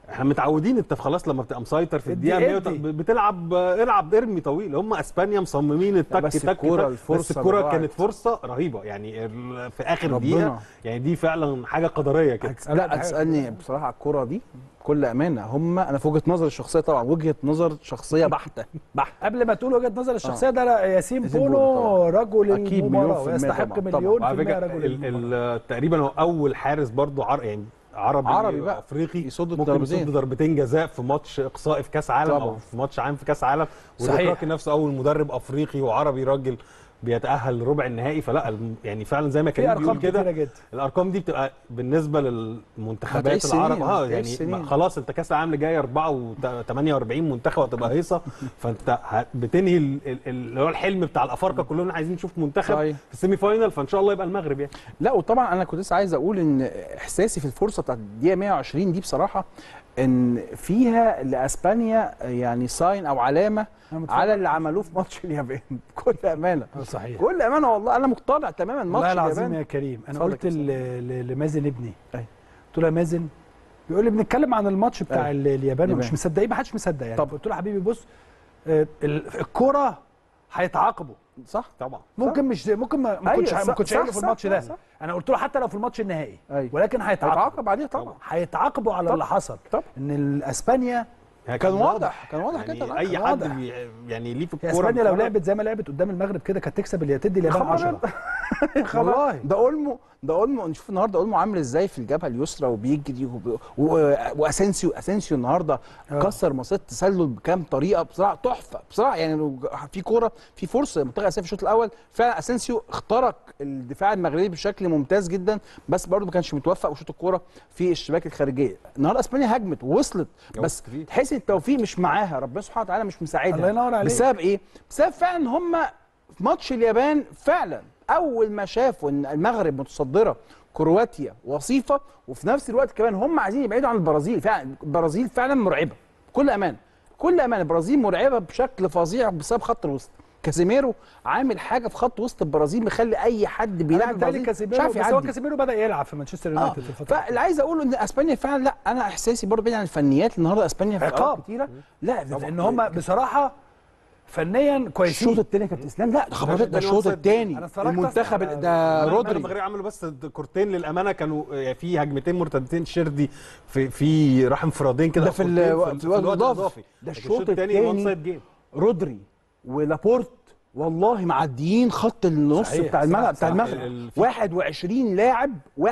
G: احنا متعودين انت خلاص لما بتبقى مسيطر في
A: ادي-
G: الدقيقه 100
A: ادي.
G: ب- بتلعب العب ارمي طويل هم اسبانيا مصممين التك
F: بس
G: تك
F: الكرة
G: تك
F: الفرصة
G: بس الكره
F: اللي
G: كانت
F: ضاعت.
G: فرصه رهيبه يعني ال- في اخر
F: ربنا.
G: دقيقه يعني دي فعلا حاجه قدريه كده
F: لا هتسالني بصراحه على الكوره دي بكل امانه هم انا في وجهه نظري الشخصيه طبعا وجهه نظر شخصيه بحته بحته
A: قبل ما تقول وجهه نظر الشخصيه ده لا، ياسين
F: ياسين
A: بونو
F: بونو
A: رجل
F: أكيد مليون
A: المباراه
F: في المية
A: ويستحق
F: طبعاً، طبعاً.
A: مليون في
G: وعلى
A: المية
G: فكره
A: رجل
G: ال-
A: المباراه
G: ال- تقريبا هو اول حارس برضو عر يعني عربي
F: عربي بقى.
G: افريقي
F: يصد
G: ممكن
F: الضربتين.
G: يصد ضربتين جزاء في ماتش اقصائي في كاس عالم او
F: طبعاً.
G: في ماتش عام في كاس عالم
A: صحيح.
G: ودوكراكي نفسه اول مدرب افريقي وعربي راجل بيتاهل لربع النهائي فلا الم- يعني فعلا زي ما
A: في
G: كان
A: ارقام
G: بيقول
A: كتيره
G: كده
A: جدا
G: الارقام دي بتبقى بالنسبه للمنتخبات
F: هتعيش سنين،
G: العرب اه
F: هتعيش
G: يعني
F: سنين.
G: خلاص انت كاس العالم اللي جاي 48 منتخب هتبقى هيصه فانت ه- بتنهي ال- ال- اللي هو الحلم بتاع الافارقه كلنا عايزين نشوف منتخب
F: صحيح.
G: في السيمي فاينال فان شاء الله يبقى المغرب يعني
F: لا وطبعا انا كنت لسه عايز اقول ان احساسي في الفرصه بتاعت الدقيقه 120 دي بصراحه ان فيها لاسبانيا يعني ساين او علامه
A: أنا متفق.
F: على اللي عملوه في ماتش اليابان بكل امانه
A: آه، صحيح
F: بكل امانه والله انا مقتنع تماما ماتش
A: والله العظيم
F: اليابان
A: يا كريم انا
F: اتفضل
A: قلت
F: يا
A: ل- ل- لمازن ابني
F: أيوة.
A: قلت له يا مازن بيقول لي بنتكلم عن الماتش بتاع
F: أيوة.
A: ال- اليابان ومش
F: اليابان.
A: مصدقين ما حدش مصدق يعني
F: طب.
A: قلت له حبيبي بص آه، ال- الكوره هيتعاقبوا
F: صح
G: طبعا
A: ممكن مش مش ما ما
F: أيوة،
A: كنتش ما
F: صح،
A: كنتش
F: صح،
A: قايله في
F: صح،
A: الماتش ده
F: صح.
A: انا قلت له حتى لو في الماتش النهائي
F: أيوة.
A: ولكن هيتعاقبوا
F: هيتعاقب عليه طبعا
A: هيتعاقبوا على
F: طب.
A: اللي حصل
F: طب.
A: ان اسبانيا
G: هي
F: كان واضح، كان واضح
G: يعني
F: كده، لا،
G: اي
A: كان
G: حد
A: واضح.
G: بي يعني ليه في
A: هي
G: الكوره
A: اسبانيا لو
G: الكورة-
A: لعبت زي ما لعبت قدام المغرب كده كانت تكسب اللي تدي اليابان
F: خبر
A: 10
F: والله
A: والله.
F: ده اولمو ده اولمو نشوف النهارده اولمو عامل ازاي في الجبهه اليسرى وبيجري وب... و... واسensio اسensio النهارده
A: آه.
F: كسر مسات تسلل بكام طريقه بصراحه تحفه بصراحه يعني لو في كوره في فرصه منتخب اسيا في الشوط الاول فعلا اسensio اخترق الدفاع المغربي بشكل ممتاز جدا بس برضه ما كانش متوفق وشوط الكوره في الشباك الخارجيه النهارده اسبانيا هجمت ووصلت بس
G: كتير.
F: تحس التوفيق مش معاها ربنا سبحانه وتعالى مش مساعدها
A: الله ينور عليك.
F: بسبب ايه؟ بسبب فعلا ان هم في ماتش اليابان فعلا اول ما شافوا ان المغرب متصدره كرواتيا وصيفه وفي نفس الوقت كمان هم عايزين يبعدوا عن البرازيل فعلا البرازيل فعلا مرعبه بكل امان كل امان البرازيل مرعبه بشكل فظيع بسبب خط الوسط كازيميرو عامل حاجه في خط وسط البرازيل مخلي اي حد بيلعب
A: بيلعب
F: البرازيل مش
A: كاسيميرو
F: عارف
A: بس هو
F: يعدي
A: كاسيميرو بدا يلعب في مانشستر
F: اه
A: يونايتد في الفتره
F: فاللي عايز اقوله ان اسبانيا فعلا لا انا احساسي برضه بعيد عن الفنيات النهارده اسبانيا في
A: عقاب.
F: اوقات كتيره لا
A: لان هم بصراحه فنيا
F: الشوط
A: كويسين
F: الثاني كابتن اسلام لا ده خبرات
G: ده
F: ده الشوط
G: الأوفسايد.
F: الثاني
A: أنا اتفرجت
F: المنتخب
A: أصلاً على-
F: ده رودري
G: المغرب عملوا بس كورتين للامانه كانوا يعني في هجمتين مرتدتين شردي في في راح انفرادين كده
F: ده في
G: كورتين
F: ال- في الوقت الإضافي. ده
G: لكن
F: الشوط
G: التاني وان
F: التاني
G: سايد جيم
F: رودري ولابورت والله معديين خط النص
A: صحيح،
F: بتاع
A: صح،
F: الملعب بتاع
A: صح.
F: المغرب
G: ال- في-
F: 21 لاعب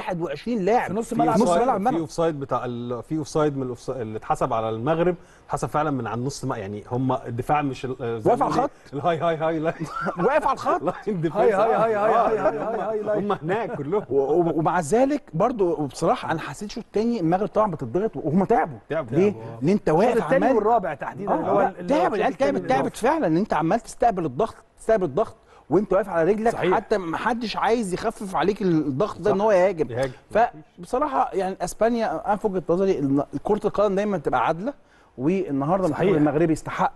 F: 21 لاعب
A: في نص
G: في
A: ملعب
F: نص
G: اوفسايد
F: ملعب
G: في
F: الملعب
G: اوفسايد بتاع ال- في اوفسايد من الأوفسايد اللي اتحسب على المغرب اتحسب فعلا من على النص يعني هم الدفاع مش ال- زي
F: واقف
G: ما
F: على
G: بنقول
F: الخط.
G: الهاي هاي هاي لا
F: واقف على الخط
G: لاين ديفنس
A: هاي هاي
G: آه.
A: هاي هاي
G: آه،
A: هاي هاي
G: هم-
A: هاي هاي.
G: هم هناك كلهم
F: و- و- ومع ذلك برضو بصراحه انا حسيت الشوط الثاني المغرب طبعا بتضغط وهم تعبوا
G: تعبوا.
F: ليه؟
G: تعبوا، آه.
F: لان انت
A: الشوط
F: واقف
A: الثاني
F: عمال
A: والرابع تحديدا اللي هو
F: اه
A: اللي هو
F: تعب العيال
A: الشوط التاني
F: تعبت تعبت
A: الإضافي.
F: فعلا ان انت عمال تستقبل الضغط تستقبل الضغط وانت واقف على رجلك
A: صحيح.
F: حتى ما حدش عايز يخفف عليك الضغط ده ان هو يهاجم
G: يهاجم.
F: فبصراحه يعني اسبانيا انا في وجهه نظري إن كره القدم دايما تبقى عادله والنهارده المنتخب
A: صحيح.
F: المغربي يستحق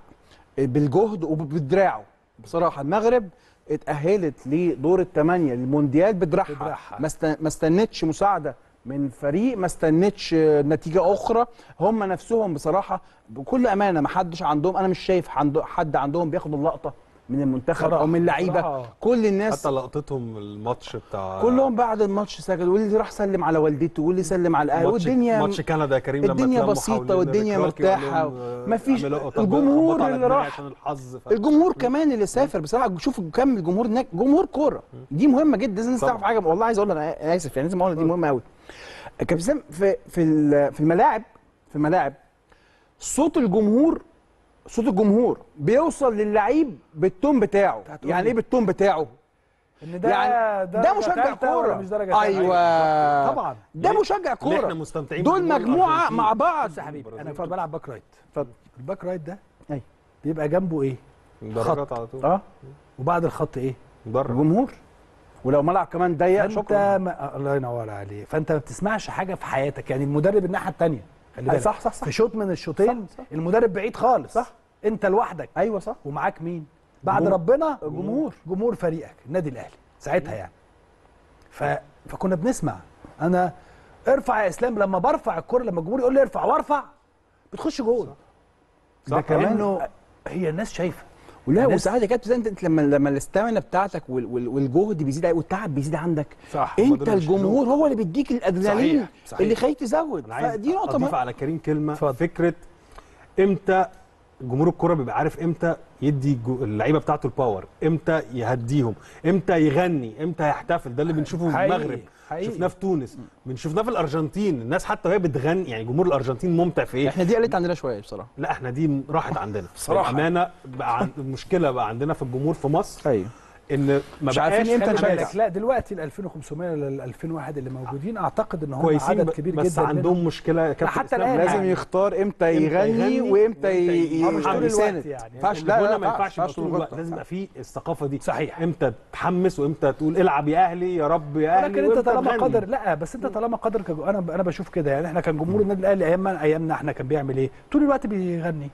F: بالجهد وبدراعه بصراحه المغرب اتاهلت لدور الثمانيه للمونديال بدراعها
A: بدراعها.
F: ما است- ما استنتش مساعده من فريق ما استنتش آه، نتيجه اخرى هم نفسهم بصراحه بكل امانه ما حدش عندهم انا مش شايف عنده حد عندهم بياخد اللقطه من المنتخب
A: صراحة،
F: او من اللعيبه
A: صراحة.
F: كل الناس
G: حتى لقطتهم الماتش بتاع
F: كلهم بعد الماتش سجدوا واللي راح سلم على والدته واللي سلم على الاهل
G: ماتش-
F: والدنيا
G: ماتش كندا يا كريم لما
F: الدنيا
G: اتلموا
F: بسيطة
G: حوالين
F: والدنيا
G: الركراكي وقال
F: مرتاحة
G: لهم، آه،
F: مفيش-
G: اعملوا- طب
F: الجمهور
G: هبطوا على
F: اللي
G: دماغي
F: راح.
G: عشان الحظ ف...
F: الجمهور كمان اللي سافر بصراحه شوف كم الجمهور هناك جمهور كوره دي مهمه جدا لازم
G: طبعا.
F: تعرف حاجه والله عايز اقول انا أنا اسف يعني لازم اقول دي مهمه قوي كابتن اسلام في في ال- في الملاعب في الملاعب صوت الجمهور صوت الجمهور بيوصل للعيب بالتون بتاعه
A: هتقول
F: يعني
A: لي.
F: ايه بالتون بتاعه
A: ان ده
F: يعني ده
A: درجة
F: مشجع
A: تالتة ولا
F: كوره
A: مش درجه تالتة؟
F: ايوه
A: طبعا
F: ده مشجع
G: اللي احنا
F: كوره
G: مستمتعين
F: دول
G: بجمهور
F: مجموعه
G: الأرجنتين.
F: مع بعض
A: بص يا حبيبي انا
G: البرازيل.
A: كنت بلعب باك رايت
F: اتفضل
A: الباك رايت ده
F: أيوة.
A: بيبقى جنبه ايه
G: درجات على طول
F: اه
A: وبعد الخط ايه
G: بره
F: الجمهور ولو ملعب كمان ضيق
A: فانت
F: شكرا
A: ما... الله ينور عليك فانت ما بتسمعش حاجه في حياتك يعني المدرب الناحيه الثانيه خلي
F: أي
A: بالك
F: صح، صح، صح.
A: في شوط من الشوطين
F: صح، صح.
A: المدرب بعيد خالص
F: صح.
A: انت لوحدك
F: ايوه صح
A: ومعاك مين بعد
F: جمهور.
A: ربنا
F: جمهور.
A: جمهور فريقك النادي الاهلي ساعتها يعني ف... فكنا بنسمع انا ارفع يا اسلام لما برفع الكرة لما الجمهور يقول لي ارفع وارفع
F: بتخش جول
A: ده
F: صح.
A: كانه هي الناس شايفه
F: ولا
A: الناس-
F: وساعات يا كابتن انت انت لما لما الاستامينا بتاعتك وال- وال- والجهد بيزيد والتعب بيزيد عندك
A: صح
F: انت
G: دول اللي
F: الجمهور هو اللي بيديك الادرينالين
A: صحيح، صحيح.
F: اللي خليك تزود
G: انا عايز
F: فدي نقطه
G: اضيف
F: مهمة.
G: على كريم كلمه
A: اتفضل.
G: فكره امتى جمهور الكرة بيبقى عارف امتى يدي جو- اللعيبه بتاعته الباور امتى يهديهم امتى يغني امتى يحتفل ده اللي بنشوفه في
A: حقيقي،
G: المغرب
A: حقيقي.
G: شفناه في تونس بنشوفناه في الارجنتين الناس حتى وهي بتغني يعني جمهور الارجنتين ممتع في ايه
F: احنا دي قلت عندنا شويه بصراحه
G: لا احنا دي راحت عندنا
F: بصراحة.
G: بامانه بقى عن... المشكله بقى عندنا في الجمهور في مصر
F: ايوه
G: ان ما
F: مش عارفين
G: بقاش
F: امتى
G: حلو
F: نشجع.
A: خلي
G: ناس
A: بالك لا دلوقتي ال 2500 ولا ال 2001 اللي موجودين اعتقد ان هم
G: كويسين
A: عدد
G: ب-
A: كبير
G: بس
A: جدا منهم.
G: عندهم مشكله يا كابتن
A: حتى
G: إسلام.
A: الآن
F: لازم
A: يعني.
F: يختار امتى
G: إمتى
F: يغني
G: يغني
F: وامتى
G: وإمتى
F: ي-
G: ي-
A: آه، مش طول الوقت
F: يساند
A: يعني.
F: ينفعش لا
G: الغنى
F: لا
G: ما ينفعش يبقى
F: ينفعش
G: طول
F: طول
G: الوقت
F: الوقت.
G: لازم يبقى فيه الثقافه دي
A: صحيح.
G: امتى تحمس وامتى تقول العب يا اهلي يا رب يا اهلي
A: لكن انت
G: وإمتى
A: طالما
G: تغني.
A: قادر لا بس انت طالما قادر كجو... انا انا بشوف كده يعني احنا كان جمهور النادي الاهلي ايام ما ايامنا احنا كان بيعمل ايه؟ طول الوقت بيغني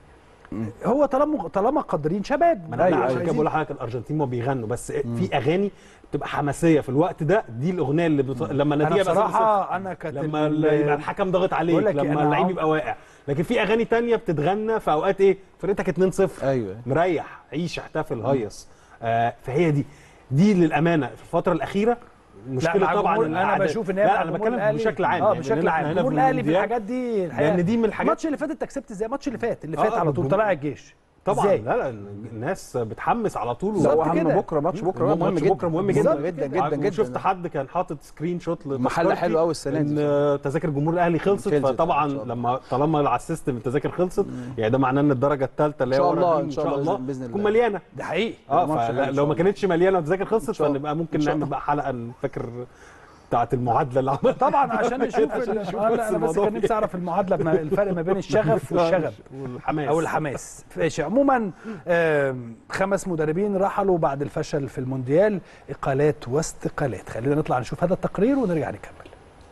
A: هو طالما طالما قادرين شباب
G: ما انا
F: أيوة،
G: أيوة عشان
F: أيوة.
G: كده بقول لحضرتك الارجنتين ما بيغنوا بس في اغاني بتبقى حماسيه في الوقت ده دي الاغنيه اللي بت... لما
A: انا
G: النتيجه يبقى
A: بصراحه انا كانت
G: لما
A: ال-
G: ال- يبقى الحكم ضاغط عليك
A: بقول لك إيه،
G: لما
A: أنا
G: اللعيب
A: عم-
G: يبقى واقع لكن في اغاني تانية بتتغنى في اوقات ايه فرقتك 2-0
F: ايوه
G: مريح عيش احتفل هيص آه فهي دي دي للامانه في الفتره الاخيره مشكله
A: مع
G: طبعا
A: جمهور- انا
G: الأعداد.
A: بشوف ان هي
G: لا
A: مع
G: انا
A: جمهور
G: بتكلم
A: الأهلي.
G: بشكل عام
A: اه
G: يعني
A: بشكل
G: لأن إحنا
A: عام
G: هنا
A: جمهور الاهلي في
G: المونديال.
A: الحاجات دي الحقيقه
G: لان دي من الحاجات
A: الماتش اللي فات انت كسبت ازاي الماتش اللي فات اللي
G: آه،
A: فات
G: آه،
A: على طول
G: الجمهور-
A: طلع الجيش
G: طبعا
A: إزاي؟
G: لا لا الناس بتحمس على طول
F: لا
A: بالظبط
F: واهم
A: كده.
F: بكره ماتش بكره
G: ماتش
F: مهم جدا
G: بكره مهم
A: بالظبط
G: جدا
F: جدا
A: كده.
F: جدا جدا
G: شفت
F: جدا
G: حد كان حاطط سكرين شوت
F: محل
G: لتذكرتي
F: حلو قوي السنة دي.
G: ان تذاكر جمهور الاهلي خلصت
F: خلصت،
G: فطبعا
F: إن شاء الله.
G: لما طالما على السيستم التذاكر خلصت يعني ده معناه ان الدرجه الثالثه اللي هي
F: إن شاء
G: ورا
F: الله،
G: دي
F: إن شاء الله، بإذن
G: تكون
F: الله.
G: مليانه
A: ده حقيقي
G: اه
F: ماتش حلو إن
G: فلو
F: شاء
G: ما
F: الله.
G: كانتش مليانه والتذاكر خلصت
F: شاء الله.
G: فنبقى ممكن
F: إن شاء
G: نعمل
F: الله.
G: بقى حلقه فاكر بتاعت المعادله اللي عملها
A: طبعا عشان نشوف
G: عشان
A: ال-
G: نشوف
A: آه،
G: بس
A: لا، انا بس
G: الموضوع
A: كان نفسي اعرف المعادله ما- الفرق ما بين الشغف والشغب
G: والحماس
A: او الحماس ماشي عموما آم، خمس مدربين رحلوا بعد الفشل في المونديال اقالات واستقالات خلينا نطلع نشوف هذا التقرير ونرجع نكمل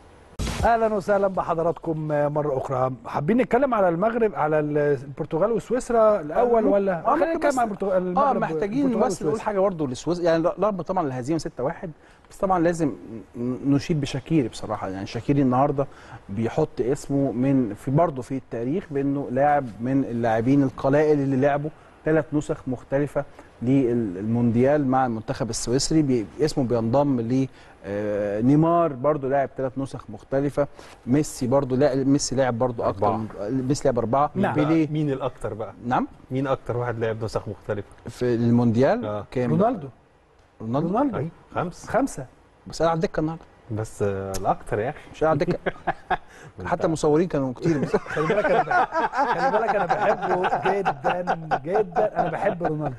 A: اهلا وسهلا بحضراتكم آه، مره اخرى حابين نتكلم على المغرب على البرتغال وسويسرا الاول ولا
F: آه،
A: خلينا
F: ممكن
A: نتكلم
F: بس-
A: عن البرتغال
F: اه
A: المغرب
F: محتاجين
A: البرتغال
F: بس نقول
A: وسويسرا.
F: حاجه برضه للسويس يعني رغم طبعا الهزيمه 6-1 بس طبعا لازم ن- نشيد بشاكيري بصراحه يعني شاكيري النهارده بيحط اسمه من في برضه في التاريخ بانه لاعب من اللاعبين القلائل اللي لعبوا ثلاث نسخ مختلفه للمونديال مع المنتخب السويسري بي اسمه بينضم ل آه، نيمار برضه لاعب ثلاث نسخ مختلفه ميسي برضه لا ميسي لاعب برضه اكتر
G: أربعة.
F: من- ميسي لعب اربعه
A: نعم.
F: بيليه
G: مين الاكتر بقى
F: نعم
G: مين اكتر واحد لعب نسخ مختلفه
F: في المونديال
G: آه.
F: كام
A: رونالدو
F: رونالدو
A: رونالدو
G: أي، خمس
A: خمسه
F: بس انا على الدكه النهارده
G: بس آه، الاكتر يا اخي
F: مش على الدكه حتى المصورين كانوا كتير
A: خلي بالك انا بحب- خلي بالك انا بحبه جدا جدا انا بحب رونالدو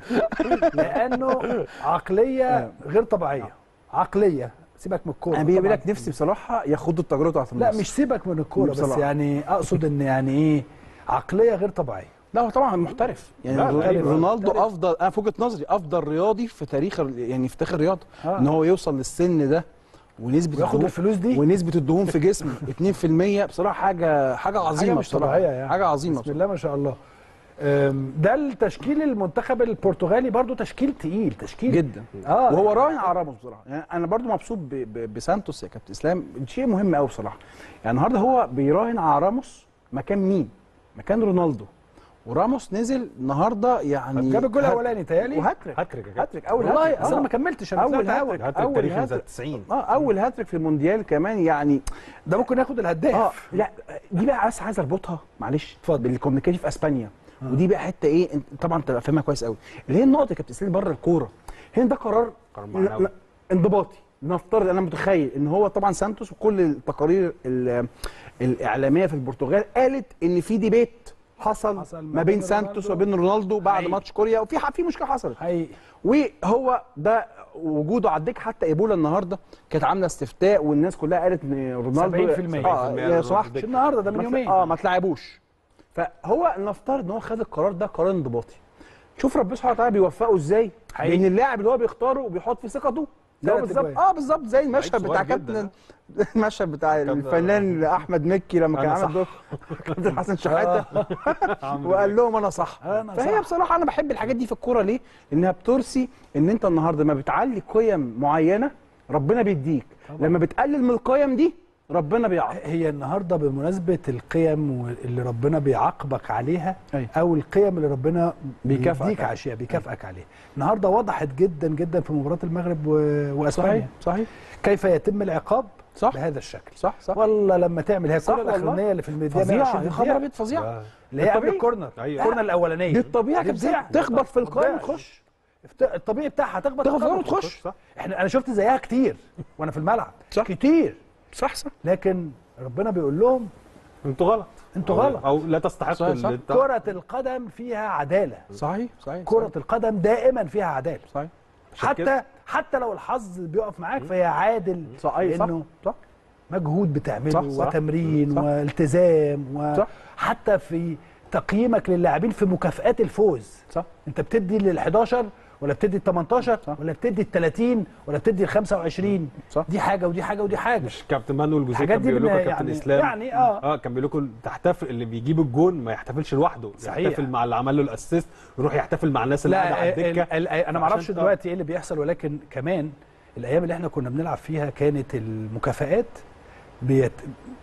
A: لانه عقليه غير طبيعيه عقليه سيبك من الكوره
F: انا بيجي
A: طبعاً.
F: لك نفسي بصراحه ياخدوا التجربه بتاعت
A: لا
F: النصر.
A: مش سيبك من الكوره بس
F: بصراحة.
A: يعني اقصد ان يعني ايه عقليه غير طبيعيه
F: لا هو طبعا محترف يعني
G: لا،
F: رو-
G: لا، أيوة.
F: رونالدو
A: محترف.
F: افضل انا في وجهه نظري افضل رياضي في تاريخ ال- يعني في تاريخ الرياضه
A: آه.
F: ان هو يوصل للسن ده ونسبه
A: وياخد
F: الدهون
A: الفلوس دي
F: ونسبه الدهون في جسمه 2% بصراحه حاجه حاجه
A: حاجه
F: عظيمه
A: مش
F: بصراحه
A: طبيعيه يعني
F: حاجه عظيمه
A: بسم
F: بصراحة.
A: الله ما شاء الله أم، ده التشكيل المنتخب البرتغالي برضو تشكيل تقيل تشكيل
F: جدا
A: اه
F: وهو راهن على راموس بصراحه يعني انا برضو مبسوط ب... ب... بسانتوس يا كابتن اسلام شيء مهم قوي بصراحه يعني النهارده هو بيراهن على راموس مكان مين مكان رونالدو وراموس نزل النهارده يعني
A: جاب الجول
F: هات-
A: الاولاني تهيألي
F: وهاتريك
G: هاتريك يا كابتن.
F: هاتريك اول
A: والله
F: هاتريك
A: اصل انا ما
F: آه.
A: كملتش انا
F: اول
A: طلعت أول.
F: هاتريك
G: هاتريك
F: اول
G: تاريخي من
F: هاتريك
G: 90
F: اه اول هاتريك في المونديال كمان يعني
A: ده ممكن ياخد الهداف
F: اه لا دي بقى بس عايز اربطها معلش
A: اتفضل.
F: بالكوميونيكيشن في اسبانيا ودي بقى حته ايه انت- طبعا انت فاهمها كويس قوي اللي هي النقطه يا كابتن اسلام بره الكوره هنا ده قرار
G: قرار
F: لا-
G: معنوي.
F: لا، انضباطي نفترض انا متخيل ان هو طبعا سانتوس وكل التقارير ال- الاعلاميه في البرتغال قالت ان في ديبيت حصل,
A: حصل ما
F: ما
A: بين
F: بين سانتوس
A: رونالدو.
F: وبين رونالدو بعد
A: حقيقي.
F: ماتش كوريا وفي ح- في مشكله حصلت
A: حقيقي
F: وهو ده وجوده على الدكه حتى ايبولا النهارده كانت عامله استفتاء والناس كلها قالت ان رونالدو
A: 70%
F: اه يا صلاح
A: مش النهارده ده من
F: ما
A: يومين
F: تلا- اه ما تلعبوش فهو نفترض ان هو خد القرار ده قرار انضباطي شوف ربنا سبحانه وتعالى بيوفقه ازاي
A: حقيقي.
F: بين اللاعب اللي هو بيختاره وبيحط في ثقته ده هو
A: تلات
F: بالظبط
A: أجوان.
F: اه بالظبط زي المشهد
G: لعيب
F: بتاع
G: صغير
F: كابتن
G: جداً.
F: المشهد بتاع الفنان احمد مكي لما كان
G: أنا
F: عامل
G: صح.
F: دور كابتن حسن شحاته وقال لهم انا صح
A: أنا
F: فهي
A: صح.
F: بصراحه انا بحب الحاجات دي في الكوره ليه؟ انها بترسي ان انت النهارده لما بتعلي قيم معينه ربنا بيديك لما بتقلل من القيم دي ربنا بيعاقب
A: هي النهارده بمناسبه القيم اللي ربنا بيعاقبك عليها
F: أيوة.
A: او القيم اللي ربنا
F: بيكافئك
A: بيديك
F: عليها.
A: عشية بيكافئك عليها النهارده وضحت جدا جدا في مباراه المغرب و... واسبانيا
F: صحيح صحيح
A: كيف يتم العقاب
F: صح
A: بهذا الشكل
F: صح صح
A: والله لما تعمل هي
F: صح
A: الكره
F: والله.
A: الاخرانيه اللي في الميدان
F: فظيعه
A: 120
F: يا خبر
A: دقيقة،
F: ابيض فظيعه
A: اللي هي قبل
F: الطبيعي.
A: الكورنر
G: أيوة.
A: الكورنر الاولانيه
F: دي الطبيعه
A: دي
F: كانت
A: بتضيع.
F: تخبط في القائم
A: بتضيع.
F: وتخش
A: الطبيعي بتاعها تخبط
F: تخبط
A: القدم
F: وتخش.
G: صح
A: احنا انا شفت زيها كتير وانا في الملعب
F: صح.
A: كتير
F: صح صح
A: لكن ربنا بيقول لهم
G: انتوا غلط
A: انتوا
G: أو-
A: غلط.
G: او لا تستحق
F: صح، صح.
G: اللي انت-
A: كرة القدم فيها عدالة
F: صحيح صحيح
A: كرة القدم دائما فيها عدالة
F: صحيح
G: عشان كده-
A: حتى حتى لو الحظ بيقف معاك فهي عادل
F: صحيح صح
A: لانه
F: صح
A: مجهود بتعمله
F: صح، صح.
A: وتمرين
F: صح.
A: والتزام
F: صح.
A: وحتى في تقييمك للاعبين في مكافآت الفوز
F: صح
A: انت بتدي لل 11 ولا بتدي ال 18
F: صح.
A: ولا بتدي ال 30 ولا بتدي ال 25
F: صح.
A: دي حاجه ودي حاجه ودي حاجه
G: مش كابتن مانويل جوزيه
A: الحاجات
G: كان
A: دي
G: بيقول لكم
A: بن-
G: يا كابتن
A: يعني-
G: اسلام
A: يعني اه
G: اه كان بيقول لكم تحتفل اللي بيجيب الجون ما يحتفلش لوحده
A: صحيح.
G: يحتفل مع اللي عمل له الاسيست يروح يحتفل مع الناس اللي قاعده على
A: لا ال-
G: الدكه
A: ال- انا ما اعرفش
G: فعشان-
A: دلوقتي ايه اللي بيحصل ولكن كمان الايام اللي احنا كنا بنلعب فيها كانت المكافآت بيت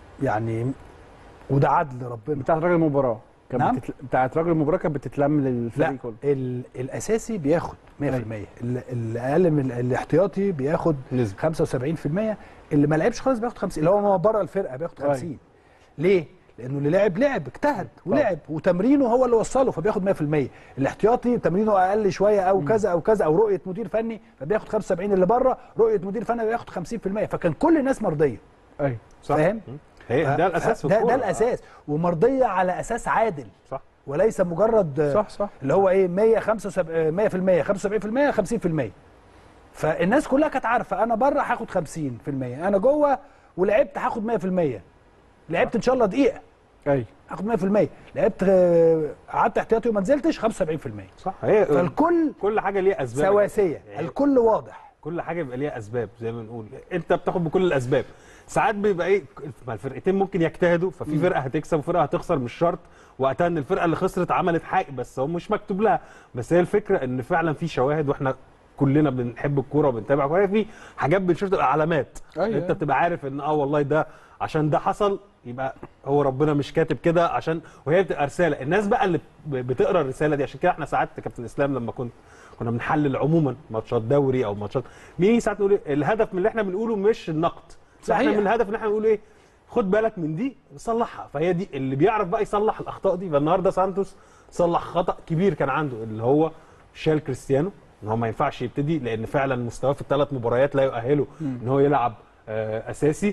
A: يعني وده عدل ربنا
F: بتاعت راجل المباراه كانت
A: نعم.
F: بتتل... بتاعت راجل المباراه كانت بتتلم للفريق
A: لا
F: كله
A: ال- الاساسي بياخد 100% ال- الاقل من الاحتياطي بياخد
G: نسبة.
A: 75% اللي ما لعبش خالص بياخد 50 اللي هو بره الفرقه بياخد
F: أيوة.
A: 50 ليه؟ لانه اللي لعب لعب اجتهد ولعب وتمرينه هو اللي وصله فبياخد 100% الاحتياطي تمرينه اقل شويه او كذا او كذا او رؤيه مدير فني فبياخد 75 اللي بره رؤيه مدير فني بياخد 50% فكان كل الناس مرضيه
F: ايوه
G: صح.
A: فاهم؟
G: هي ده الاساس في
A: ده, ده
G: الكورة.
A: الاساس ومرضيه على اساس عادل
G: صح
A: وليس مجرد
F: صح صح
A: اللي هو ايه 175 100% 75% 50% فالناس كلها كانت عارفه انا بره هاخد 50% انا جوه ولعبت هاخد 100% لعبت ان شاء الله دقيقه
F: ايوه
A: هاخد 100% لعبت آه، قعدت احتياطي وما نزلتش 75%
G: صح هي
A: فالكل
G: كل حاجه ليها اسباب
A: سواسيه
G: يعني
A: الكل واضح
G: كل حاجه بيبقى ليها اسباب زي ما بنقول انت بتاخد بكل الاسباب ساعات بيبقى ايه ما الفرقتين ممكن يجتهدوا ففي فرقه هتكسب وفرقه هتخسر مش شرط وقتها ان الفرقه اللي خسرت عملت حاجه بس هو مش مكتوب لها بس هي الفكره ان فعلا في شواهد واحنا كلنا بنحب الكوره وبنتابع كوره في حاجات بنشوف تبقى علامات
F: أيوة.
G: انت بتبقى عارف ان اه والله ده عشان ده حصل يبقى هو ربنا مش كاتب كده عشان وهي بتبقى رساله الناس بقى اللي ب- بتقرا الرساله دي عشان كده احنا ساعات كابتن اسلام لما كنت كنا بنحلل عموما ماتشات دوري او ماتشات مين ساعات نقول إيه؟ الهدف من اللي احنا بنقوله مش النقد
A: صحيح.
G: احنا من الهدف ان احنا نقول ايه خد بالك من دي صلحها فهي دي اللي بيعرف بقى يصلح الاخطاء دي فالنهارده سانتوس صلح خطا كبير كان عنده اللي هو شال كريستيانو ان هو ما ينفعش يبتدي لان فعلا مستواه في الثلاث مباريات لا يؤهله ان هو يلعب آه اساسي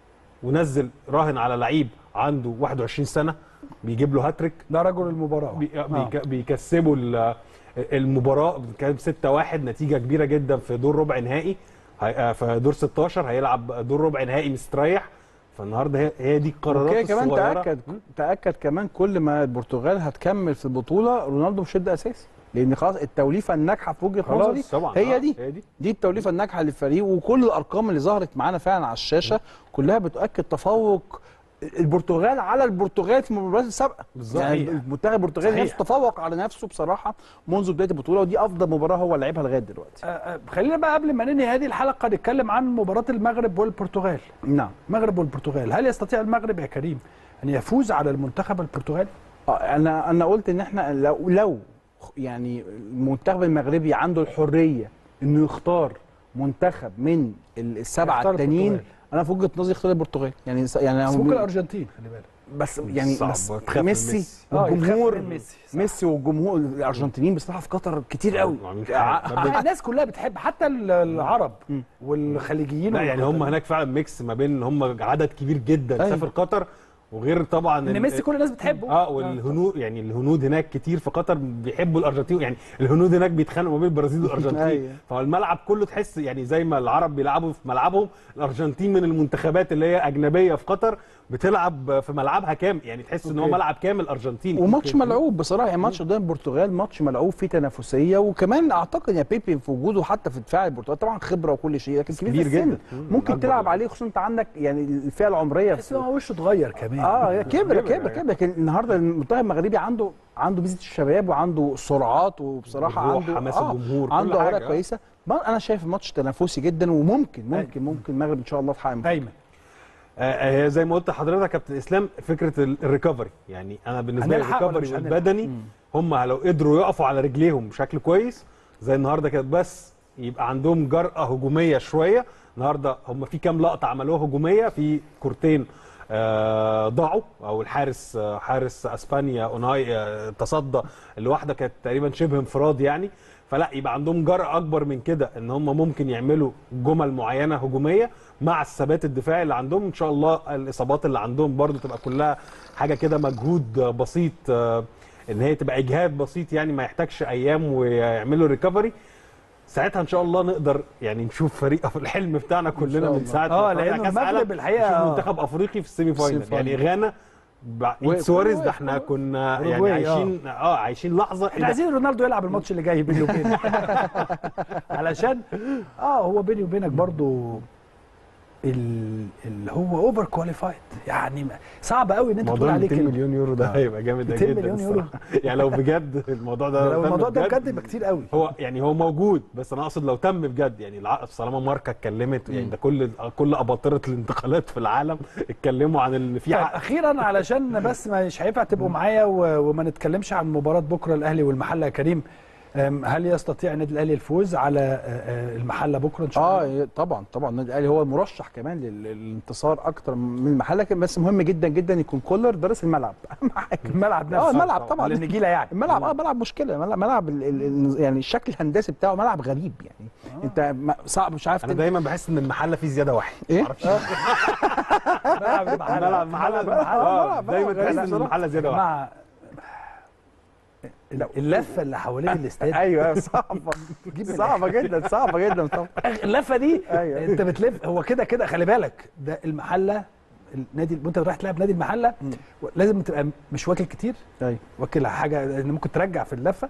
G: ونزل راهن على لعيب عنده 21 سنه بيجيب له هاتريك
A: ده رجل المباراه
G: بي
A: آه.
G: بيك بيكسبوا ال- المباراه كانت 6-1 نتيجه كبيره جدا في دور ربع نهائي هي- آه، في دور 16 هيلعب دور ربع نهائي مستريح فالنهارده هي, هي دي القرارات
F: وكده كمان
G: الصغيره
F: تاكد تاكد كمان كل ما البرتغال هتكمل في البطوله رونالدو مش هيبدا اساسي لان خلاص التوليفه الناجحه في وجهه
G: خلاص
F: نظري
G: طبعا
F: هي
G: آه،
F: دي
G: هي دي
F: دي التوليفه الناجحه للفريق وكل الارقام اللي ظهرت معانا فعلا على الشاشه كلها بتؤكد تفوق البرتغال على البرتغال في المباريات السابقه
G: بالظبط.
F: يعني
G: صحيح.
F: المنتخب البرتغالي
A: صحيح.
F: نفسه تفوق على نفسه بصراحه منذ بدايه البطوله ودي افضل مباراه هو لعبها لغايه دلوقتي
A: آه، آه، خلينا بقى قبل ما ننهي هذه الحلقه نتكلم عن مباراه المغرب والبرتغال
F: نعم
A: المغرب والبرتغال هل يستطيع المغرب يا كريم ان يفوز على المنتخب البرتغالي
F: آه، انا انا قلت ان احنا لو لو يعني المنتخب المغربي عنده الحريه انه يختار منتخب من السبعه
A: يختار
F: التانيين
A: البرتغال.
F: انا في وجهه نظري اختار البرتغال يعني يعني
A: بس
F: هو-
A: ممكن الارجنتين خلي بالك
F: بس يعني
G: صعب،
F: بس
G: تخاف من
F: ميسي
G: ميسي.
A: آه، يخاف
F: والجمهور
A: من ميسي، صح.
F: ميسي والجمهور الارجنتينيين بصراحه في قطر كتير قوي
G: عاملين حاجة. ما بين-
A: آه، الناس كلها بتحب حتى ال- العرب والخليجيين
G: لا يعني هم
A: والقطريين.
G: هناك فعلا ميكس ما بين ان هم عدد كبير جدا
F: أيوة.
G: سافر قطر وغير طبعا
A: ان
G: ال-
A: ميسي كل الناس بتحبه
G: اه والهنود يعني الهنود هناك كتير في قطر بيحبوا الارجنتين يعني الهنود هناك بيتخانقوا ما بين البرازيل والارجنتين
F: أيوة.
G: فالملعب كله تحس يعني زي ما العرب بيلعبوا في ملعبهم الارجنتين من المنتخبات اللي هي اجنبيه في قطر بتلعب في ملعبها كام يعني تحس ان هو
A: أوكي.
G: ملعب كامل ارجنتيني
F: وماتش ملعوب بصراحه يعني ماتش قدام البرتغال ماتش ملعوب فيه تنافسيه وكمان اعتقد يا بيبي في وجوده حتى في دفاع البرتغال طبعا خبره وكل شيء لكن كبير,
G: كبير
F: في السن.
G: جدا. مم.
F: ممكن
G: أكبر
F: تلعب
G: يعني.
F: عليه خصوصا انت عندك يعني الفئه العمريه
A: تحس ان هو وشه اتغير كمان
F: اه كبر
G: كبر
F: كبر
G: يعني.
F: كبر لكن النهارده المنتخب المغربي عنده عنده ميزه الشباب وعنده سرعات وبصراحه
G: الروح،
F: عنده
G: حماس الجمهور، كل
F: عنده
G: حاجة،
F: اوراق
G: آه.
F: كويسه ما انا شايف الماتش تنافسي جدا وممكن ممكن ممكن المغرب ان شاء الله تحقق
A: ايمن
G: آه، هي زي ما قلت لحضرتك يا كابتن اسلام فكره ال- الريكفري يعني انا بالنسبه لي
A: هنلحق ولا
G: الريكفري
A: مش هنلحق؟
G: والبدني هم لو قدروا يقفوا على رجليهم بشكل كويس زي النهارده كده بس يبقى عندهم جرأة هجوميه شويه النهارده هم في كام لقطه عملوها هجوميه في كورتين آه، ضاعوا او الحارس آه، حارس اسبانيا اوناي آه، تصدى الواحده كانت تقريبا شبه انفراد يعني فلا يبقى عندهم جرأة اكبر من كده ان هم ممكن يعملوا جمل معينه هجوميه مع الثبات الدفاعي اللي عندهم ان شاء الله الاصابات اللي عندهم برضو تبقى كلها حاجه كده مجهود آه، بسيط آه، ان هي تبقى اجهاد بسيط يعني ما يحتاجش ايام ويعملوا ريكفري ساعتها ان شاء الله نقدر يعني نشوف فريق في الحلم بتاعنا كلنا من ساعه ما
A: آه،
G: اتفرجنا على
A: لأنه
G: كأس
A: المغرب
G: عالم
A: الحقيقة،
G: نشوف
A: آه.
G: منتخب افريقي في السيمي فاينل
F: السيمي
G: يعني
F: فاينل.
G: غانا بعيد
F: و-
G: سواريز
F: و-
G: ده احنا كنا يعني
A: أوروجواي، آه.
G: عايشين اه عايشين لحظه
A: احنا عايزين رونالدو يلعب الماتش اللي جاي بيني وبينك علشان اه هو بيني وبينك برضو ال- اللي هو اوفر كواليفايد يعني ما- صعب قوي ان انت تقول
G: موضوع
A: عليه
G: 200
A: كده
G: مليون يورو ده هيبقى جامد
A: 200
G: جدا
A: مليون يورو.
G: الصراحة. يعني لو بجد الموضوع ده
A: لو
G: تم
A: الموضوع ده
G: بجد،
A: بجد يبقى كتير قوي
G: هو يعني هو موجود بس انا اقصد لو تم بجد يعني الع- طالما ماركه اتكلمت يعني ده كل كل اباطره الانتقالات في العالم اتكلموا عن ان في
A: طيب
G: عقد
A: اخيرا علشان بس مش هينفع تبقوا معايا و- وما نتكلمش عن مباراه بكره الاهلي والمحله يا كريم أم، هل يستطيع النادي الاهلي الفوز على آه، آه، المحله بكره ان شاء الله؟
F: اه طبعا طبعا النادي الاهلي هو المرشح كمان لل- للانتصار اكتر من المحل لكن بس مهم جدا جدا يكون كولر دارس الملعب اهم حاجه
A: الملعب نفسه
F: اه الملعب طبعا
A: لان نجيله يعني
F: الملعب اه ملعب مشكله ملعب, ملعب ال ال يعني الشكل الهندسي بتاعه ملعب غريب يعني انت ما- صعب مش عارف
G: انا
F: تن-
G: دايما بحس ان المحله فيه زياده واحد
F: ايه
G: معرفش
A: ملعب المحله
G: ملعب المحله
A: ملعب
G: اه
F: ملعب-
G: دايما
F: ملعب
G: تحس
F: غريب
G: ان
F: بصراحة.
G: المحله زياده واحد
A: مع اللفه اللي حوالين الاستاد
F: ايوه صعبه صعبه جدا صعبه جدا طبعا
A: اللفه دي
F: أيوة.
A: انت بتلف هو كده كده خلي بالك ده المحله النادي وانت رايح تلعب نادي المحله لازم تبقى مش واكل كتير
F: ايوه
A: واكل حاجه ان ممكن ترجع في اللفه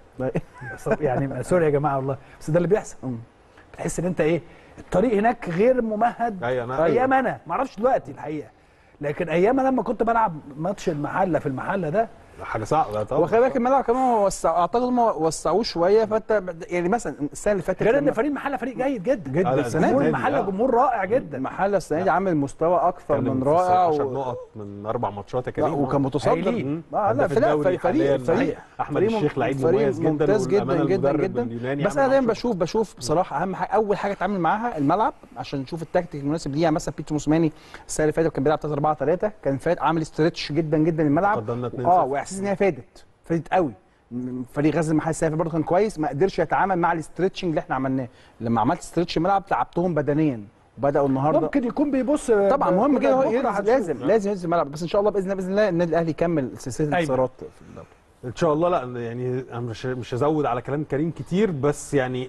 A: يعني سوري يا جماعه والله بس ده اللي بيحصل
F: مم.
A: بتحس ان انت ايه الطريق هناك غير ممهد
G: ايوه انا
A: ايام انا ما اعرفش دلوقتي الحقيقه لكن ايام أنا لما كنت بلعب ماتش المحله في المحله ده
G: حاجه صعبه طبعا
F: وخلي بالك الملعب كمان وسع اعتقد هم وسعوه شويه فانت يعني مثلا السنه اللي فاتت
A: غير ان
F: لما-
A: فريق المحله فريق جيد جدا
F: جدا
G: آه، لا،
F: السنه
A: جمهور
F: دي
G: السنة
A: المحله
G: آه.
A: جمهور رائع جدا
F: المحله السنه دي عامل مستوى اكثر
G: كان
F: من
G: في
F: رائع
G: 10
F: و...
G: نقط من اربع ماتشات يا
F: لا،
G: كريم
F: وكان متصدر
A: هايلين.
F: اه لا
G: هداف
F: فريق
G: الدوري
F: فريق
G: حالياً.
F: فريق
G: احمد
F: فريق
G: الشيخ لعيب
F: فريق
G: مميز جدا
F: ممتاز جدا
G: والأمانة
F: جدا
G: المدرب
F: جدا
G: اليوناني
F: بس
G: عمل
F: انا دايما
G: معاهم
F: بشوف بشوف بصراحه اهم حاجه اول حاجه اتعامل معاها الملعب عشان نشوف التكتيك المناسب ليه يعني مثلا بيتر موسيماني السنه اللي فاتت كان بيلعب 3 4 3 كان فات عامل استرتش جدا جدا الملعب
G: قدمنا 2-0.
F: اه واحساس ان هي فادت فادت قوي م- فريق غزل المحله السنه اللي فاتت برضه كان كويس ما قدرش يتعامل مع الاسترتشنج اللي احنا عملناه لما عملت استرتش الملعب لعبتهم بدنيا وبداوا النهارده
A: ممكن يكون بيبص
F: طبعا مهم
A: كل
F: جدا هو
A: بكرة
F: ينزل-
A: هتشوف.
F: لازم لازم ينزل الملعب بس ان شاء الله باذن الله باذن الله النادي الاهلي يكمل سلسله
A: أيمن.
F: الانتصارات في الدوري
G: ان شاء الله لا يعني انا مش مش هزود على كلام كريم كتير بس يعني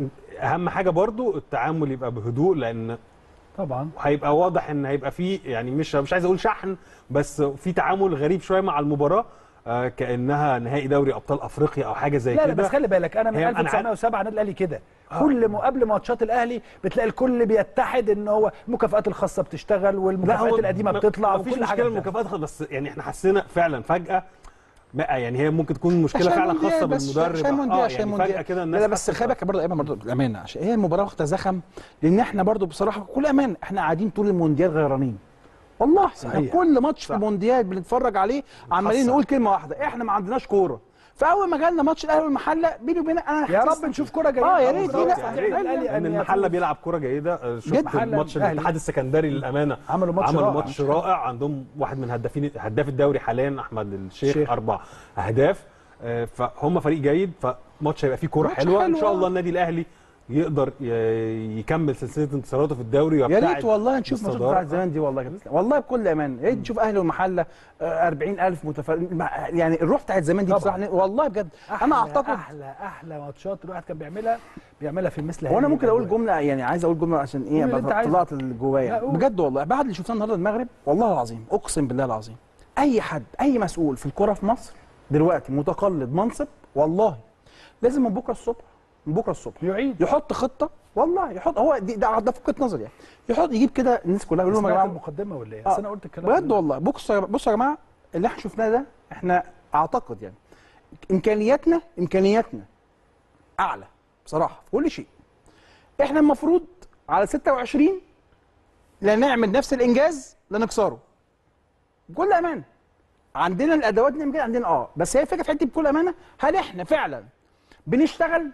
G: اهم حاجه برضو التعامل يبقى بهدوء لان
A: طبعا
G: هيبقى واضح ان هيبقى فيه يعني مش مش عايز اقول شحن بس في تعامل غريب شويه مع المباراه آه كانها نهائي دوري ابطال افريقيا او حاجه زي
A: لا لا
G: كده
A: بس خلي بالك انا من
G: هي- أنا
A: 1907 النادي الاهلي كده كل م- قبل ماتشات الاهلي بتلاقي الكل بيتحد ان هو المكافآت الخاصه بتشتغل والمكافآت القديمه بتطلع
G: مفيش
A: وكل حاجه
G: مشكله
A: بتحصل.
G: المكافآت بس يعني احنا حسينا فعلا فجاه ما يعني هي ممكن تكون مشكله
F: عشان
G: فعلا
F: مونديال
G: خاصه
F: بس،
G: بالمدرب
F: عشان مونديال
G: آه،
F: عشان
G: يعني
F: مونديال
G: فجاه كده
F: لا
G: الناس
F: لا بس
G: حست-
F: خلي بالك برضه ايمن برضه بالامانه عشان هي المباراه واخده زخم لان احنا برضه بصراحه بكل امان احنا قاعدين طول المونديال غيرانين والله صحيح.
A: صحيح.
F: كل ماتش في المونديال بنتفرج عليه عمالين
A: حصل.
F: نقول كلمه واحده احنا ما عندناش كوره فاول ما جالنا ماتش الاهلي والمحله بيني وبينك انا
A: يا
F: حاسس-
A: رب نشوف كوره جايه
F: اه يا ريت
A: بالظبط.
F: لا
A: صحيح.
G: يا ريت.
A: الأهلي
G: ان
A: أن
G: المحله
A: يفوز.
G: بيلعب كوره جيده آه، شفت
A: جدا.
G: الماتش
A: الأهلي.
G: الاتحاد السكندري للامانه
A: عملوا ماتش
G: عملوا
A: رائع.
G: ماتش رائع عندهم واحد من هدافين هداف الدوري حاليا احمد الشيخ
A: الشيخ.
G: اربع اهداف آه، فهم فريق جيد فماتش هيبقى فيه كوره
F: ماتش
G: حلوه ان
F: حلو،
G: شاء
F: آه.
G: الله النادي الاهلي يقدر ي- يكمل سلسله انتصاراته في الدوري
F: يا
G: ويبتعد
F: ريت والله نشوف ماتشات
G: بالصدارة.
F: بتاعت زمان دي والله يا كابتن. والله بكل امان يا ريت نشوف اهلي والمحله آه، 40000 متفرج مع- يعني الروح بتاعت زمان دي
A: طبعاً.
F: بصراحه والله بجد
A: أحلى
F: انا اعتقد
A: احلى احلى ماتشات الواحد كان بيعملها بيعملها في مثل
F: هو انا
A: هذه
F: ممكن اقول
A: الأجواء.
F: جمله يعني عايز اقول جمله عشان ايه
A: قول اللي أنت
F: أبقى
A: عايزه.
F: طلعت اللي
A: لا،
F: جوايا
A: قول.
F: بجد والله بعد اللي شفناه النهارده المغرب والله العظيم اقسم بالله العظيم اي حد اي مسؤول في الكوره في مصر دلوقتي متقلد منصب والله لازم من بكره الصبح من بكره الصبح
A: يعيد
F: يحط خطه والله يحط هو دي ده, ده في وجهه نظري يعني يحط يجيب كده الناس كلها يقول لهم يا
A: سمعت
F: جماعه
A: المقدمه ولا ايه؟
F: آه.
A: أصل انا قلت الكلام
F: بجد
A: ده.
F: والله بصوا يا- بصوا يا جماعه اللي احنا شفناه ده احنا اعتقد يعني امكانياتنا امكانياتنا اعلى بصراحه في كل شيء احنا المفروض على 26 لا نعمل نفس الانجاز لا نكسره بكل امانه عندنا الادوات نعمل كده عندنا اه بس هي الفكره في حته بكل امانه هل احنا فعلا بنشتغل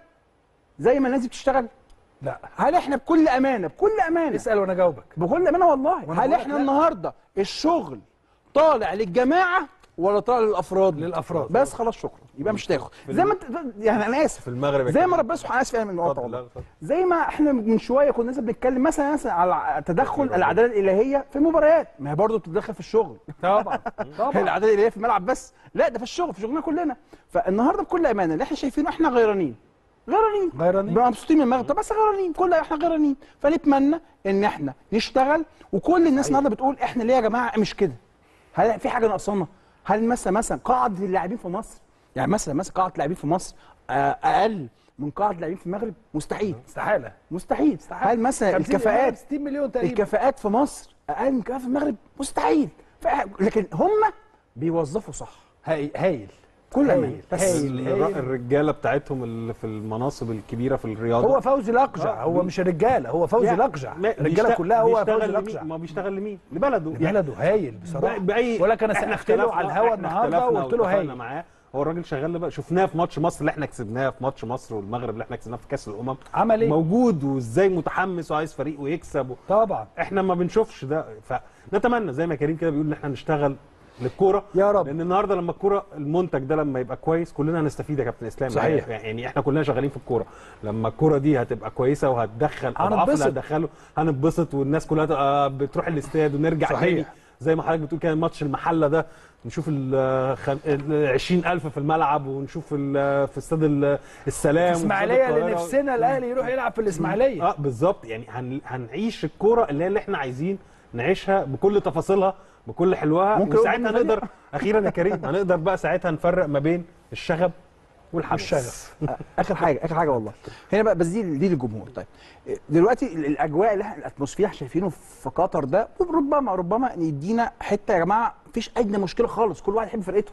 F: زي ما الناس دي بتشتغل
A: لا
F: هل احنا بكل امانه بكل امانه
A: اسال وانا اجاوبك
F: بكل امانه والله
A: وأنا
F: هل
A: بقول
F: احنا
A: لك لا.
F: النهارده الشغل طالع للجماعه ولا طالع للافراد
A: للأفراد.
F: بس خلاص شكرا يبقى مش تاخد زي ما انت يعني انا اسف
G: في المغرب
F: زي ما
G: كمان.
F: ربنا سبحانه اسف يعني من المقاطعه
G: اتفضل،
F: والله
G: لا، اتفضل.
F: زي ما احنا من شويه كنا لسه بنتكلم مثلا مثلا على تدخل العداله الالهيه في المباريات ما هي برضه بتتدخل في الشغل
A: طبعا
F: هي
A: طبعا
F: العداله الالهيه في الملعب بس لا ده في الشغل في شغلنا كلنا فالنهارده بكل امانه اللي احنا شايفينه احنا غيرانين غيرانين
A: غيرانين.
F: مبسوطين من المغرب طب بس غيرانين كل احنا غيرانين فنتمنى ان احنا نشتغل وكل الناس النهارده بتقول احنا ليه يا جماعه مش كده هل في حاجه ناقصانا هل مثلا مثلا قاعده اللاعبين في مصر يعني مثلا مثلا قاعده اللاعبين في مصر آه، اقل من قاعده اللاعبين في المغرب مستحيل
A: استحاله
F: مستحيل هل مثلا
A: 50
F: الكفاءات
A: 60 مليون تقريبا
F: الكفاءات في مصر اقل من الكفاءات في المغرب مستحيل ف- لكن هم بيوظفوا صح
A: هاي- هايل
F: كل
A: هايل.
F: أمان. بس
A: هايل.
G: الر-
A: هايل.
G: الرجاله بتاعتهم اللي في المناصب الكبيره في الرياضه
A: هو فوزي الاقجع
G: آه،
A: هو
G: بي-
A: مش الرجاله هو فوزي
G: يعني
A: الاقجع
G: ما-
A: الرجاله
G: بيشت-
A: كلها هو
G: بيشتغل
A: فوزي
G: لمين؟
A: الاقجع
G: ما بيشتغل لمين؟ لبلده
A: بلده هايل بصراحه
G: ب- باي
A: بقول لك انا
G: إحنا
A: سقفت له
G: اختلفنا-
A: على الهوا
G: إحنا
A: النهارده
G: اختلفنا
A: وقلت له
G: واتفقنا
A: هايل
G: معاه هو الراجل شغال بقى شفناه في ماتش مصر اللي احنا كسبناه في ماتش مصر والمغرب اللي احنا كسبناه في كاس الامم
A: عمل ايه؟
G: موجود وازاي متحمس وعايز فريقه يكسب و...
A: طبعا
G: احنا ما بنشوفش ده فنتمنى زي ما كريم كده بيقول ان احنا نشتغل للكوره
A: يا رب.
G: لان النهارده لما الكوره المنتج ده لما يبقى كويس كلنا هنستفيد يا كابتن اسلام
A: صحيح.
G: يعني احنا كلنا شغالين في الكوره لما الكوره دي هتبقى كويسه وهتدخل اضعاف اللي
A: هنتبسط.
G: هتدخله هنتبسط والناس كلها تبقى بتروح الاستاد ونرجع
A: صحيح.
G: تاني زي ما حضرتك بتقول كده ماتش المحله ده نشوف ال خم- ال 20000 في الملعب ونشوف ال- في استاد ال- السلام وفي استاد
A: اسماعيليه اللي
G: القاهرة.
A: نفسنا الاهلي يروح يلعب في الاسماعيليه
G: اه بالظبط يعني هن... هنعيش الكوره اللي هي اللي احنا عايزين نعيشها بكل تفاصيلها بكل حلوها
F: ممكن
G: وساعتها
F: أقول
G: نقدر اخيرا يا كريم هنقدر بقى ساعتها نفرق ما بين الشغب والحماس
A: والشغف.
F: اخر حاجه اخر حاجه والله هنا بقى بس دي دي للجمهور طيب دلوقتي ال- الاجواء اللي احنا الاتموسفير احنا شايفينه في قطر ده ربما ربما يدينا حته يا جماعه مفيش ادنى مشكله خالص كل واحد يحب فرقته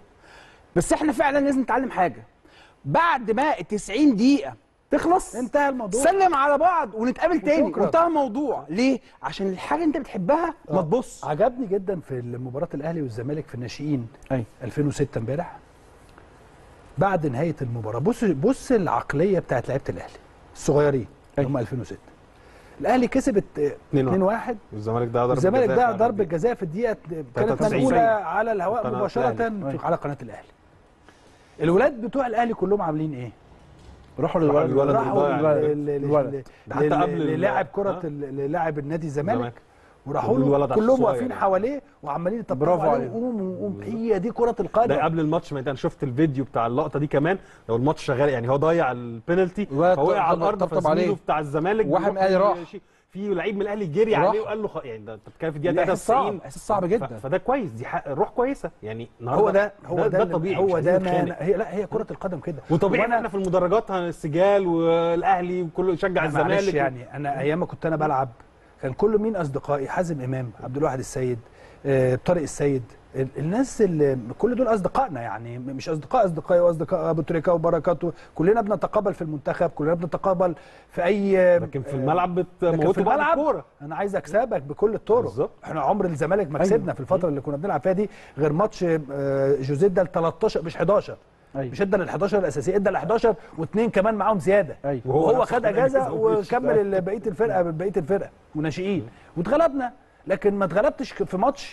F: بس احنا فعلا لازم نتعلم حاجه بعد ما ال 90 دقيقه تخلص
A: انتهى الموضوع
F: سلم على بعض ونتقابل تاني
A: وشكرا.
F: وانتهى الموضوع ليه عشان الحاجه انت بتحبها ما
A: آه.
F: تبص
A: عجبني جدا في مباراه الاهلي والزمالك في الناشئين
F: أيوة.
A: 2006 امبارح بعد نهايه المباراه بص بص العقليه بتاعت لعيبه الاهلي الصغيرين اللي هم 2006 الاهلي كسبت
G: 2-1.
A: 2-1
G: والزمالك ده ضرب
A: الزمالك
G: جزاء
A: ده
G: فعلا.
A: ضرب الجزاء في الدقيقه كانت
G: 93.
A: منقوله على الهواء
G: قناة
A: مباشره
G: الأهلي.
A: في على قناه الاهلي الولاد بتوع الاهلي كلهم عاملين ايه
F: روحوا
G: راحوا
F: للولد
G: للولد
A: راحوا
G: الضايع
A: ل-
G: ده.
A: ل- ل-
F: الولد.
A: ل-
G: ده حتى
A: ل-
G: قبل ال-
A: للاعب كره
G: ها؟
A: ال- للاعب النادي الزمالك
G: الزمالك.
A: وراحوا
G: ودول
A: له
G: ولد
A: كلهم
G: صغير
A: واقفين
G: يعني.
A: حواليه وعمالين يطبطبوا
F: برافو
A: عليه
F: عليهم.
A: وقوم وقوم هي دي كره القدم
G: ده قبل الماتش ما انت انا شفت الفيديو بتاع اللقطه دي كمان لو الماتش شغال يعني هو ضيع البينالتي
F: الولد
G: فوقع على
F: طبطب-
G: الارض
F: طبطب
G: فزميله
F: عليه.
G: بتاع الزمالك
F: واحد من
G: بيروح
F: الأهلي راح.
G: يشي- في لعيب من الاهلي جري
F: راح.
G: عليه وقال له خ... يعني ده انت بتتكلم في الدقيقه
F: لا، إحساس صعب،
G: 93
F: إحساس صعب
G: ف-
F: جدا.
G: فده كويس دي حق روح كويسه يعني
A: هو ده هو ده,
G: ده
A: اللي-
G: طبيعي مش
A: هو ده
G: عايزين
A: ما
G: نتخانق.
A: هي لا هي كره القدم كده
G: وطبيعي
A: وأنا-
G: احنا في المدرجات السجال والاهلي وكله يشجع
A: معلش
G: الزمالك
A: يعني انا ايام ما كنت انا بلعب كان كل مين اصدقائي حازم امام عبد الواحد السيد آه، طارق السيد ال- الناس اللي كل دول اصدقائنا يعني م- مش اصدقاء اصدقائي واصدقاء ابو تريكه وبركات و- كلنا بنتقابل في المنتخب كلنا بنتقابل في اي
G: لكن في
A: آه،
G: الملعب
A: لكن في
G: بتموتوا بعض
A: الملعب
G: الكوره
A: انا عايز اكسبك بكل الطرق
G: بالظبط.
A: احنا عمر الزمالك ما كسبنا في الفتره اللي كنا بنلعب فيها دي غير ماتش آه، جوزيه ده ال 13 مش 11
F: أيوة.
A: مش ادى لل 11 الاساسي ادى ال 11 واثنين كمان معاهم زياده
F: أيوة.
A: وهو,
G: وهو
A: وهو
G: نفسه
A: خد
G: خد
A: اجازه
G: أجازة ومشي.
A: وكمل ال- بقيه الفرقه بقيه الفرقه وناشئين واتغلبنا لكن ما اتغلبتش في ماتش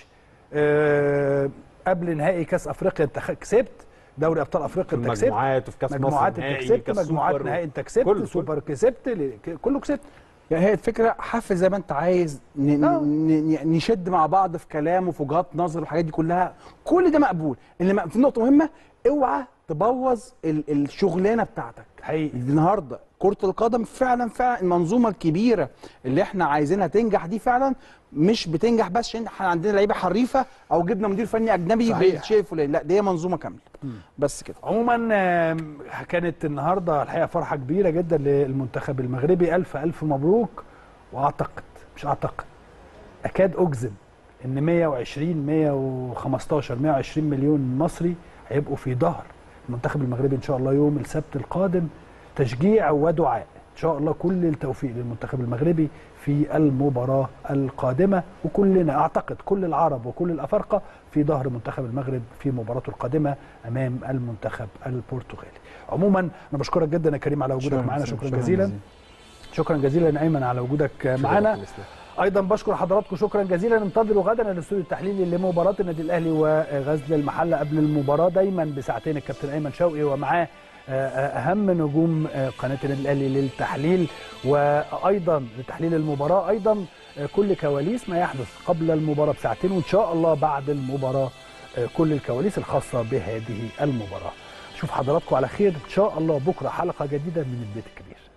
A: آه، قبل نهائي كاس افريقيا انت خ- كسبت دوري ابطال
G: في
A: افريقيا انت كسبت
G: المجموعات وفي كاس مصر
A: مجموعات انت
G: نهائي،
A: كسبت
G: كاس
A: مجموعات
G: سوبر و-
A: نهائي انت كسبت
G: كله-
A: سوبر كسبت ل- ك- كله كسبت
F: يعني هي الفكره حفل زي ما انت عايز ن-
A: آه.
F: ن- ن- نشد مع بعض في كلام وفي وجهات نظر والحاجات دي كلها كل ده مقبول انما في نقطه مهمه اوعى تبوظ ال- الشغلانه بتاعتك
A: حقيقي
F: النهارده كره القدم فعلا فعلا المنظومه الكبيره اللي احنا عايزينها تنجح دي فعلا مش بتنجح بس عشان احنا عندنا لعيبه حريفه او جبنا مدير فني اجنبي
A: صحيح.
F: بالشيء الفلاني لا دي هي منظومه كامله بس كده
A: عموما آم، كانت النهارده الحقيقه فرحه كبيره جدا للمنتخب المغربي الف الف مبروك واعتقد مش اعتقد اكاد اجزم ان 120 115 120 مليون مصري هيبقوا في ظهر المنتخب المغربي ان شاء الله يوم السبت القادم تشجيع ودعاء شاء الله كل التوفيق للمنتخب المغربي في المباراه القادمه وكلنا اعتقد كل العرب وكل الافارقه في ظهر منتخب المغرب في مباراته القادمه امام المنتخب البرتغالي عموما انا بشكرك جدا يا كريم على وجودك معنا شكرا جزيلا شكرا جزيلا ايمن على وجودك معنا ايضا بشكر حضراتكم شكرا جزيلا انتظروا غدا الاستوديو التحليلي لمباراه النادي الاهلي وغزل المحله قبل المباراه دايما بساعتين الكابتن ايمن شوقي ومعاه اهم نجوم قناه النادي الاهلي للتحليل وايضا لتحليل المباراه ايضا كل كواليس ما يحدث قبل المباراه بساعتين وان شاء الله بعد المباراه كل الكواليس الخاصه بهذه المباراه اشوف حضراتكم على خير ان شاء الله بكره حلقه جديده من البيت الكبير